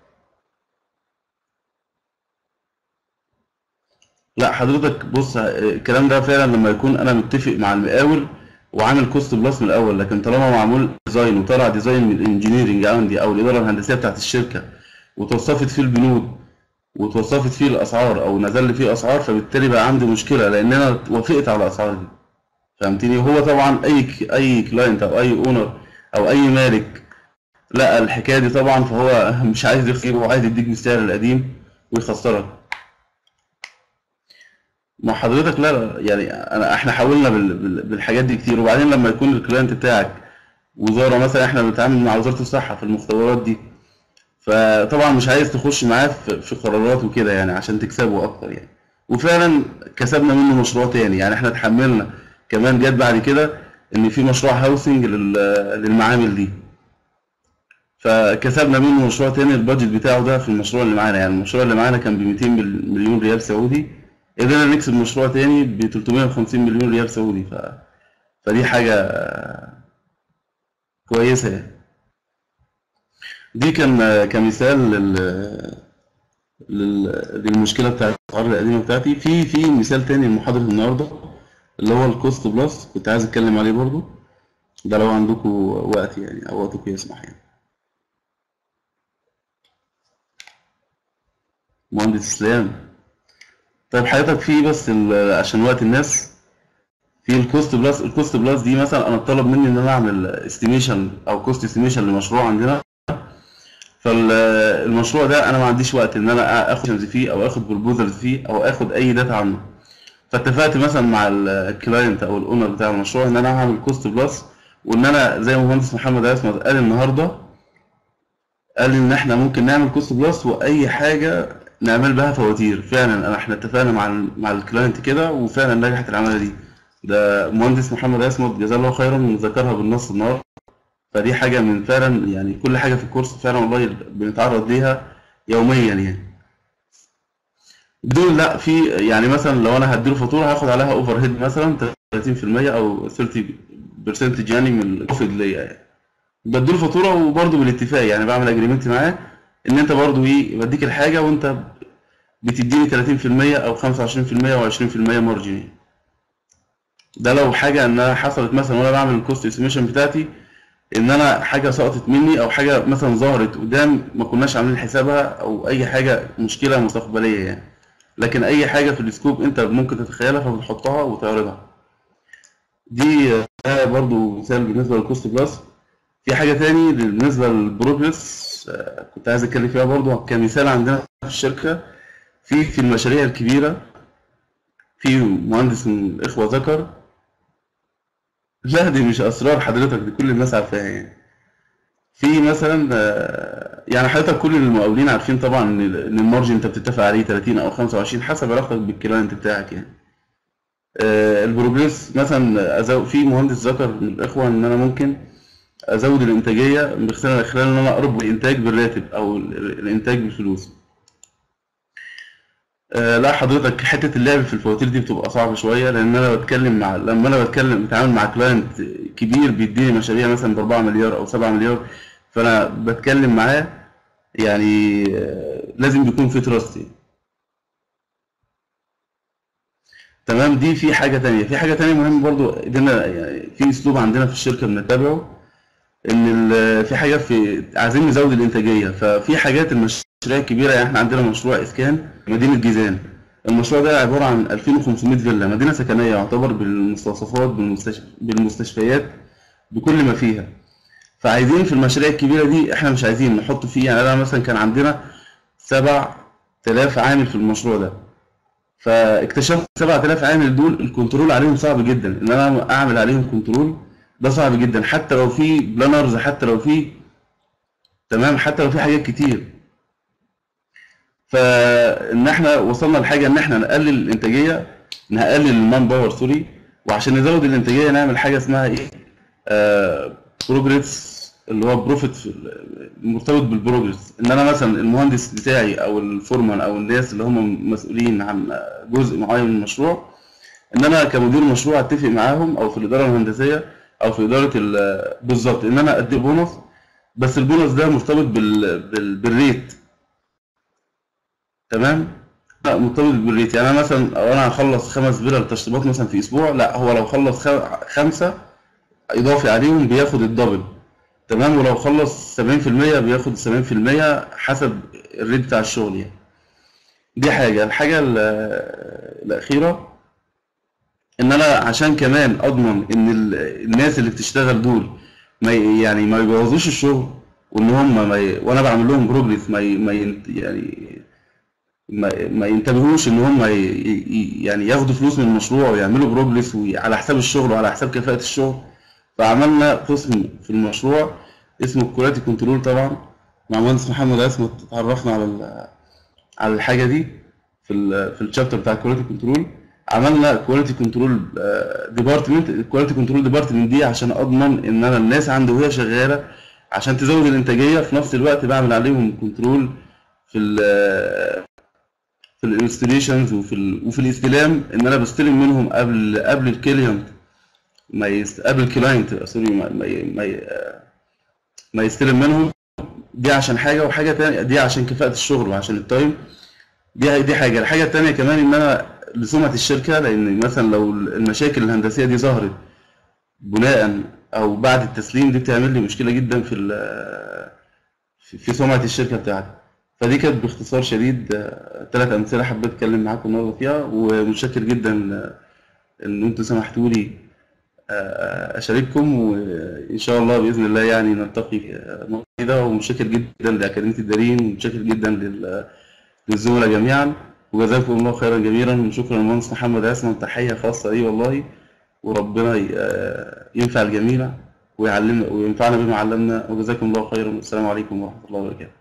Speaker 2: لا حضرتك بص الكلام ده فعلا لما يكون انا متفق مع المقاول وعامل كوست بلس من الاول لكن طالما معمول ديزاين وطلع ديزاين من الانجينيرنج عندي او الاداره الهندسيه بتاعت الشركه وتوصفت فيه البنود وتوصفت فيه الاسعار او نزل لي فيه اسعار فبالتالي بقى عندي مشكله لان انا وافقت على الاسعار دي فهمتني وهو طبعا اي ك- اي كلاينت او اي اونر او اي مالك لقى الحكايه دي طبعا فهو مش عايز يخسر وعايز يديك بالسعر القديم ويخسرك ما حضرتك لا لا، يعني انا احنا حاولنا بال- بال- بالحاجات دي كتير وبعدين لما يكون الكلاينت بتاعك وزاره مثلا احنا بنتعامل مع وزاره الصحه في المختبرات دي فطبعا مش عايز تخش معاه في في قرارات وكده يعني عشان تكسبه اكتر يعني وفعلا كسبنا منه مشروع تاني يعني احنا اتحملنا كمان جت بعد كده ان في مشروع هاوسنج لل- للمعامل دي فكسبنا منه مشروع تاني البادجت بتاعه ده في المشروع اللي معانا يعني المشروع اللي معانا كان ب 200 مل- مليون ريال سعودي قدرنا نكسب مشروع تاني ب 350 مليون ريال سعودي ف... فدي حاجة كويسة يعني دي كان كمثال لل... لل... للمشكلة بتاعت الأسعار القديمة بتاعتي في في مثال تاني لمحاضرة النهاردة اللي هو الكوست بلس كنت عايز أتكلم عليه برضو ده لو عندكم وقت يعني أو وقتكم يسمح يعني مهندس إسلام طيب حضرتك في بس ال- عشان وقت الناس في الكوست بلس الكوست بلس دي مثلا انا طلب مني ان انا اعمل استيميشن او كوست استيميشن لمشروع عندنا فالمشروع ده انا ما عنديش وقت ان انا اخد فيه او اخد بروبوزلز فيه او اخد اي داتا عنه فاتفقت مثلا مع الكلاينت او الاونر بتاع المشروع ان انا هعمل كوست بلس وان انا زي ما المهندس محمد اسمت قال النهارده قال ان احنا ممكن نعمل كوست بلس واي حاجه نعمل بها فواتير فعلا انا احنا اتفقنا مع ال مع الكلاينت كده وفعلا نجحت العمليه دي ده مهندس محمد اسمت جزاه الله خيرا ذكرها بالنص النهارده فدي حاجه من فعلا يعني كل حاجه في الكورس فعلا والله بنتعرض ليها يوميا يعني دول لا في يعني مثلا لو انا هديله فاتوره هاخد عليها اوفر هيد مثلا 30% او 30% يعني من البروفيت ليا يعني بديله فاتوره وبرده بالاتفاق يعني بعمل اجريمنت معاه ان انت برده ايه بديك الحاجه وانت بتديني 30% او 25% او 20% مارجن ده لو حاجه انها حصلت مثلا وانا بعمل الكوست استيميشن بتاعتي ان انا حاجه سقطت مني او حاجه مثلا ظهرت قدام ما كناش عاملين حسابها او اي حاجه مشكله مستقبليه يعني لكن اي حاجه في السكوب انت ممكن تتخيلها فبتحطها وتعرضها دي ده برضو مثال بالنسبه للكوست بلس في حاجه تاني بالنسبه للبروجرس كنت عايز اتكلم فيها برضو كمثال عندنا في الشركه في في المشاريع الكبيره في مهندس من الاخوه ذكر لا دي مش اسرار حضرتك دي كل الناس عارفاها يعني في مثلا يعني حضرتك كل المقاولين عارفين طبعا ان المارجن انت بتتفق عليه 30 او 25 حسب علاقتك بالكلاينت بتاعك يعني البروجريس مثلا أزود في مهندس ذكر من الاخوه ان انا ممكن ازود الانتاجيه من خلال خلال ان انا اربط الانتاج بالراتب او الانتاج بالفلوس لا حضرتك حته اللعب في الفواتير دي بتبقى صعبه شويه لان انا بتكلم مع لما انا بتكلم بتعامل مع كلاينت كبير بيديني مشاريع مثلا ب 4 مليار او 7 مليار فانا بتكلم معاه يعني لازم بيكون في تراست تمام دي في حاجه تانية في حاجه تانية مهمه برضو قدرنا يعني في اسلوب عندنا في الشركه بنتبعه ان في حاجه في عايزين نزود الانتاجيه ففي حاجات المشاريع الكبيره يعني احنا عندنا مشروع اسكان مدينه جيزان المشروع ده عباره عن 2500 فيلا مدينه سكنيه يعتبر بالمستوصفات بالمستشفيات بكل ما فيها فعايزين في المشاريع الكبيره دي احنا مش عايزين نحط فيه يعني انا مثلا كان عندنا 7000 عامل في المشروع ده فاكتشفت 7000 عامل دول الكنترول عليهم صعب جدا ان انا اعمل عليهم كنترول ده صعب جدا حتى لو في بلانرز حتى لو في تمام حتى لو في حاجات كتير فان احنا وصلنا لحاجه ان احنا نقلل الانتاجيه نقلل المان باور سوري وعشان نزود الانتاجيه نعمل حاجه اسمها ايه آه بروجريس اللي هو بروفيت مرتبط بالبروجريس ان انا مثلا المهندس بتاعي او الفورمان او الناس اللي هم مسؤولين عن جزء معين من المشروع ان انا كمدير مشروع اتفق معاهم او في الاداره الهندسيه او في اداره بالظبط ان انا ادي بونص بس البونص ده مرتبط بال... بال... بالريت تمام لا مرتبط بالريت يعني انا مثلا لو انا هخلص خمس فيلل تشطيبات مثلا في اسبوع لا هو لو خلص خمسه اضافي عليهم بياخد الدبل تمام ولو خلص 70% بياخد 70% حسب الريت بتاع الشغل يعني دي حاجه الحاجه الاخيره ان انا عشان كمان اضمن ان الناس اللي بتشتغل دول ما يعني ما يبوظوش الشغل وان هم ما ي... وانا بعمل لهم بروجريس ما ي... ما ي... يعني ما, ما ينتبهوش ان هم ي... يعني ياخدوا فلوس من المشروع ويعملوا بروجريس على حساب الشغل وعلى حساب كفاءة الشغل فعملنا قسم في المشروع اسمه الكواليتي كنترول طبعا مع مهندس محمد اسمه اتعرفنا على على الحاجه دي في ال في الشابتر بتاع الكواليتي كنترول عملنا كواليتي كنترول ديبارتمنت الكواليتي كنترول ديبارتمنت دي عشان اضمن ان انا الناس عندي وهي شغاله عشان تزود الانتاجيه في نفس الوقت بعمل عليهم كنترول في ال في الانستليشنز وفي ال وفي الاستلام ان انا بستلم منهم قبل قبل الكلينت ما يست... قبل الكلاينت سوري ما ما, ما, ما يستلم منهم دي عشان حاجه وحاجه تانية دي عشان كفاءه الشغل وعشان التايم دي دي حاجه الحاجه التانية كمان ان انا لسمعه الشركه لان مثلا لو المشاكل الهندسيه دي ظهرت بناء او بعد التسليم دي بتعمل لي مشكله جدا في في سمعه الشركه بتاعتي فدي كانت باختصار شديد ثلاث امثله حبيت اتكلم معاكم النهارده فيها ومتشكر جدا ان انتم سمحتوا لي آه، اشارككم وان شاء الله باذن الله يعني نلتقي في آه، كده ومتشكر جدا لاكاديميه الدارين ومتشكر جدا لل- للزملاء جميعا وجزاكم الله خيرا جميلا شكرا للمهندس محمد عصمت تحيه خاصه لي والله وربنا ي- آه، ينفع الجميع ويعلمنا وينفعنا بما علمنا وجزاكم الله خيرا والسلام عليكم ورحمه الله وبركاته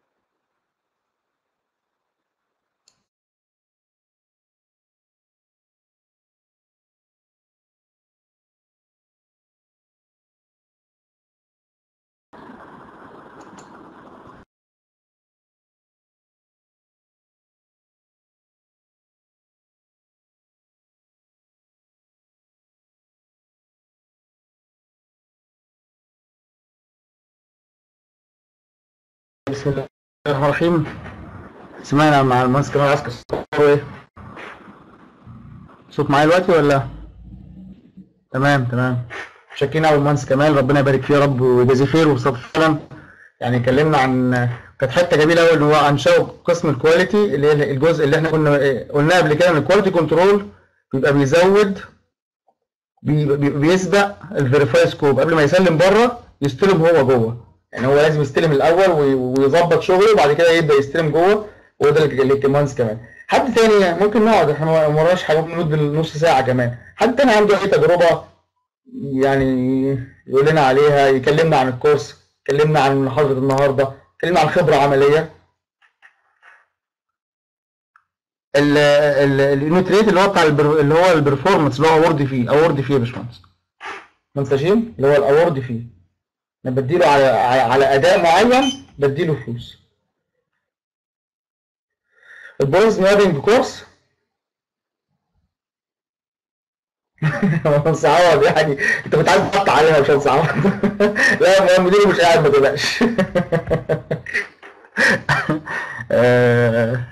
Speaker 1: بسم الله الرحمن الرحيم سمعنا مع المهندس كمال عسكر الصوت ايه صوت معايا دلوقتي ولا تمام تمام شاكرين قوي المهندس كمال ربنا يبارك فيه يا رب ويجازيه خير وبصراحه فعلا يعني اتكلمنا عن كانت حته جميله قوي اللي هو عن شو قسم الكواليتي اللي هي الجزء اللي احنا كنا إيه، قلناه قبل كده ان الكواليتي كنترول بيبقى بيزود بي- بي- بيسبق الفيريفاي سكوب قبل ما يسلم بره يستلم هو جوه يعني هو لازم يستلم الاول وي- ويظبط شغله وبعد كده يبدا يستلم جوه وده اللي اللي المهندس كمان حد تاني ممكن نقعد احنا ما ما وراناش حاجه ممكن نقعد نص ساعه كمان حد تاني عنده اي تجربه يعني يقول لنا عليها يكلمنا عن الكورس يكلمنا عن محاضره النهارده يكلمنا عن خبره عمليه ال ال اليونت ريت اللي هو بتاع البر... اللي هو البرفورمانس اللي هو اوورد فيه اوورد فيه يا باشمهندس ما تنساشين اللي هو الاورد فيه انا بديله على على اداء معين بديله فلوس البويز مابينج كورس مش عوض يعني انت كنت عايز تحط عليها مش هنصعب لا المدير مش قاعد ما تقلقش آه،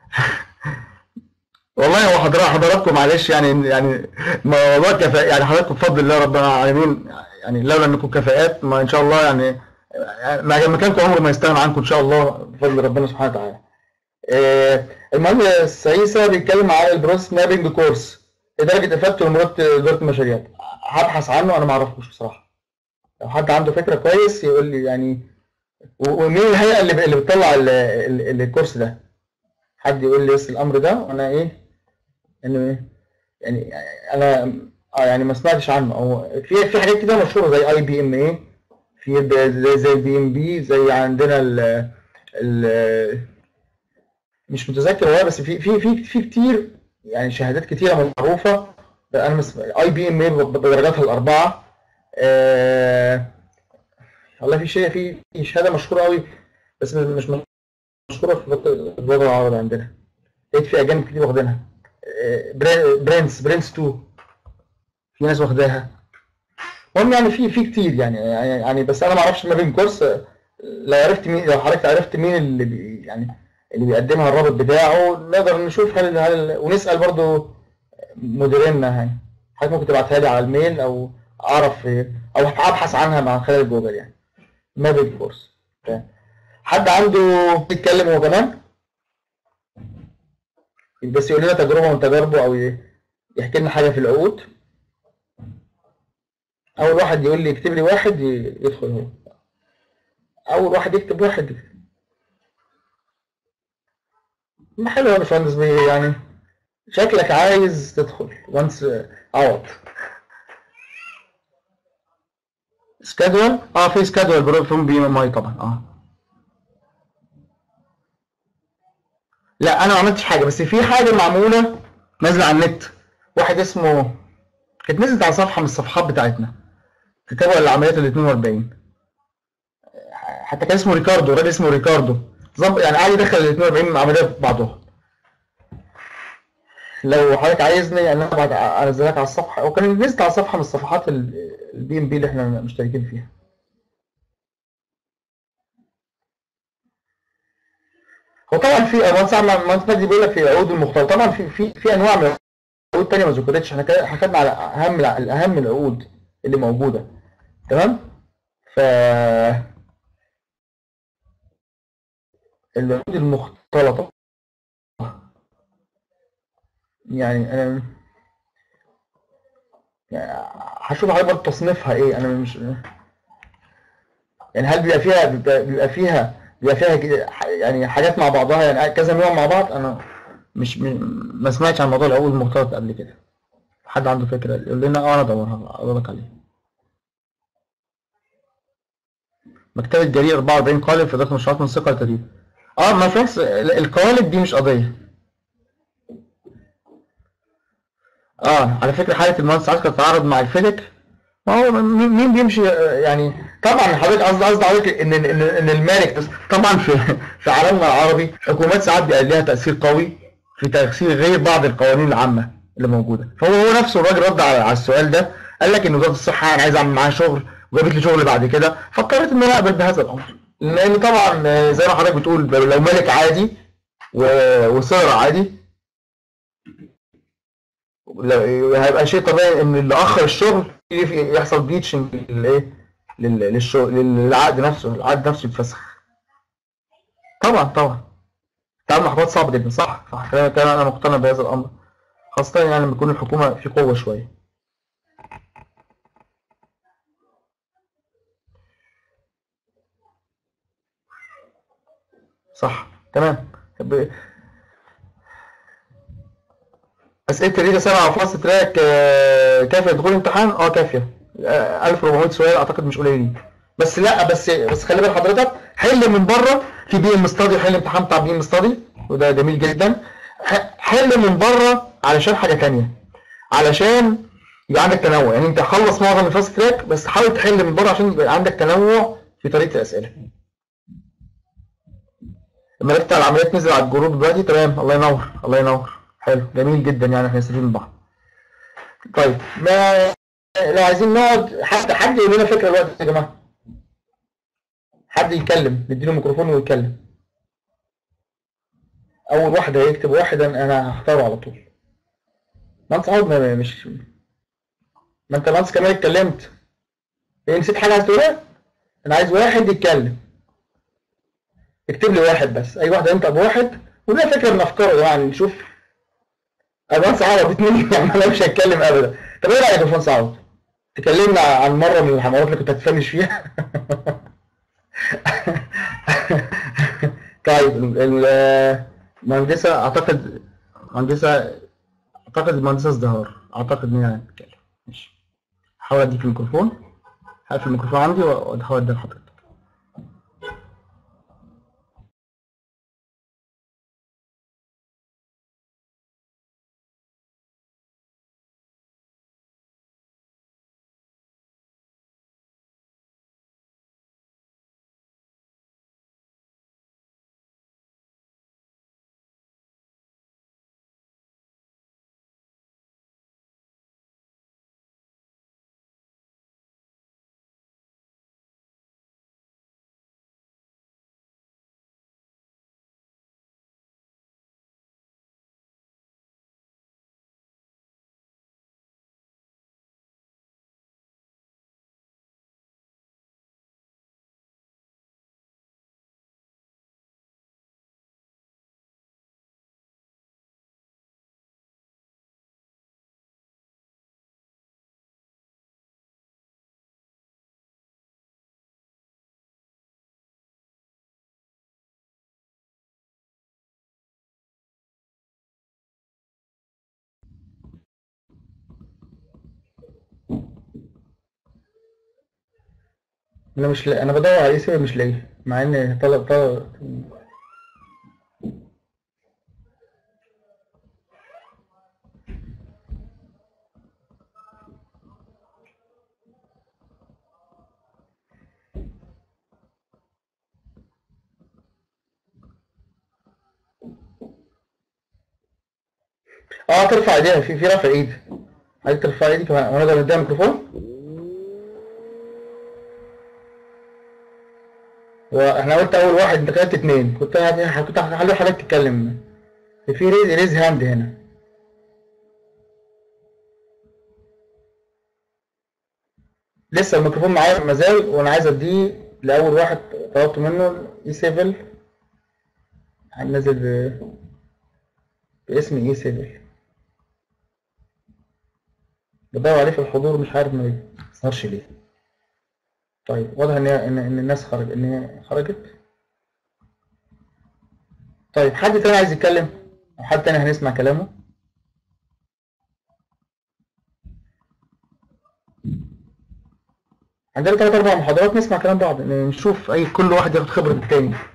Speaker 1: والله هو حضرات حضراتكم معلش يعني يعني موضوع كفاءة يعني حضراتكم بفضل الله رب العالمين يعني لولا انكم كفاءات ما ان شاء الله يعني ما مكانكم عمره ما يستغنى عنكم ان شاء الله بفضل ربنا سبحانه وتعالى. آه، المهندس عيسى بيتكلم على البروسيس مابينج كورس لدرجه افادته لمرات اداره المشاريع هبحث عنه انا ما اعرفوش بصراحه. لو حد عنده فكره كويس يقول لي يعني و- ومين الهيئه اللي اللي بتطلع ال- ال- الكورس ده؟ حد يقول لي بس الامر ده وانا ايه انه ايه يعني انا اه يعني ما سمعتش عنه او في في حاجات كده مشهوره زي اي بي ام اي في ب- زي زي بي ام بي زي عندنا ال ال مش متذكر والله بس في في في في كتير يعني شهادات كتيره معروفه انا اي بي ام اي بدرجاتها الاربعه آه والله في شيء في في شهاده مشهوره قوي بس مش مش مشهوره في الوطن العربي عندنا لقيت في اجانب كتير واخدينها آه، برا- برنس برنس 2 في ناس واخداها المهم يعني في في كتير يعني يعني بس انا ما اعرفش ما بين كورس آه، لو عرفت مين لو حضرتك عرفت مين اللي بي يعني اللي بيقدمها الرابط بتاعه نقدر نشوف هل هل ونسال برضو مديريننا يعني حضرتك ممكن تبعتها لي على الميل او اعرف او ابحث عنها مع خلال جوجل يعني مابل كورس حد عنده يتكلم هو كمان بس يقول لنا تجربه من تجاربه او ي- يحكي لنا حاجه في العقود اول واحد يقول لي يكتب لي واحد ي- يدخل هو اول واحد يكتب واحد ما حلو يا باشمهندس بيه يعني شكلك عايز تدخل وانس عوض سكادول اه في سكادول بروفيم بي ام اي طبعا اه لا انا ما عملتش حاجه بس في حاجه معموله نازله على النت واحد اسمه كانت نزلت على صفحه من الصفحات بتاعتنا كتابه العمليات ال 42 حتى كان اسمه ريكاردو راجل اسمه ريكاردو ظبط يعني قاعد يدخل ال 42 عمليه في بعضهم لو حضرتك عايزني انا ابعت انزلك على الصفحه هو كان نزلت على صفحه من الصفحات البي ام بي اللي احنا مشتركين فيها هو طبعا في مهندس احمد مهندس مجدي بيقول لك في عقود المختلطه طبعا في في في انواع من العقود تانية ما ذكرتش احنا كده حكينا على اهم الاهم العقود اللي موجوده تمام ف العقود المختلطه يعني انا يعني هشوف حضرتك برضه تصنيفها ايه انا مش يعني هل بيبقى فيها بيبقى, بيبقى فيها بيبقى فيها كده ح- يعني حاجات مع بعضها يعني كذا نوع مع بعض انا مش م- ما سمعتش عن موضوع العقود المختلطة قبل كده حد عنده فكرة يقول لنا اه انا ادورها اقول لك عليها مكتبة جرير 44 قالب في ضغط مشروعات من ثقة لتدريب اه ما فيش القوالب دي مش قضية اه على فكرة حالة المهندس عسكر تعارض مع الفيدك ما هو مين مين بيمشي آه، يعني طبعا حضرتك قصدي قصدي حضرتك ان ان ان المالك بس طبعا في في عالمنا العربي حكومات ساعات بيبقى لها تأثير قوي في تأثير غير بعض القوانين العامة اللي موجودة فهو هو نفسه الراجل رد على على السؤال ده قال لك ان وزارة الصحة انا عايز اعمل معاها شغل وجابت لي شغل بعد كده فاضطريت ان انا اقبل بهذا الامر لان طبعا آه، زي ما حضرتك بتقول لو مالك عادي و- وسعر عادي لو- هيبقى شيء طبيعي ان اللي اخر الشغل ي- يحصل بليتشنج للايه لل- للشغل للعقد نفسه العقد نفسه يتفسخ طبعا طبعا التعامل مع حكومات صعب جدا صح صح كلام كلام انا مقتنع بهذا الامر خاصة يعني لما تكون الحكومة في قوة شوية صح تمام طب أسئلة الريدة سبعة على فاصل تراك آه، كافية دخول امتحان؟ اه كافية آه، 1400 سؤال أعتقد مش قليلين بس لا بس بس خلي بال حضرتك حل من بره في بي ام ستادي حل امتحان بتاع بي ام ستادي وده جميل جدا ح- حل من بره علشان حاجة تانية علشان يبقى عندك تنوع يعني انت خلص معظم الفاست تراك بس حاول تحل من بره عشان يبقى عندك تنوع في طريقة الأسئلة الملف بتاع العمليات نزل على الجروب دلوقتي تمام الله ينور الله ينور حلو جميل جدا يعني احنا نستفيد من بعض طيب ما لو عايزين نقعد حد حد يقول لنا فكره دلوقتي يا جماعه حد يتكلم نديله ميكروفون ويتكلم اول واحد هيكتب واحد انا أنا هختاره على طول ما انت عاوز ما- مش ما انت مهندس كمان اتكلمت ايه نسيت حاجه عايز تقولها انا عايز واحد يتكلم اكتب لي واحد بس اي واحد انت بواحد وده فكره من افكاره يعني نشوف المهندس عوض اتنين يعني انا مش هتكلم ابدا طب ايه رايك يا باشمهندس عوض تكلمنا عن مره من الحمارات اللي كنت هتفنش فيها طيب ال- ال- المهندسه اعتقد مهندسه اعتقد المهندسه ازدهار اعتقد ان هي هتتكلم ماشي هحاول اديك الميكروفون هقفل الميكروفون عندي واحاول ادي لحضرتك انا مش لا... انا بدور على اسمي مش لاقيه مع ان طلب طلب اه ترفع ايديها في في رفع ايد عايز ترفع ايدك وانا اقدر اديها ميكروفون واحنا قلت اول واحد انت كانت اتنين كنت يعني كنت هخلي حضرتك تتكلم في ريز ريز هاند هنا لسه الميكروفون معايا ما زال وانا عايز اديه لاول واحد طلبت منه اي 7 هننزل ب... باسم اي 7 بدور عليه في الحضور مش عارف ما يظهرش ليه طيب واضح ان ان ان الناس خرج ان هي خرجت طيب حد تاني عايز يتكلم او حد تاني هنسمع كلامه عندنا ثلاث اربع محاضرات نسمع كلام بعض نشوف اي كل واحد ياخد خبرة التاني يا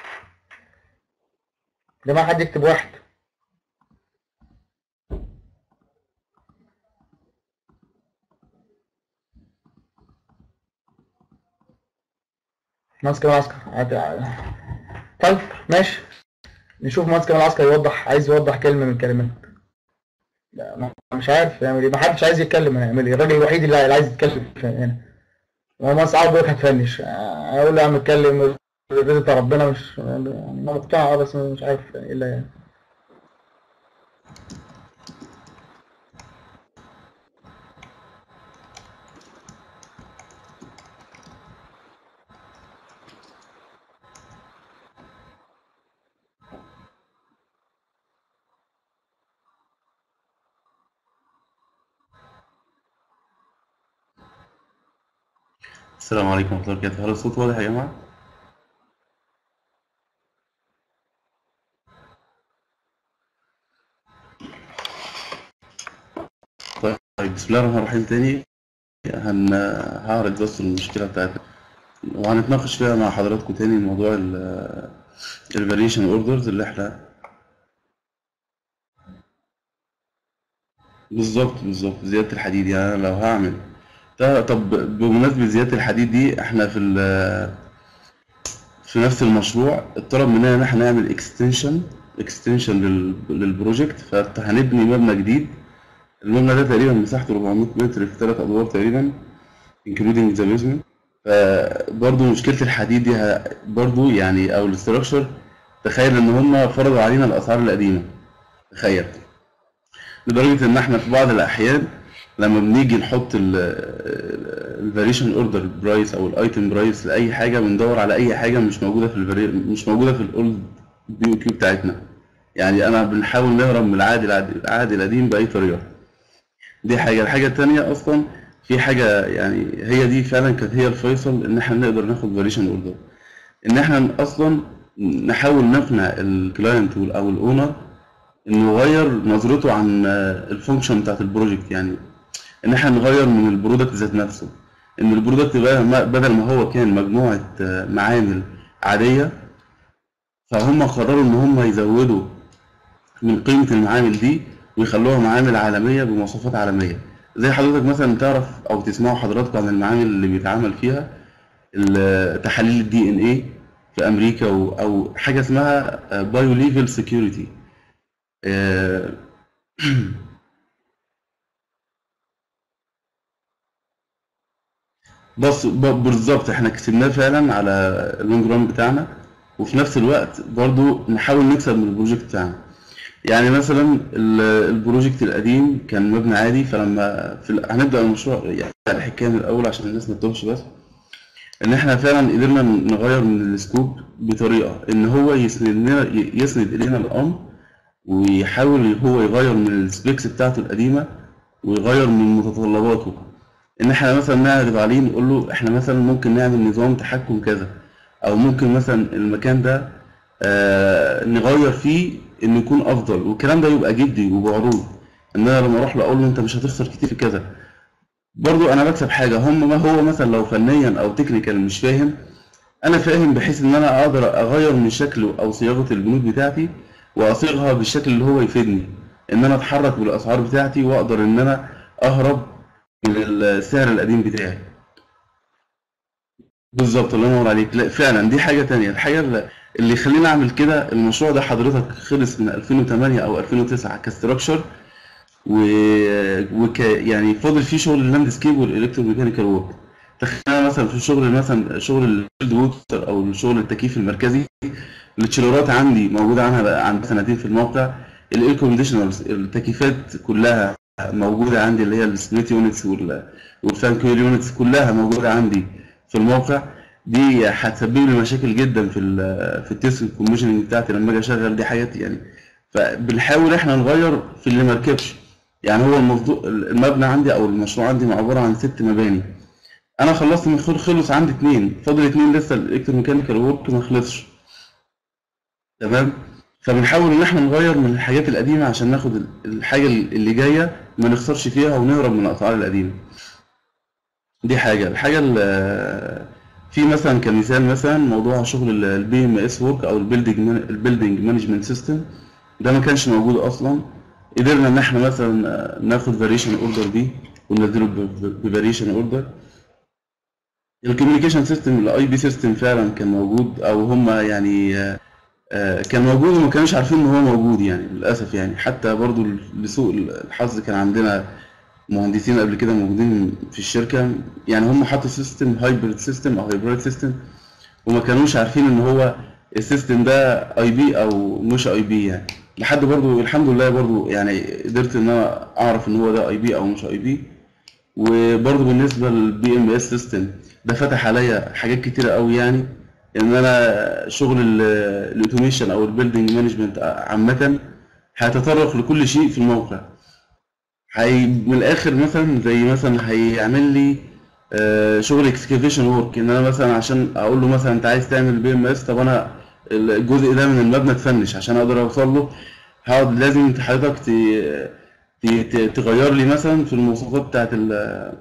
Speaker 1: جماعة حد يكتب واحد مهندس كمال عسكر عاد- طيب ماشي نشوف مهندس كمال عسكر يوضح عايز يوضح كلمة من كلمات لا ما- مش عارف يعمل ايه ما حدش عايز يتكلم هيعمل ايه الراجل الوحيد اللي اللي عايز يتكلم في- هنا هو مهندس عوض بيقول هتفنش اقول له يا عم اتكلم الرزق بتاع ربنا مش يعني انا مقتنع اه بس مش عارف ايه اللي يعني
Speaker 2: السلام عليكم ورحمة الله وبركاته هل الصوت واضح يا جماعة؟ طيب بسم الله الرحمن الرحيم تاني هن هعرض بس المشكلة بتاعتنا وهنتناقش فيها مع حضراتكم تاني موضوع ال الفاريشن اوردرز اللي احنا بالظبط بالظبط زيادة الحديد يعني أنا لو هعمل ده طب بمناسبة زيادة الحديد دي احنا في ال في نفس المشروع اتطلب مننا ان احنا نعمل اكستنشن اكستنشن للبروجكت فهنبني مبنى جديد المبنى ده تقريبا مساحته 400 متر في ثلاث ادوار تقريبا including the basement فبرضه مشكلة الحديد دي ه- برضه يعني او الاستراكشر تخيل ان هم فرضوا علينا الاسعار القديمة تخيل لدرجة ان احنا في بعض الاحيان لما بنيجي نحط الفاريشن اوردر برايس او الايتم برايس لاي حاجه بندور على اي حاجه مش موجوده في الفاري... مش موجوده في الاولد بي او كيو بتاعتنا يعني انا بنحاول نهرب من العادي العادي, العادي القديم باي طريقه دي حاجه الحاجه التانيه اصلا في حاجه يعني هي دي فعلا كانت هي الفيصل ان احنا نقدر ناخد فاريشن اوردر ان احنا اصلا نحاول نقنع الكلاينت او الاونر انه يغير نظرته عن الفانكشن بتاعت البروجكت يعني ان احنا نغير من البرودكت ذات نفسه ان البرودكت بقى ما- بدل ما هو كان مجموعه آه، معامل عاديه فهم قرروا ان هم يزودوا من قيمه المعامل دي ويخلوها معامل عالميه بمواصفات عالميه زي حضرتك مثلا تعرف او تسمعوا حضراتكم عن المعامل اللي بيتعامل فيها ال- تحاليل الدي ان ايه في امريكا و- او حاجه اسمها بايو ليفل سكيورتي بص ب- بالظبط احنا كسبناه فعلا على اللونج ران بتاعنا وفي نفس الوقت برضو نحاول نكسب من البروجكت بتاعنا يعني مثلا ال- البروجكت القديم كان مبنى عادي فلما في ال- هنبدأ المشروع يعني الحكاية من الأول عشان الناس ما تتوهش بس إن إحنا فعلا قدرنا نغير من السكوب بطريقة إن هو يسند لنا يسند إلينا الأمر ويحاول هو يغير من السبيكس بتاعته القديمة ويغير من متطلباته ان احنا مثلا نعرض عليه نقول له احنا مثلا ممكن نعمل نظام تحكم كذا او ممكن مثلا المكان ده آه نغير فيه انه يكون افضل والكلام ده يبقى جدي وبعروض ان انا لما اروح له اقول له انت مش هتخسر كتير في كذا برضو انا بكسب حاجه هم ما هو مثلا لو فنيا او تكنيكال مش فاهم انا فاهم بحيث ان انا اقدر اغير من شكل او صياغه البنود بتاعتي واصيغها بالشكل اللي هو يفيدني ان انا اتحرك بالاسعار بتاعتي واقدر ان انا اهرب من السعر القديم بتاعي بالظبط الله ينور عليك لا فعلا دي حاجه تانية الحاجه اللي اللي يخليني اعمل كده المشروع ده حضرتك خلص من 2008 او 2009 كستراكشر و... وك يعني فاضل فيه شغل اللاند سكيب والالكتروميكانيكال وورك تخيل مثلا في شغل مثلا شغل الفيلد ووتر او شغل التكييف المركزي التشيلرات عندي موجوده عنها بقى عند سنتين في الموقع الاير كونديشنرز التكييفات كلها موجوده عندي اللي هي السبليت يونتس والفان كويل يونتس كلها موجوده عندي في الموقع دي هتسبب لي مشاكل جدا في ال في التيست كوميشننج بتاعتي لما اجي اشغل دي حاجات يعني فبنحاول احنا نغير في اللي ما ركبش يعني هو الموضوع المبنى عندي او المشروع عندي عباره عن ست مباني انا خلصت من خل- خلص عندي اتنين فاضل اتنين لسه الالكتروميكانيكال ورك ما خلصش تمام فبنحاول ان احنا نغير من الحاجات القديمه عشان ناخد ال- الحاجه اللي جايه ما نخسرش فيها ونهرب من الاسعار القديمه دي حاجه الحاجه ال- في مثلا كمثال مثلا موضوع شغل البي ام اس ورك او البيلدنج البيلدنج مانجمنت سيستم ده ما كانش موجود اصلا قدرنا ان احنا مثلا آه، ناخد فاريشن اوردر دي وننزله بفاريشن اوردر الكوميونيكيشن سيستم الاي بي سيستم فعلا كان موجود او هم يعني آه، آه، كان موجود وما كانوش عارفين ان هو موجود يعني للاسف يعني حتى برضو لسوء الحظ كان عندنا مهندسين قبل كده موجودين في الشركه يعني هم حطوا سيستم هايبرد سيستم او هايبرد سيستم وما كانوش عارفين ان هو السيستم ده اي بي او مش اي بي يعني لحد برضو الحمد لله برضو يعني قدرت ان انا اعرف ان هو ده اي بي او مش اي بي وبرضو بالنسبه للبي ام اس سيستم ده فتح عليا حاجات كتيره قوي يعني ان انا شغل ال- الاوتوميشن او البيلدنج مانجمنت عامه هيتطرق لكل شيء في الموقع هي من الاخر مثلا زي مثلا هيعمل لي آه، شغل اكسكافيشن ورك ان انا مثلا عشان اقول له مثلا انت عايز تعمل بي ام اس طب انا الجزء ده من المبنى اتفنش عشان اقدر اوصل له هقعد لازم انت حضرتك ت- ت- ت- تغير لي مثلا في المواصفات بتاعت ال-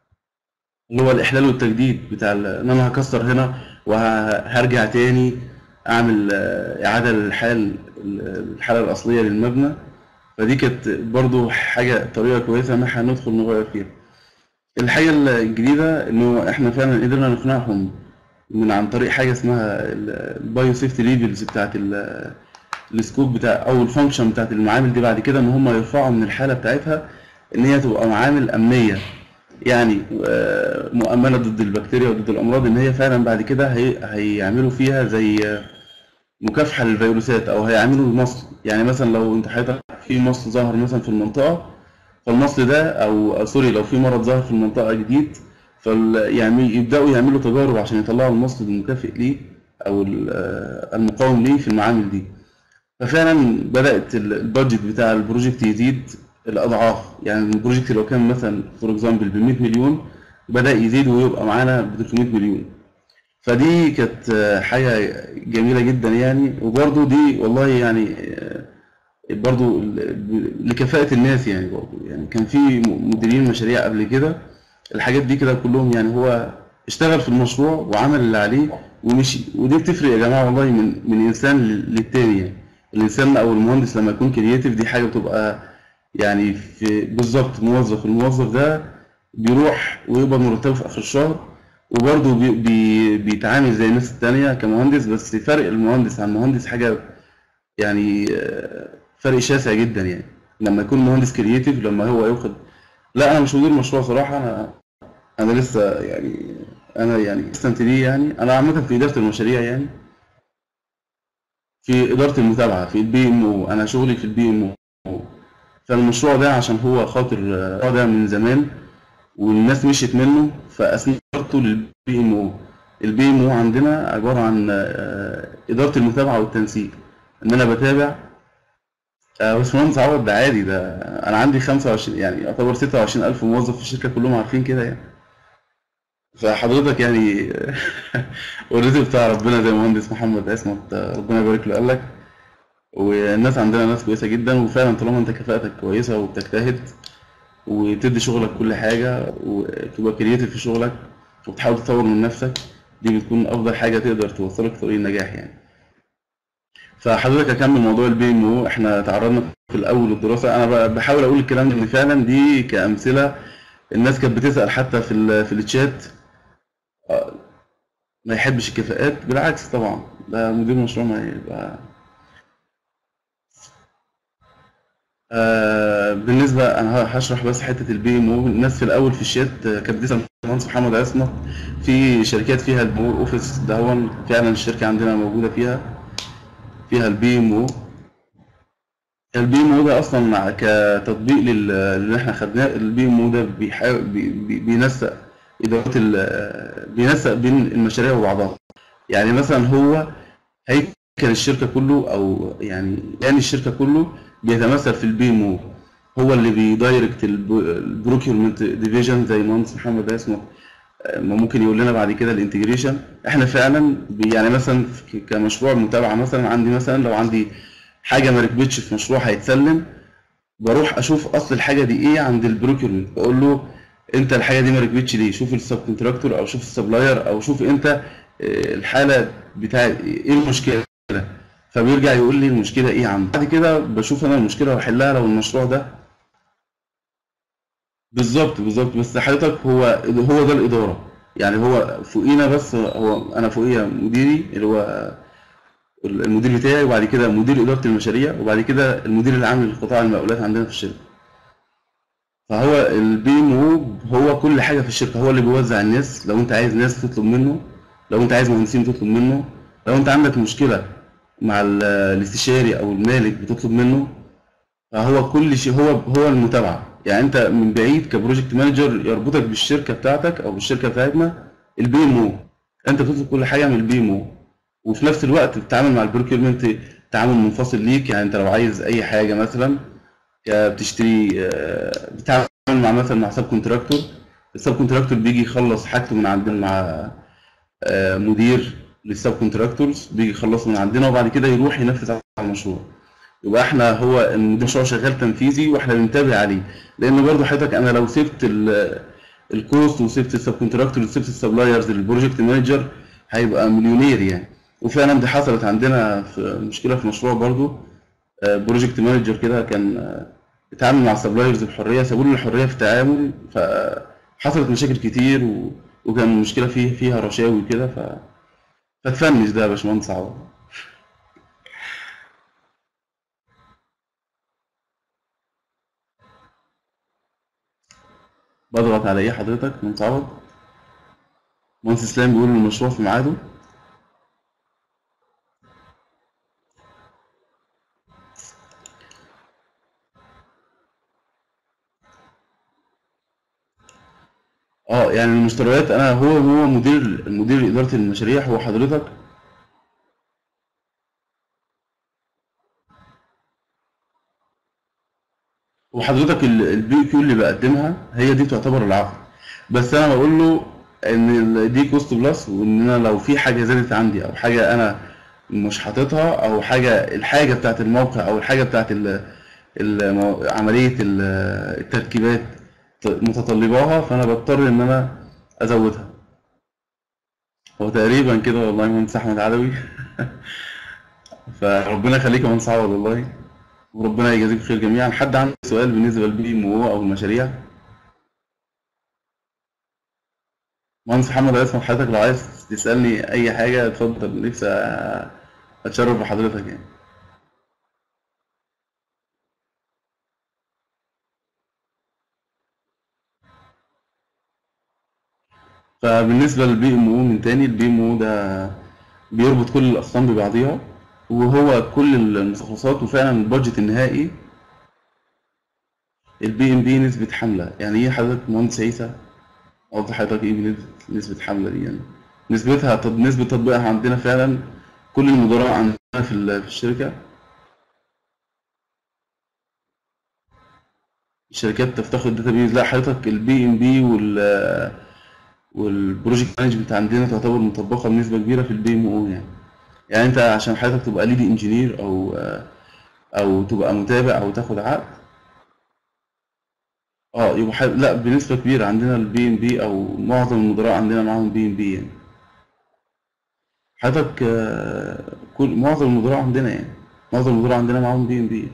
Speaker 2: اللي هو الاحلال والتجديد بتاع ال- ان انا هكسر هنا وهرجع تاني اعمل آه، اعاده للحال الحاله الاصليه للمبنى فدي كانت برضو حاجه طريقه كويسه ان احنا ندخل نغير فيها الحاجه الجديده انه احنا فعلا قدرنا نقنعهم من عن طريق حاجه اسمها البايو سيفتي ليفلز بتاعت ال- السكوب بتاع او الفانكشن بتاعت المعامل دي بعد كده ان هم يرفعوا من الحاله بتاعتها ان هي تبقى معامل امنيه يعني آه، مؤمنه ضد البكتيريا وضد الامراض ان هي فعلا بعد كده هي هيعملوا فيها زي آه، مكافحه للفيروسات او هيعملوا مصل يعني مثلا لو انت حضرتك في مصل ظهر مثلا في المنطقه فالمصل ده او سوري لو في مرض ظهر في المنطقه جديد فال يعني يبداوا يعملوا تجارب عشان يطلعوا المصل المكافئ ليه او ال- آه، المقاوم ليه في المعامل دي ففعلا بدات ال- البادجت بتاع البروجكت يزيد الاضعاف يعني البروجكت لو كان مثلا فور اكزامبل ب 100 مليون بدا يزيد ويبقى معانا ب 300 مليون فدي كانت آه، حاجه جميله جدا يعني وبرضو دي والله يعني آه، برضو ال- لكفاءة الناس يعني برضو يعني كان في م- مديرين مشاريع قبل كده الحاجات دي كده كلهم يعني هو اشتغل في المشروع وعمل اللي عليه ومشي ودي بتفرق يا جماعة والله من من إنسان لل- للتاني يعني الإنسان أو المهندس لما يكون كرييتيف دي حاجة بتبقى يعني في بالظبط موظف الموظف ده بيروح ويقبض مرتبه في آخر الشهر وبرضه بي بي بيتعامل زي الناس التانية كمهندس بس فرق المهندس عن المهندس حاجة يعني آه، فرق شاسع جدا يعني لما يكون مهندس كرييتيف لما هو ياخد لا انا مش مدير مشروع صراحه انا انا لسه يعني انا يعني استنت ليه يعني انا عامه في اداره المشاريع يعني في اداره المتابعه في البي ام او انا شغلي في البي ام او فالمشروع ده عشان هو خاطر آه، المشروع ده من زمان والناس مشيت منه فاسندته للبي ام او البي ام او عندنا عباره عن آه، اداره المتابعه والتنسيق ان انا بتابع آه، باشمهندس عوض ده عادي ده انا عندي 25 يعني يعتبر 26 الف موظف في الشركه كلهم عارفين كده يعني فحضرتك يعني والرزق بتاع ربنا زي مهندس محمد عصمت آه، ربنا يبارك له قال لك والناس عندنا ناس كويسه جدا وفعلا طالما انت كفاءتك كويسه وبتجتهد وتدي شغلك كل حاجه وتبقى كرييتيف في شغلك وبتحاول تطور من نفسك دي بتكون افضل حاجه تقدر توصلك في طريق النجاح يعني فحضرتك اكمل موضوع البي ام او احنا تعرضنا في الاول الدراسه انا ب- بحاول اقول الكلام ده ان فعلا دي كامثله الناس كانت بتسال حتى في ال في الشات آه، ما يحبش الكفاءات بالعكس طبعا ده مدير مشروع ما يبقى آه بالنسبه انا ه- هشرح بس حته البي ام او الناس في الاول في الشات آه، كانت بتسال المهندس محمد عصمت في شركات فيها البي اوفيس ده هو فعلا الشركه عندنا موجوده فيها فيها البي ام او البي ام او ده اصلا كتطبيق لل- اللي احنا خدناه البي ام او ده بيحاول بي- بي- بينسق اداره ال- بينسق بين المشاريع وبعضها يعني مثلا هو هيكل الشركه كله او يعني يعني الشركه كله بيتمثل في البي ام او هو اللي بيدايركت البروكيومنت ديفيجن زي ما مهندس محمد اسمه آه، ممكن يقول لنا بعد كده الانتجريشن احنا فعلا بي- يعني مثلا في- كمشروع متابعه مثلا عندي مثلا لو عندي حاجه ما ركبتش في مشروع هيتسلم بروح اشوف اصل الحاجه دي ايه عند البروكيومنت بقول له انت الحاجه دي ما ركبتش ليه شوف السب كونتراكتور او شوف السبلاير او شوف انت آه، الحاله بتاع ايه المشكله فبيرجع يقول لي المشكله ايه عندي بعد كده بشوف انا المشكله واحلها لو المشروع ده بالظبط بالظبط بس حضرتك هو هو ده الاداره يعني هو فوقينا بس هو انا فوقيا مديري اللي هو المدير بتاعي وبعد كده مدير اداره المشاريع وبعد كده المدير العام لقطاع المقاولات عندنا في الشركه فهو البي ام او هو كل حاجه في الشركه هو اللي بيوزع الناس لو انت عايز ناس تطلب منه لو انت عايز مهندسين تطلب منه لو انت عندك مشكله مع ال- الاستشاري او المالك بتطلب منه فهو كل شيء هو هو المتابعه يعني انت من بعيد كبروجكت مانجر يربطك بالشركه بتاعتك او بالشركه بتاعتنا البي ام او انت بتطلب كل حاجه من البي ام او وفي نفس الوقت بتتعامل مع البروكيومنت تعامل منفصل ليك يعني انت لو عايز اي حاجه مثلا ك- بتشتري آه، بتتعامل مع مثلا مع سب كونتراكتور السب كونتراكتور بيجي يخلص حاجته من عندنا مع آه، مدير للسب كونتراكتورز بيجي يخلصه من عندنا وبعد كده يروح ينفذ على المشروع يبقى احنا هو المشروع شغال تنفيذي واحنا بنتابع عليه لان برضه حضرتك انا لو سبت ال- الكوست وسبت السب كونتراكتور وسبت السبلايرز للبروجكت مانجر هيبقى مليونير يعني وفعلا دي حصلت عندنا في مشكله في مشروع برضه بروجكت مانجر كده كان آه، اتعامل مع السبلايرز بحريه سابوا له الحريه في التعامل فحصلت مشاكل كتير و... وكان المشكله فيه فيها رشاوي كده ف فتفنش ده يا باشمهندس عوض بضغط على ايه حضرتك مهندس عوض مهندس اسلام بيقول المشروع في ميعاده اه يعني المشتريات انا هو هو مدير مدير اداره المشاريع هو حضرتك وحضرتك البي كيو اللي بقدمها هي دي تعتبر العقد بس انا بقول له ان ال- دي كوست بلس وان انا لو في حاجه زادت عندي او حاجه انا مش حاططها او حاجه الحاجه بتاعت الموقع او الحاجه بتاعت ال- المو- عمليه ال- التركيبات ت- متطلباها فانا بضطر ان انا ازودها هو تقريبا كده والله مهندس احمد عدوي فربنا يخليك يا مهندس عوض والله وربنا يجازيك خير جميعا حد عنده سؤال بالنسبه للبي ام او او المشاريع مهندس محمد اسمع حضرتك لو عايز تسالني اي حاجه اتفضل نفسي أ- اتشرف بحضرتك يعني فبالنسبه للبي ام او من تاني البي ام او ده بيربط كل الاقسام ببعضيها وهو كل المخصصات وفعلا البادجت النهائي البي ام بي نسبة حملة يعني ايه حضرتك مهندس عيسى قصد حضرتك ايه بنسبة نسبة حملة دي يعني نسبتها طب نسبة تطبيقها عندنا فعلا كل المدراء عندنا في ال- في الشركة الشركات تفتقد الداتابيز لا حضرتك البي ام بي وال والبروجكت مانجمنت عندنا تعتبر مطبقة بنسبة كبيرة في البي ام او يعني يعني انت عشان حضرتك تبقى ليد انجينير او او تبقى متابع او تاخد عقد اه يبقى حضرتك لا بنسبة كبيرة عندنا البي ام بي او معظم المدراء عندنا معاهم بي ام بي يعني حضرتك آه، كل معظم المدراء عندنا يعني معظم المدراء عندنا معاهم بي ام بي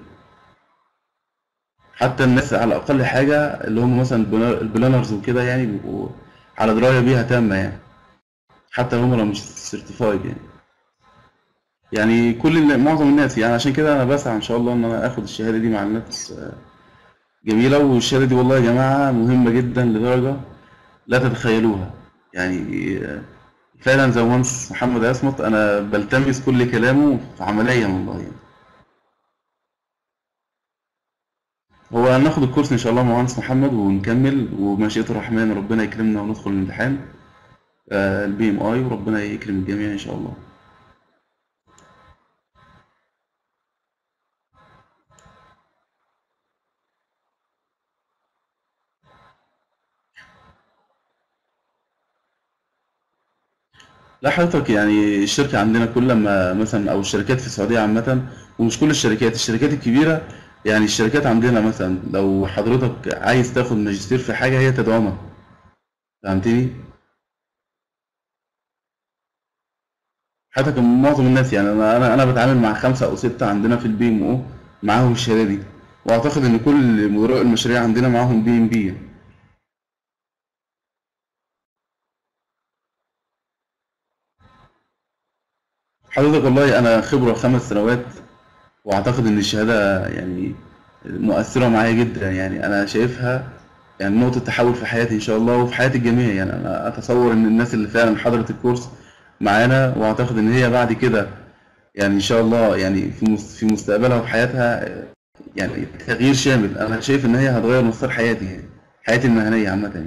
Speaker 2: حتى الناس على اقل حاجة اللي هم مثلا البلا- البلانرز وكده يعني بيبقوا على دراية بيها تامة يعني حتى هم لو مش سيرتيفايد يعني يعني كل ال- معظم الناس يعني عشان كده انا بسعى ان شاء الله ان انا اخد الشهاده دي مع الناس آه، جميله والشهاده دي والله يا جماعه مهمه جدا لدرجه لا تتخيلوها يعني آه، فعلا زي مهندس محمد اسمت انا بلتمس كل كلامه عمليا والله يعني هو هناخد الكورس ان شاء الله مع مهندس محمد ونكمل ومشيئة الرحمن ربنا يكرمنا وندخل الامتحان البي ام اي وربنا يكرم الجميع ان شاء الله لا حضرتك يعني الشركة عندنا كل ما مثلا أو الشركات في السعودية عامة ومش كل الشركات الشركات الكبيرة يعني الشركات عندنا مثلا لو حضرتك عايز تاخد ماجستير في حاجة هي تدعمك فهمتني؟ حضرتك معظم الناس يعني أنا أنا أنا بتعامل مع خمسة أو ستة عندنا في البي إم أو معاهم الشهادة دي وأعتقد إن كل مدراء المشاريع عندنا معاهم بي إم بي حضرتك والله أنا خبرة خمس سنوات واعتقد ان الشهاده يعني مؤثره معايا جدا يعني انا شايفها يعني نقطه تحول في حياتي ان شاء الله وفي حياه الجميع يعني انا اتصور ان الناس اللي فعلا حضرت الكورس معانا واعتقد ان هي بعد كده يعني ان شاء الله يعني في مس- في مستقبلها وفي حياتها يعني تغيير شامل انا شايف ان هي هتغير مسار حياتي يعني حياتي المهنيه عامه يعني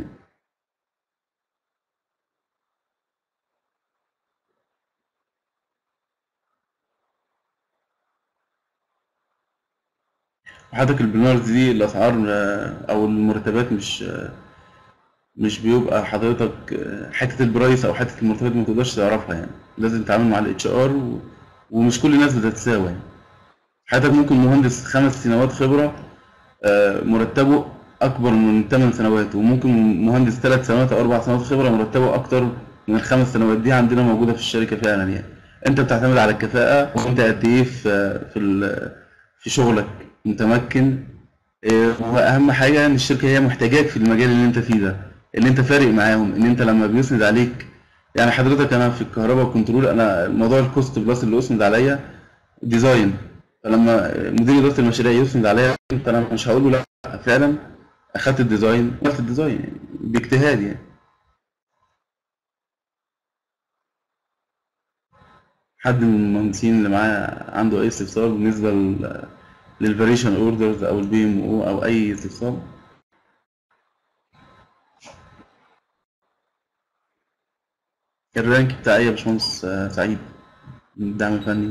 Speaker 2: وحضرتك البلانرز دي الاسعار آه، او المرتبات مش مش بيبقى حضرتك آه، حته البرايس او حته المرتبات ما تقدرش تعرفها يعني لازم تتعامل مع الاتش ار ومش كل الناس بتتساوى يعني حضرتك ممكن مهندس خمس سنوات خبره آه، مرتبه اكبر من 8 سنوات وممكن مهندس ثلاث سنوات او اربع سنوات خبره مرتبه اكتر من الخمس سنوات دي عندنا موجوده في الشركه فعلا يعني انت بتعتمد على الكفاءه وانت قد ايه في في ال- في شغلك متمكن إيه، هو اهم حاجه ان الشركه هي محتاجاك في المجال اللي انت فيه ده اللي انت فارق معاهم ان انت لما بيسند عليك يعني حضرتك انا في الكهرباء كنترول انا موضوع الكوست بلس اللي اسند عليا ديزاين فلما مدير اداره المشاريع يسند عليا انت انا مش هقول له لا فعلا اخدت الديزاين عملت الديزاين يعني باجتهاد يعني حد من المهندسين اللي معايا عنده اي استفسار بالنسبه للفاريشن اوردرز او البي ام او او اي استفسار الرانك بتاعي يا باشمهندس آه، سعيد من الدعم الفني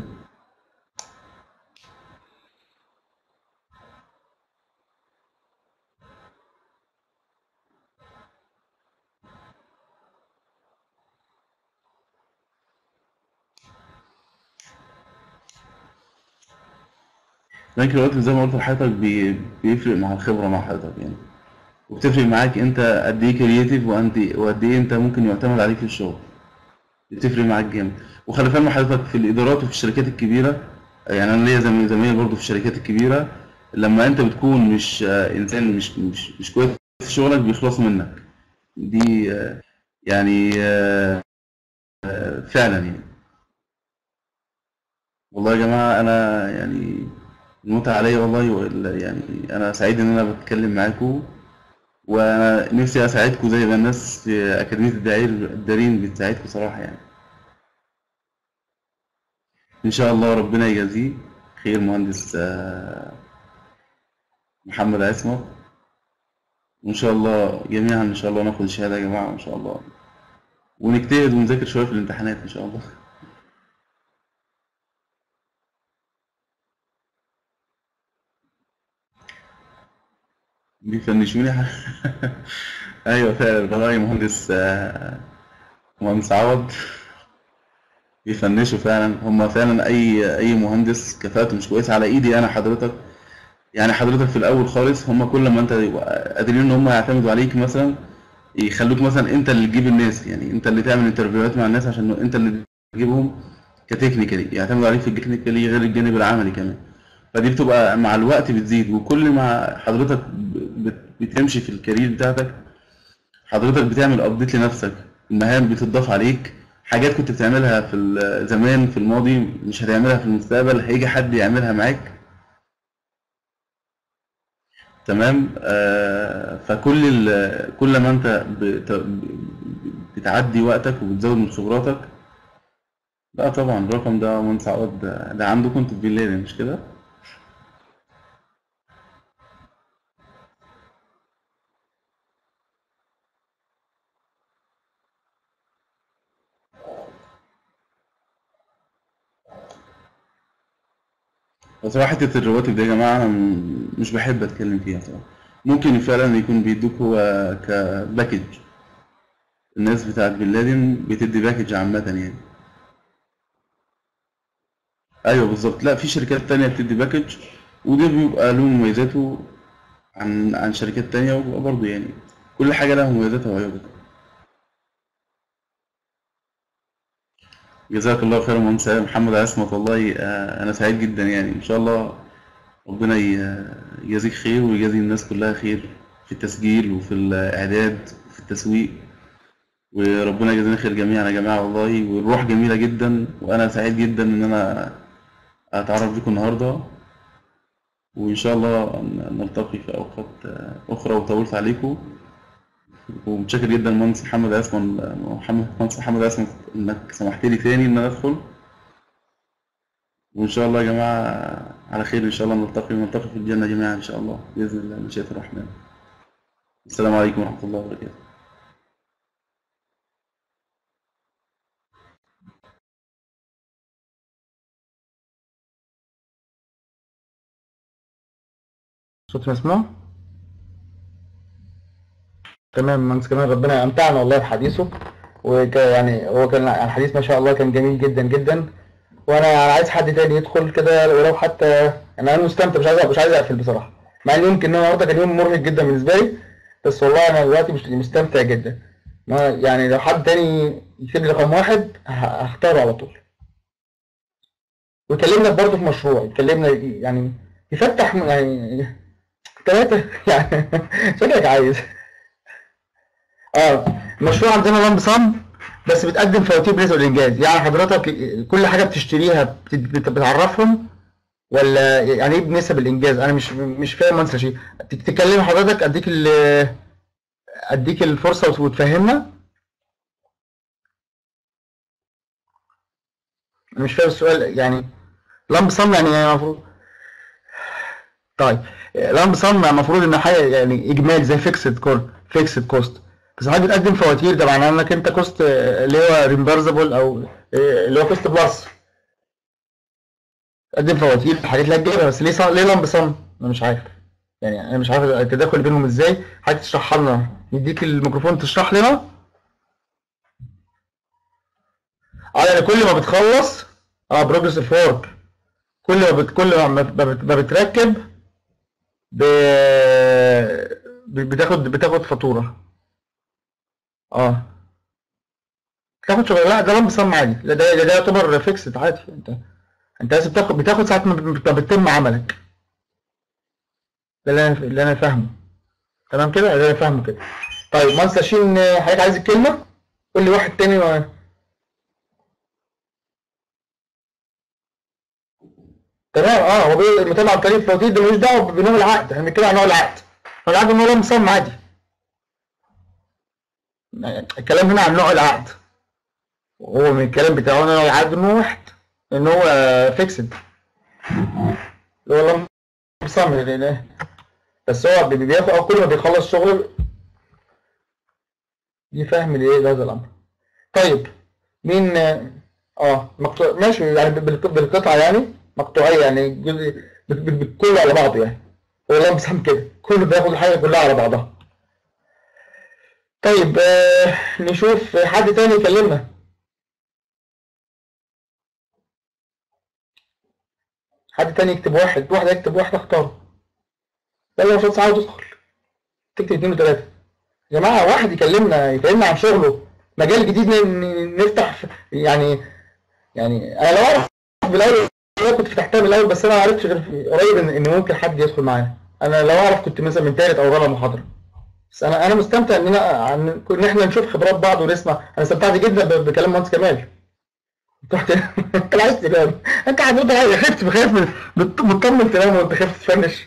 Speaker 2: الرانك دلوقتي زي ما قلت لحضرتك بي- بيفرق مع الخبره مع حضرتك يعني وبتفرق معاك انت قد ايه كرييتيف وقد ايه وقد ايه انت ممكن يعتمد عليك في الشغل بتفرق معاك جامد وخلي بالك حضرتك في الادارات وفي الشركات الكبيره يعني انا ليا زميل زمايل برضه في الشركات الكبيره لما انت بتكون مش آه، انسان مش مش مش كويس في شغلك بيخلصوا منك دي آه، يعني آه، آه، فعلا يعني والله يا جماعه انا يعني المتعه عليا والله وال- يعني انا سعيد ان انا بتكلم معاكم وانا نفسي اساعدكم زي ما الناس في اكاديميه الدعير الدارين بتساعدكم صراحه يعني ان شاء الله ربنا يجازيه خير مهندس آه، محمد عصمت وان شاء الله جميعا ان شاء الله ناخد الشهاده يا جماعه ان شاء الله ونجتهد ونذاكر شويه في الامتحانات ان شاء الله بيفنشوني ايوه فعلا ده رأي مهندس آه، مهندس عوض بيفنشوا فعلا هم فعلا اي اي مهندس كفاءته مش كويسه على ايدي انا حضرتك يعني حضرتك في الاول خالص هم كل ما انت يبقى قادرين ان هم يعتمدوا عليك مثلا يخلوك مثلا انت اللي تجيب الناس يعني انت اللي تعمل انترفيوهات مع الناس عشان انت اللي تجيبهم كتكنيكالي يعتمدوا عليك في التكنيكالي غير الجانب العملي كمان فدي بتبقى مع الوقت بتزيد وكل ما حضرتك ب- بت- بتمشي في الكارير بتاعتك حضرتك بتعمل ابديت لنفسك المهام بتضاف عليك حاجات كنت بتعملها في ال- زمان في الماضي مش هتعملها في المستقبل هيجي حد يعملها معاك تمام آه فكل ال- كل ما انت بت- بتعدي وقتك وبتزود من خبراتك لا طبعا الرقم ده مهندس عوض ده, ده عندكم انتوا في بلاد مش كده بصراحة حتة الرواتب دي يا جماعة أنا م- مش بحب أتكلم فيها صراحة ممكن فعلا يكون بيدوك هو كباكج الناس بتاعت بن لادن بتدي باكج عامة يعني ايوه بالظبط لا في شركات تانية بتدي باكج وده بيبقى له مميزاته عن عن شركات تانية وبيبقى برضه يعني كل حاجة لها مميزاتها وعيوبها جزاك الله خيرا مهندس محمد عصمت والله آه، انا سعيد جدا يعني ان شاء الله ربنا ي- يجازيك خير ويجازي الناس كلها خير في التسجيل وفي الاعداد وفي التسويق وربنا يجازينا خير جميعا يا جماعه والله والروح جميله جدا وانا سعيد جدا ان انا اتعرف بيكم النهارده وان شاء الله ن- نلتقي في اوقات آه، اخرى وطولت عليكم ومتشكر جدا مهندس محمد عصمت محمد مهندس محمد عصمت انك سمحت لي تاني ان انا ادخل وان شاء الله يا جماعه على خير ان شاء الله نلتقي ونلتقي في الجنه جميعا ان شاء الله باذن الله من شاء الرحمن السلام عليكم ورحمه الله وبركاته
Speaker 1: صوت مسموع تمام مهندس كمان ربنا امتعنا والله بحديثه وك يعني هو كان الحديث ما شاء الله كان جميل جدا جدا وانا عايز حد تاني يدخل كده ولو حتى يعني انا مستمتع مش عايز مش عايز اقفل بصراحه مع ان يمكن النهارده كان يوم مرهق جدا بالنسبه لي بس والله انا دلوقتي مش مستمتع جدا ما يعني لو حد تاني يكتب لي رقم واحد ه- هختاره على طول وكلمنا برضه في مشروع اتكلمنا يعني يفتح يعني ثلاثة يعني شكلك عايز اه المشروع عندنا لامب صم بس بتقدم فواتير بنسبة الإنجاز يعني حضرتك كل حاجة بتشتريها بت- بت- بتعرفهم ولا يعني ايه بنسب الإنجاز أنا مش مش فاهم أنسى شيء تك- تكلم حضرتك أديك ال أديك الفرصة وتفهمنا أنا مش فاهم السؤال يعني لامب صم يعني المفروض طيب لامب صم المفروض ان حاجه يعني اجمالي زي فيكسد كور فيكسد كوست بس حضرتك بتقدم فواتير ده معناه انك انت كوست اللي هو ريمبرزبل او آه، اللي هو كوست بلس تقدم فواتير الحاجات اللي هتجيبها بس ليه صم... ليه لامب صم انا مش عارف يعني انا مش عارف التداخل بينهم ازاي حضرتك تشرحها لنا نديك الميكروفون تشرح لنا اه يعني كل ما بتخلص اه بروجريسيف ورك كل ما بت... كل ما بت... ما بت- ما بتركب ب... ب- بتاخد بتاخد فاتورة اه بتاخد شغل لا ده لمب صم عادي لا ده ده ده يعتبر فيكسد عادي انت انت بس بتاخد بتاخد ساعة ما بت- ما بتتم عملك ده اللي انا اللي انا فاهمه تمام كده ده اللي انا فاهمه كده طيب مهندس لاشين آه، حضرتك عايز الكلمة قول لي واحد تاني و... تمام اه هو بي- المتابعة عن طريق الفواتير ده ملوش دعوة بنوع العقد احنا بنتكلم عن نوع العقد نوع العقد ان هو لمب صم عادي الكلام هنا عن نوع العقد وهو من الكلام بتاعه نوع العقد ان هو واحد ان هو فيكسد اللي هو لمب صم لأن- بس هو بي- بياخد او كل ما بيخلص شغل يفهم الايه هذا الامر طيب مين اه مقطوع ماشي يعني بالق- بالقطعه يعني مقطوعيه يعني جزء بال- بال- بالكل على بعضه يعني هو لمب صم كده كله بياخد الحاجه كلها على بعضها طيب آه نشوف حد تاني يكلمنا حد تاني يكتب واحد واحد يكتب واحد اختاره يلا مش عاوز تدخل تكتب اتنين وتلاته يا جماعه واحد يكلمنا يكلمنا عن شغله مجال جديد ن- ن- نفتح في- يعني يعني انا لو اعرف بالاول انا كنت فتحتها من الاول بس انا ما عرفتش غير في- قريب ان إن ممكن حد يدخل معايا انا لو اعرف كنت مثلا من تالت او رابع محاضره بس انا انا مستمتع ان انا عن ان احنا نشوف خبرات بعض ونسمع انا استمتعت جدا ب- بكلام مهندس كمال رحت انت عايز تنام انت حضرتك عايز خفت بخاف من بت- مطمن تنام وانت خفت تفنش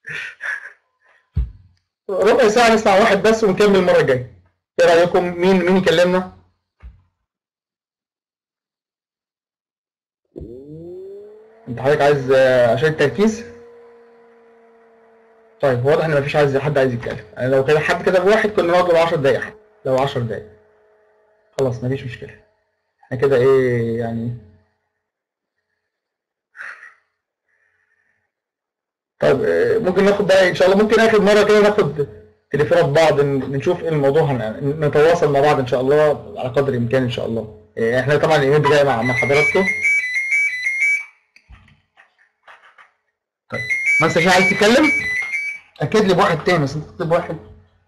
Speaker 1: ربع ساعه نسمع واحد بس ونكمل المره الجايه ايه رايكم مين مين يكلمنا انت حضرتك عايز آه، عشان التركيز طيب واضح ان مفيش عايز حد عايز يتكلم يعني لو كده حد كتب واحد كنا نقعد له 10 دقايق حتى لو 10 دقايق خلاص مفيش مشكله احنا كده ايه يعني طيب آه، ممكن ناخد بقى ان شاء الله ممكن اخر مره كده ناخد تليفونات بعض ن- نشوف ايه الموضوع هن- نتواصل مع بعض ان شاء الله على قدر الامكان ان شاء الله إيه، احنا طبعا الايميل جاي مع مع حضراتكم طيب ما انت عايز تتكلم اكد لي بواحد تاني بس انت تكتب واحد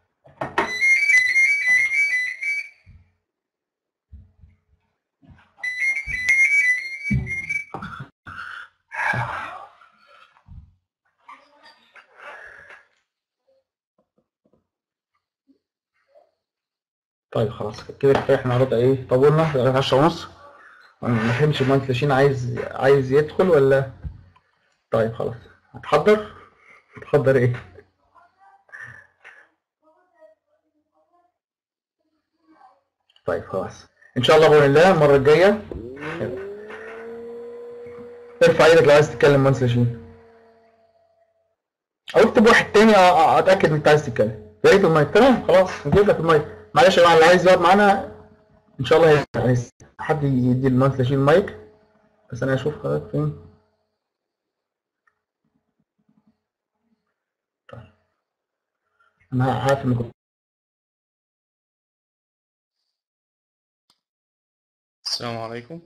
Speaker 1: طيب خلاص كده كفايه احنا النهارده ايه طولنا لغايه 10 ونص ما فهمش المهندس لاشين عايز عايز يدخل ولا طيب خلاص هتحضر هتحضر ايه طيب خلاص ان شاء الله باذن الله المره الجايه ارفع ايدك لو عايز تتكلم مهندس لاشين او اكتب واحد تاني أ- أ- اتاكد ان انت عايز تتكلم يا ريت المايك تمام خلاص نجيب لك المايك معلش يا جماعه اللي عايز يقعد معانا ان شاء الله يعني حد يدي المهندس لاشين المايك بس انا اشوف حضرتك فين طيب انا عارف ان كنت
Speaker 3: السلام عليكم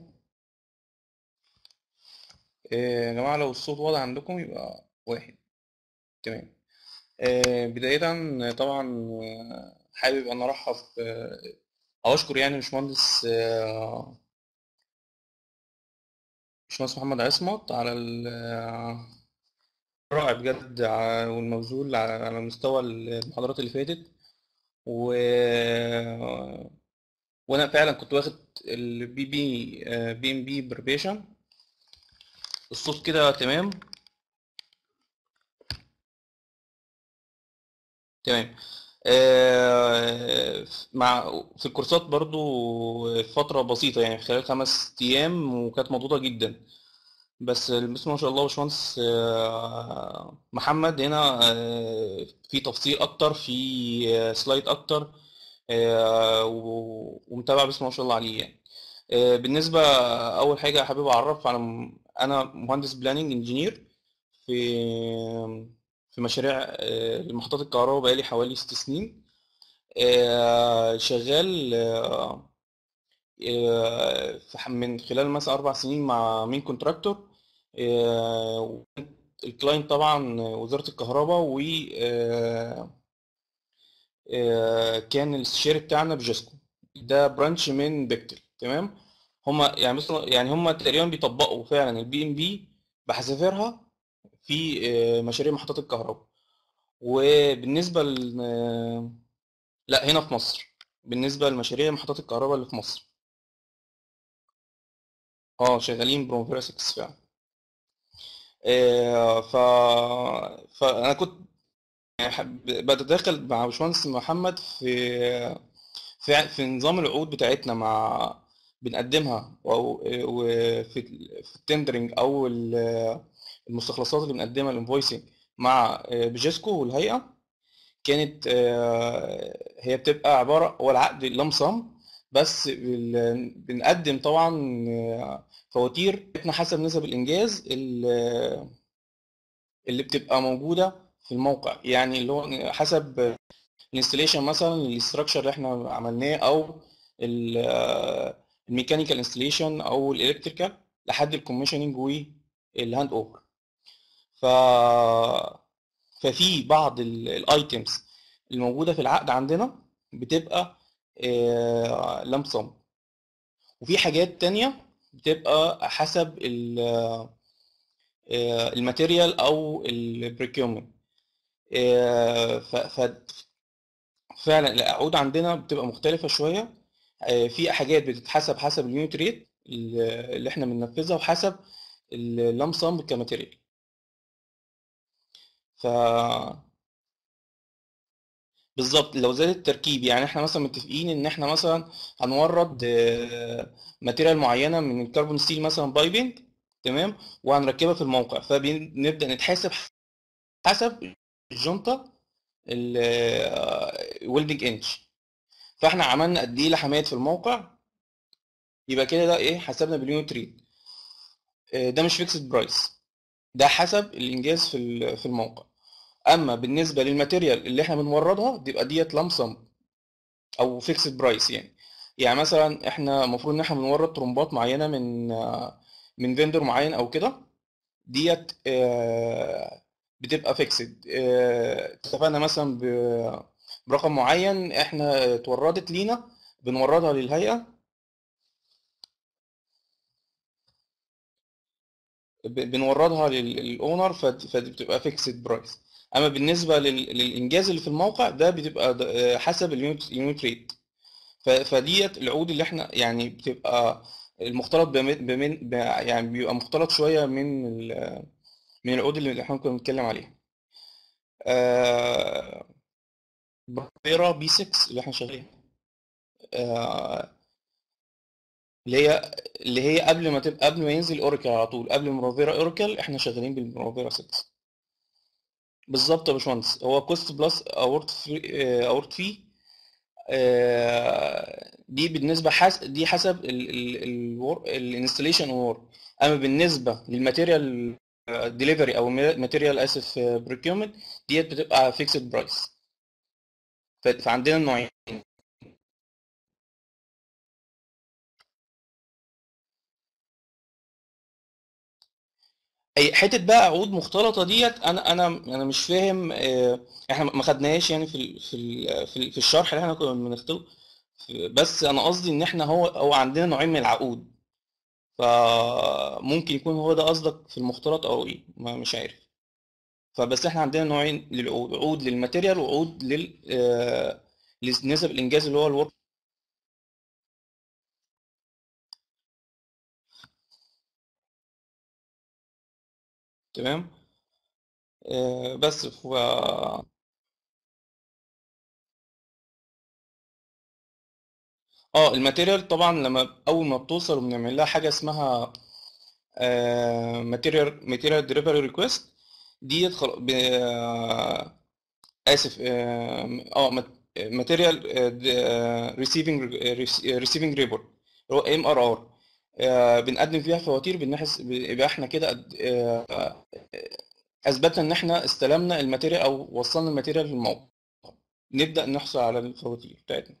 Speaker 3: آه، يا جماعة لو الصوت واضح عندكم يبقى واحد تمام آه، بداية طبعا آه، حابب أن أرحب آه، أو أشكر يعني باشمهندس آه، باشمهندس محمد عصمت على ال- آه، الرائع بجد ع- والمبذول على على مستوى المحاضرات اللي فاتت و وانا فعلا كنت واخد البي بي بي ام بي بربيشن الصوت كده تمام تمام آه، مع في الكورسات برضو فترة بسيطة يعني خلال خمس أيام وكانت مضغوطة جدا بس بسم الله ما شاء الله باشمهندس آه، محمد هنا آه، في تفصيل أكتر في آه، سلايد أكتر آه، و- ومتابع بسم الله ما شاء الله عليه يعني آه، بالنسبة أول حاجة حابب أعرف على م- أنا مهندس بلاننج انجينير في في مشاريع آه، لمحطات الكهرباء بقالي حوالي ست سنين آه، شغال آه، آه، في ح- من خلال مثلا أربع سنين مع مين كونتراكتور آه، الكلاينت طبعا وزارة الكهرباء و آه، آه، كان الاستشاري بتاعنا بجاسكو ده برانش من بيكتل تمام هما يعني مثلا يعني هما تقريبا بيطبقوا فعلا البي ام بي بحذافيرها في آه، مشاريع محطات الكهرباء وبالنسبة ل آه، لا هنا في مصر بالنسبة لمشاريع محطات الكهرباء اللي في مصر اه شغالين بروموفيرا 6 فعلا آه، ف فانا كنت يعني حب- بتداخل مع باشمهندس محمد في في في نظام العقود بتاعتنا مع بنقدمها او وفي في التندرنج او ال- المستخلصات اللي بنقدمها الانفويسنج مع بجيسكو والهيئه كانت آه، هي بتبقى عباره هو العقد لمسم بس بال- بنقدم طبعا آه، فواتير بتاعتنا حسب نسب الانجاز ال- اللي بتبقى موجوده في الموقع يعني اللي هو حسب الانستليشن مثلا الاستراكشر اللي احنا عملناه او الميكانيكال انستليشن او الالكتريكال لحد الكوميشننج والهاند اوفر ف ففي بعض الايتمز الموجوده في العقد عندنا بتبقى لمب سم وفي حاجات تانية بتبقى حسب الماتيريال او البريكيومنت فعلا العقود عندنا بتبقى مختلفة شوية آه، في حاجات بتتحسب حسب اليونت ريت اللي احنا بننفذها وحسب اللم سم كماتيريال ف بالظبط لو زاد التركيب يعني احنا مثلا متفقين ان احنا مثلا هنورد آه، ماتيريال معينه من الكربون ستيل مثلا بايبنج تمام وهنركبها في الموقع فبنبدا نتحاسب حسب الجنطه الويلدنج انش فاحنا عملنا قد ايه لحمات في الموقع يبقى كده ده ايه حسبنا باليونت ريت آه، ده مش فيكسد برايس ده حسب الانجاز في ال- في الموقع اما بالنسبه للماتيريال اللي احنا بنوردها تبقى ديت لمسم او فيكسد برايس يعني يعني مثلا احنا المفروض ان احنا بنورد ترمبات معينه من آه، من فيندور معين او كده ديت آه، بتبقى فيكسد اتفقنا مثلا ب- برقم معين احنا اتوردت لينا بنوردها للهيئه ب- بنوردها للاونر فدي بتبقى فيكسد برايس اما بالنسبه لل- للانجاز اللي في الموقع ده بتبقى د- آه، حسب اليونت اليونت ريت ف- فديت العقود اللي احنا يعني بتبقى المختلط بمن بمن ب- يعني بيبقى مختلط شويه من ال- من العقود اللي احنا كنا بنتكلم عليها آه بيرا بي 6 اللي احنا شغالين آه اللي هي اللي هي قبل ما تبقى قبل ما ينزل اوراكل على طول قبل مروفيرا اوراكل احنا شغالين بالمروفيرا 6 بالظبط يا باشمهندس هو كوست بلس اورت فري اورت في دي بالنسبه حس دي حسب الانستليشن وورك اما بالنسبه للماتيريال ديليفري او ماتيريال اسف بريكيومنت ديت بتبقى فيكسد برايس فعندنا نوعين اي حته بقى عقود مختلطه ديت انا انا انا مش فاهم آه، احنا ما خدناهاش يعني في ال في ال في ال- في الشرح اللي احنا كنا بنختاره بس انا قصدي ان احنا هو هو عندنا نوعين من العقود فممكن يكون هو ده قصدك في المختلط او ايه ما مش عارف فبس احنا عندنا نوعين للعقود عقود للماتيريال وعقود لل آه، لنسب الانجاز اللي هو الورك تمام آه، بس ف اه الماتيريال طبعا لما اول ما بتوصل وبنعمل لها حاجه اسمها ماتيريال ماتيريال ديليفري ريكويست ديت خلاص ب- آه، اسف اه ماتيريال ريسيفنج ريسيفنج ريبورت اللي هو ام ار ار بنقدم فيها فواتير بنحس يبقى احنا كده قد- آه، اثبتنا ان احنا استلمنا الماتيريال او وصلنا الماتيريال للموقع نبدا نحصل على الفواتير بتاعتنا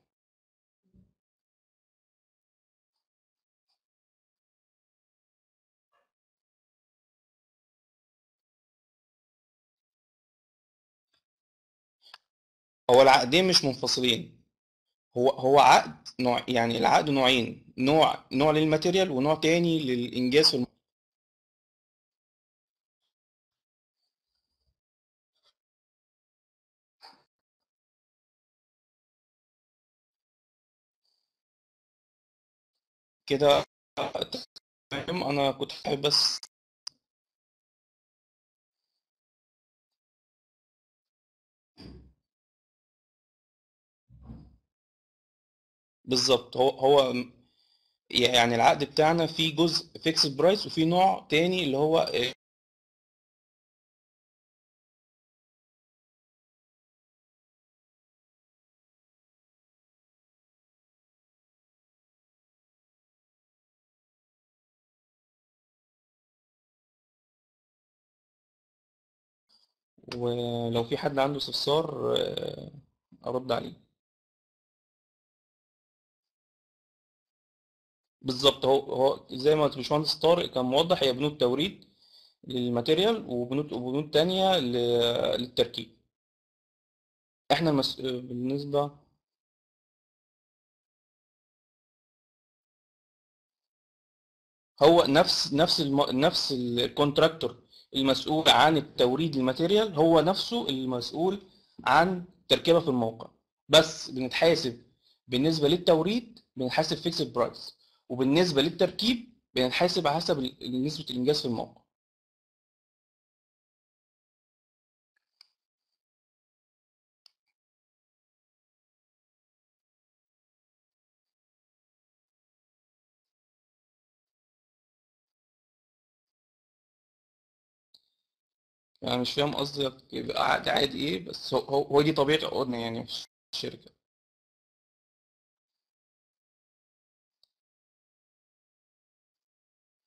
Speaker 3: هو العقدين مش منفصلين هو هو عقد نوع يعني العقد نوعين نوع نوع للماتيريال ونوع تاني للإنجاز في الم... كده تمام أنا كنت حابب بس بالظبط هو هو يعني العقد بتاعنا فيه جزء فيكسد برايس وفيه نوع تاني اللي هو ولو في حد عنده استفسار آه، أرد عليه بالظبط هو هو زي ما الباشمهندس طارق كان موضح هي بنود توريد للماتيريال وبنود وبنود تانية ل- للتركيب احنا مس... بالنسبة هو نفس نفس الم... نفس الكونتراكتور المسؤول عن التوريد الماتيريال هو نفسه المسؤول عن تركيبها في الموقع بس بنتحاسب بالنسبة للتوريد بنحاسب فيكسد برايس وبالنسبة للتركيب بنحاسب على حسب ال- نسبة الإنجاز في الموقع يعني مش فاهم قصدك يبقى عادي عادي ايه بس هو هو هو دي طبيعة عقودنا يعني في الشركة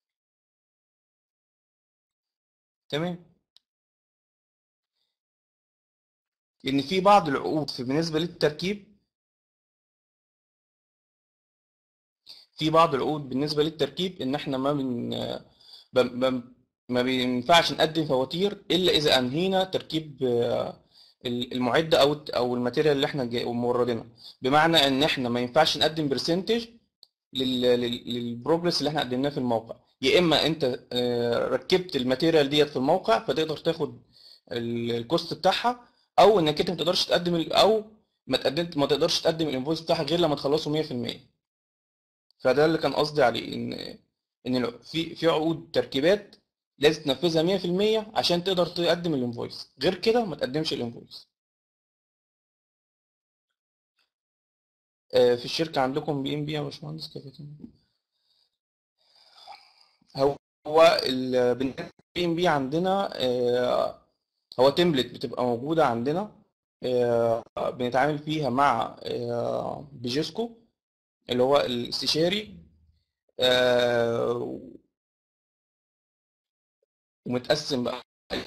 Speaker 3: تمام ان في بعض العقود في بالنسبه للتركيب في بعض العقود بالنسبه للتركيب ان احنا ما بن ب- ب- ما بينفعش نقدم فواتير الا اذا انهينا تركيب آه، المعده او او الماتيريال اللي احنا جاي- موردينها بمعنى ان احنا ما ينفعش نقدم برسنتج للبروجرس اللي احنا قدمناه في الموقع يا اما انت آه، ركبت الماتيريال ديت في الموقع فتقدر تاخد ال- الكوست بتاعها او انك انت ما تقدرش تقدم ال- او ما تقدمت ما تقدرش تقدم الانفويس بتاعها غير لما تخلصه 100% فده اللي كان قصدي عليه ان ان الع- في في عقود تركيبات لازم تنفذها 100% عشان تقدر تقدم الانفويس غير كده ما تقدمش الانفويس آه، في الشركة عندكم بي ام بي يا باشمهندس كيف هو هو ال- بالنسبة للبي ام بي عندنا آه، هو تمبلت بتبقى موجودة عندنا آه، بنتعامل فيها مع آه، بيجيسكو اللي هو الاستشاري آه، ومتقسم بقى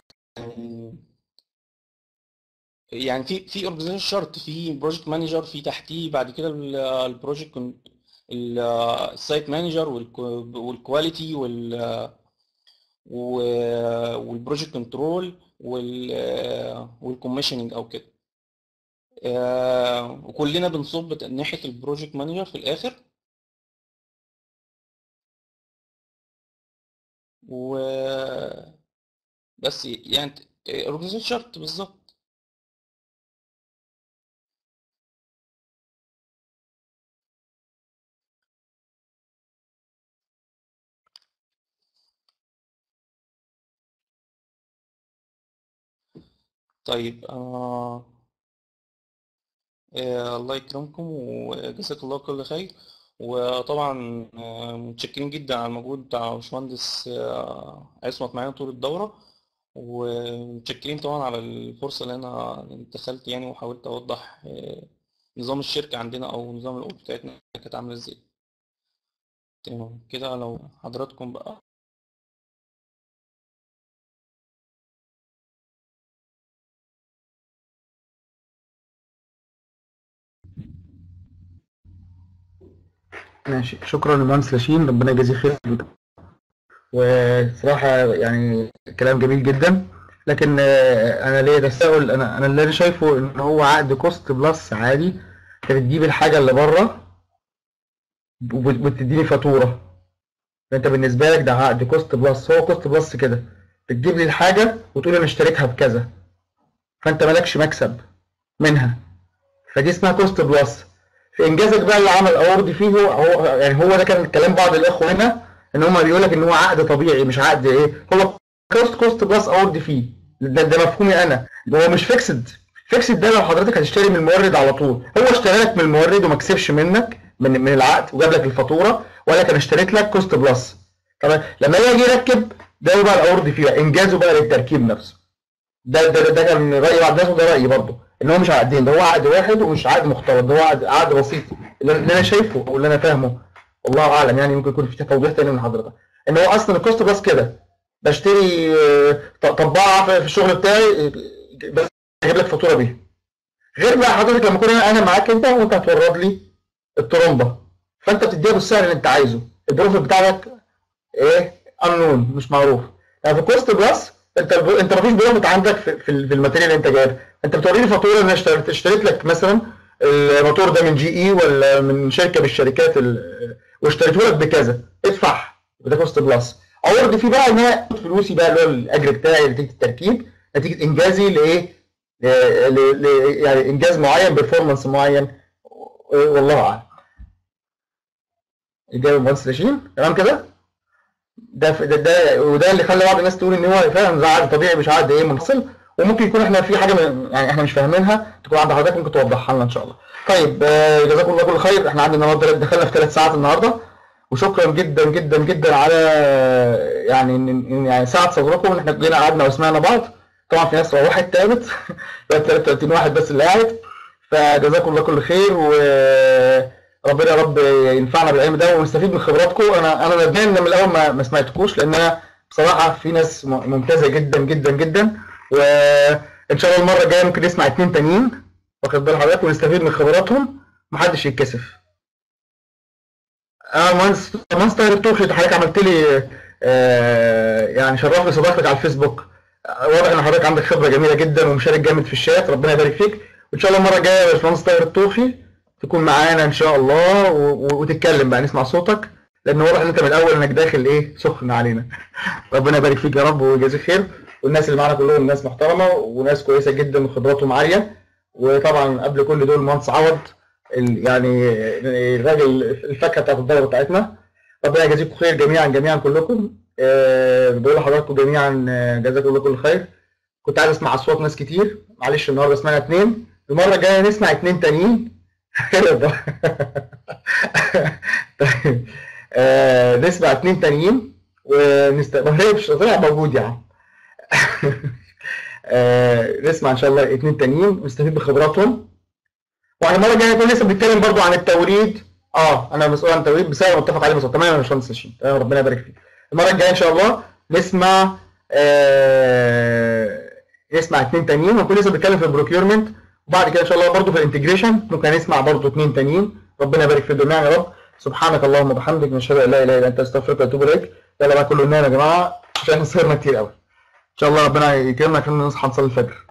Speaker 3: يعني في في اورجانيزيشن شارت في بروجكت مانجر في تحتيه بعد كده البروجكت السايت مانجر والكواليتي وال والبروجكت كنترول والكوميشننج او كده آه، وكلنا بنصب ناحيه البروجكت مانجر في الاخر و بس يعني اورجانيزيشن شارت بالظبط طيب آه آه الله يكرمكم وجزاك الله كل خير وطبعا آه متشكرين جدا على المجهود بتاع باشمهندس آه عصمت معانا طول الدورة ومتشكرين طبعا على الفرصة اللي أنا دخلت يعني وحاولت أوضح آه نظام الشركة عندنا أو نظام الأوض بتاعتنا كانت عاملة إزاي تمام كده لو حضراتكم بقى
Speaker 1: ماشي شكرا للمهندس لاشين ربنا يجازيه خير وصراحة يعني كلام جميل جدا لكن آه، انا ليه تساؤل انا انا اللي انا شايفه ان هو عقد كوست بلس عادي انت بتجيب الحاجة اللي بره وبت- وبتديني فاتورة فانت بالنسبة لك ده عقد كوست بلس هو كوست بلس كده بتجيب لي الحاجة وتقول انا اشتريتها بكذا فانت مالكش مكسب منها فدي اسمها كوست بلس في انجازك بقى اللي عمل اوورد فيه هو هو يعني هو ده كان كلام بعض الاخوه هنا ان هم بيقول لك ان هو عقد طبيعي مش عقد ايه هو كوست كوست بلس اوورد فيه ده, ده مفهومي انا هو مش فيكسد فيكسد ده لو حضرتك هتشتري من المورد على طول هو اشترى لك من المورد وما كسبش منك من من العقد وجاب لك الفاتوره ولا كان اشتريت لك كوست بلس طبعا لما يجي يركب ده بقى الاورد فيه بقى انجازه بقى للتركيب نفسه ده ده ده كان راي بعض الناس وده رايي برضه ان هو مش عقدين ده هو عقد واحد ومش عقد مختلط ده هو عقد, عقد بسيط اللي اللي انا شايفه واللي انا فاهمه والله اعلم يعني ممكن يكون في توضيح تاني من حضرتك ان هو اصلا الكوست بلس كده بشتري آه، ط- طباعه في في الشغل بتاعي آه، بس اجيب لك فاتوره بيها غير بقى حضرتك لما اكون انا أنا معاك انت وانت هتورد لي الترومبه فانت بتديها بالسعر اللي انت عايزه البروفيت بتاعك ايه انون مش معروف يعني في كوست بلس انت انت مفيش بروفيت عندك في في ال- في الماتيريال اللي انت جايبها انت بتوريني فاتوره ان انا اشتريت اشتريت لك مثلا الموتور ده من جي اي ولا من شركه من الشركات ال- واشتريته لك بكذا ادفع ده كوست بلس اورد فيه بقى ان انا آخد فلوسي بقى اللي هو الاجر بتاعي نتيجه التركيب نتيجه انجازي لايه ل- ل- ل- يعني انجاز معين بيرفورمانس معين والله اعلم اجابه المهندس لاشين تمام كده ده ده, ده وده اللي خلى بعض الناس تقول ان هو فعلا ده عقد طبيعي مش عقد ايه منفصل وممكن يكون احنا في حاجه من يعني احنا مش فاهمينها تكون عند حضرتك ممكن توضحها لنا ان شاء الله. طيب آه، جزاكم الله كل خير احنا عندنا النهارده دخلنا في ثلاث ساعات النهارده وشكرا جدا جدا جدا على يعني إن- إن- يعني ساعه صبركم ان احنا جينا قعدنا وسمعنا بعض طبعا في ناس روحت تابت بقت 33 واحد بس اللي قاعد فجزاكم الله كل خير وربنا يا رب ينفعنا بالعلم ده ونستفيد من خبراتكم انا انا ندمان ان من الاول ما, ما سمعتكوش لان انا بصراحه في ناس م- ممتازه جدا جدا جدا ان شاء الله المره الجايه ممكن نسمع اتنين تانيين واخد بال حضرتك ونستفيد من خبراتهم محدش يتكسف اه مهندس مهندس طاهر الطوخي ده حضرتك عملت لي آه يعني شرفني صداقتك على الفيسبوك آه، واضح ان حضرتك عندك خبره جميله جدا ومشارك جامد في الشات ربنا يبارك فيك وان شاء الله المره الجايه يا باشمهندس طاهر الطوخي تكون معانا ان شاء الله و- و- وتتكلم بقى نسمع صوتك لان واضح ان انت من الاول انك داخل ايه سخن علينا ربنا يبارك فيك يا رب ويجازيك خير والناس اللي معانا كلهم ناس محترمه وناس كويسه جدا وخبراتهم عاليه وطبعا قبل كل دول مهندس عوض ال- يعني الراجل الفاكهه بتاعت الدوره بتاعتنا ربنا يجازيكم خير جميعا جميعا كلكم آه، بقول لحضراتكم جميعا آه، جزاكم الله كل خير كنت عايز اسمع اصوات ناس كتير معلش النهارده سمعنا اتنين المره الجايه نسمع اتنين تانيين طيب آه، نسمع اتنين تانيين ونست ما هربش طلع موجود يا عم آه، نسمع ان شاء الله اتنين تانيين ونستفيد بخبراتهم واحنا المره الجايه نكون لسه بنتكلم برضو عن التوريد اه انا مسؤول عن التوريد بسبب متفق عليه مسؤول تمام يا باشمهندس هشام تمام ربنا يبارك فيك المره الجايه ان شاء الله نسمع آه نسمع اتنين تانيين ونكون لسه بنتكلم في البروكيورمنت وبعد كده ان شاء الله برضو في الانتجريشن ممكن نسمع برضو اتنين تانيين ربنا يبارك في الجميع يا رب سبحانك اللهم وبحمدك نشهد ان لا اله الا انت استغفرك واتوب اليك يلا بقى كله ننام يا جماعه عشان احنا سهرنا كتير قوي ان شاء الله ربنا يكرمنا عشان نصحى نصلي الفجر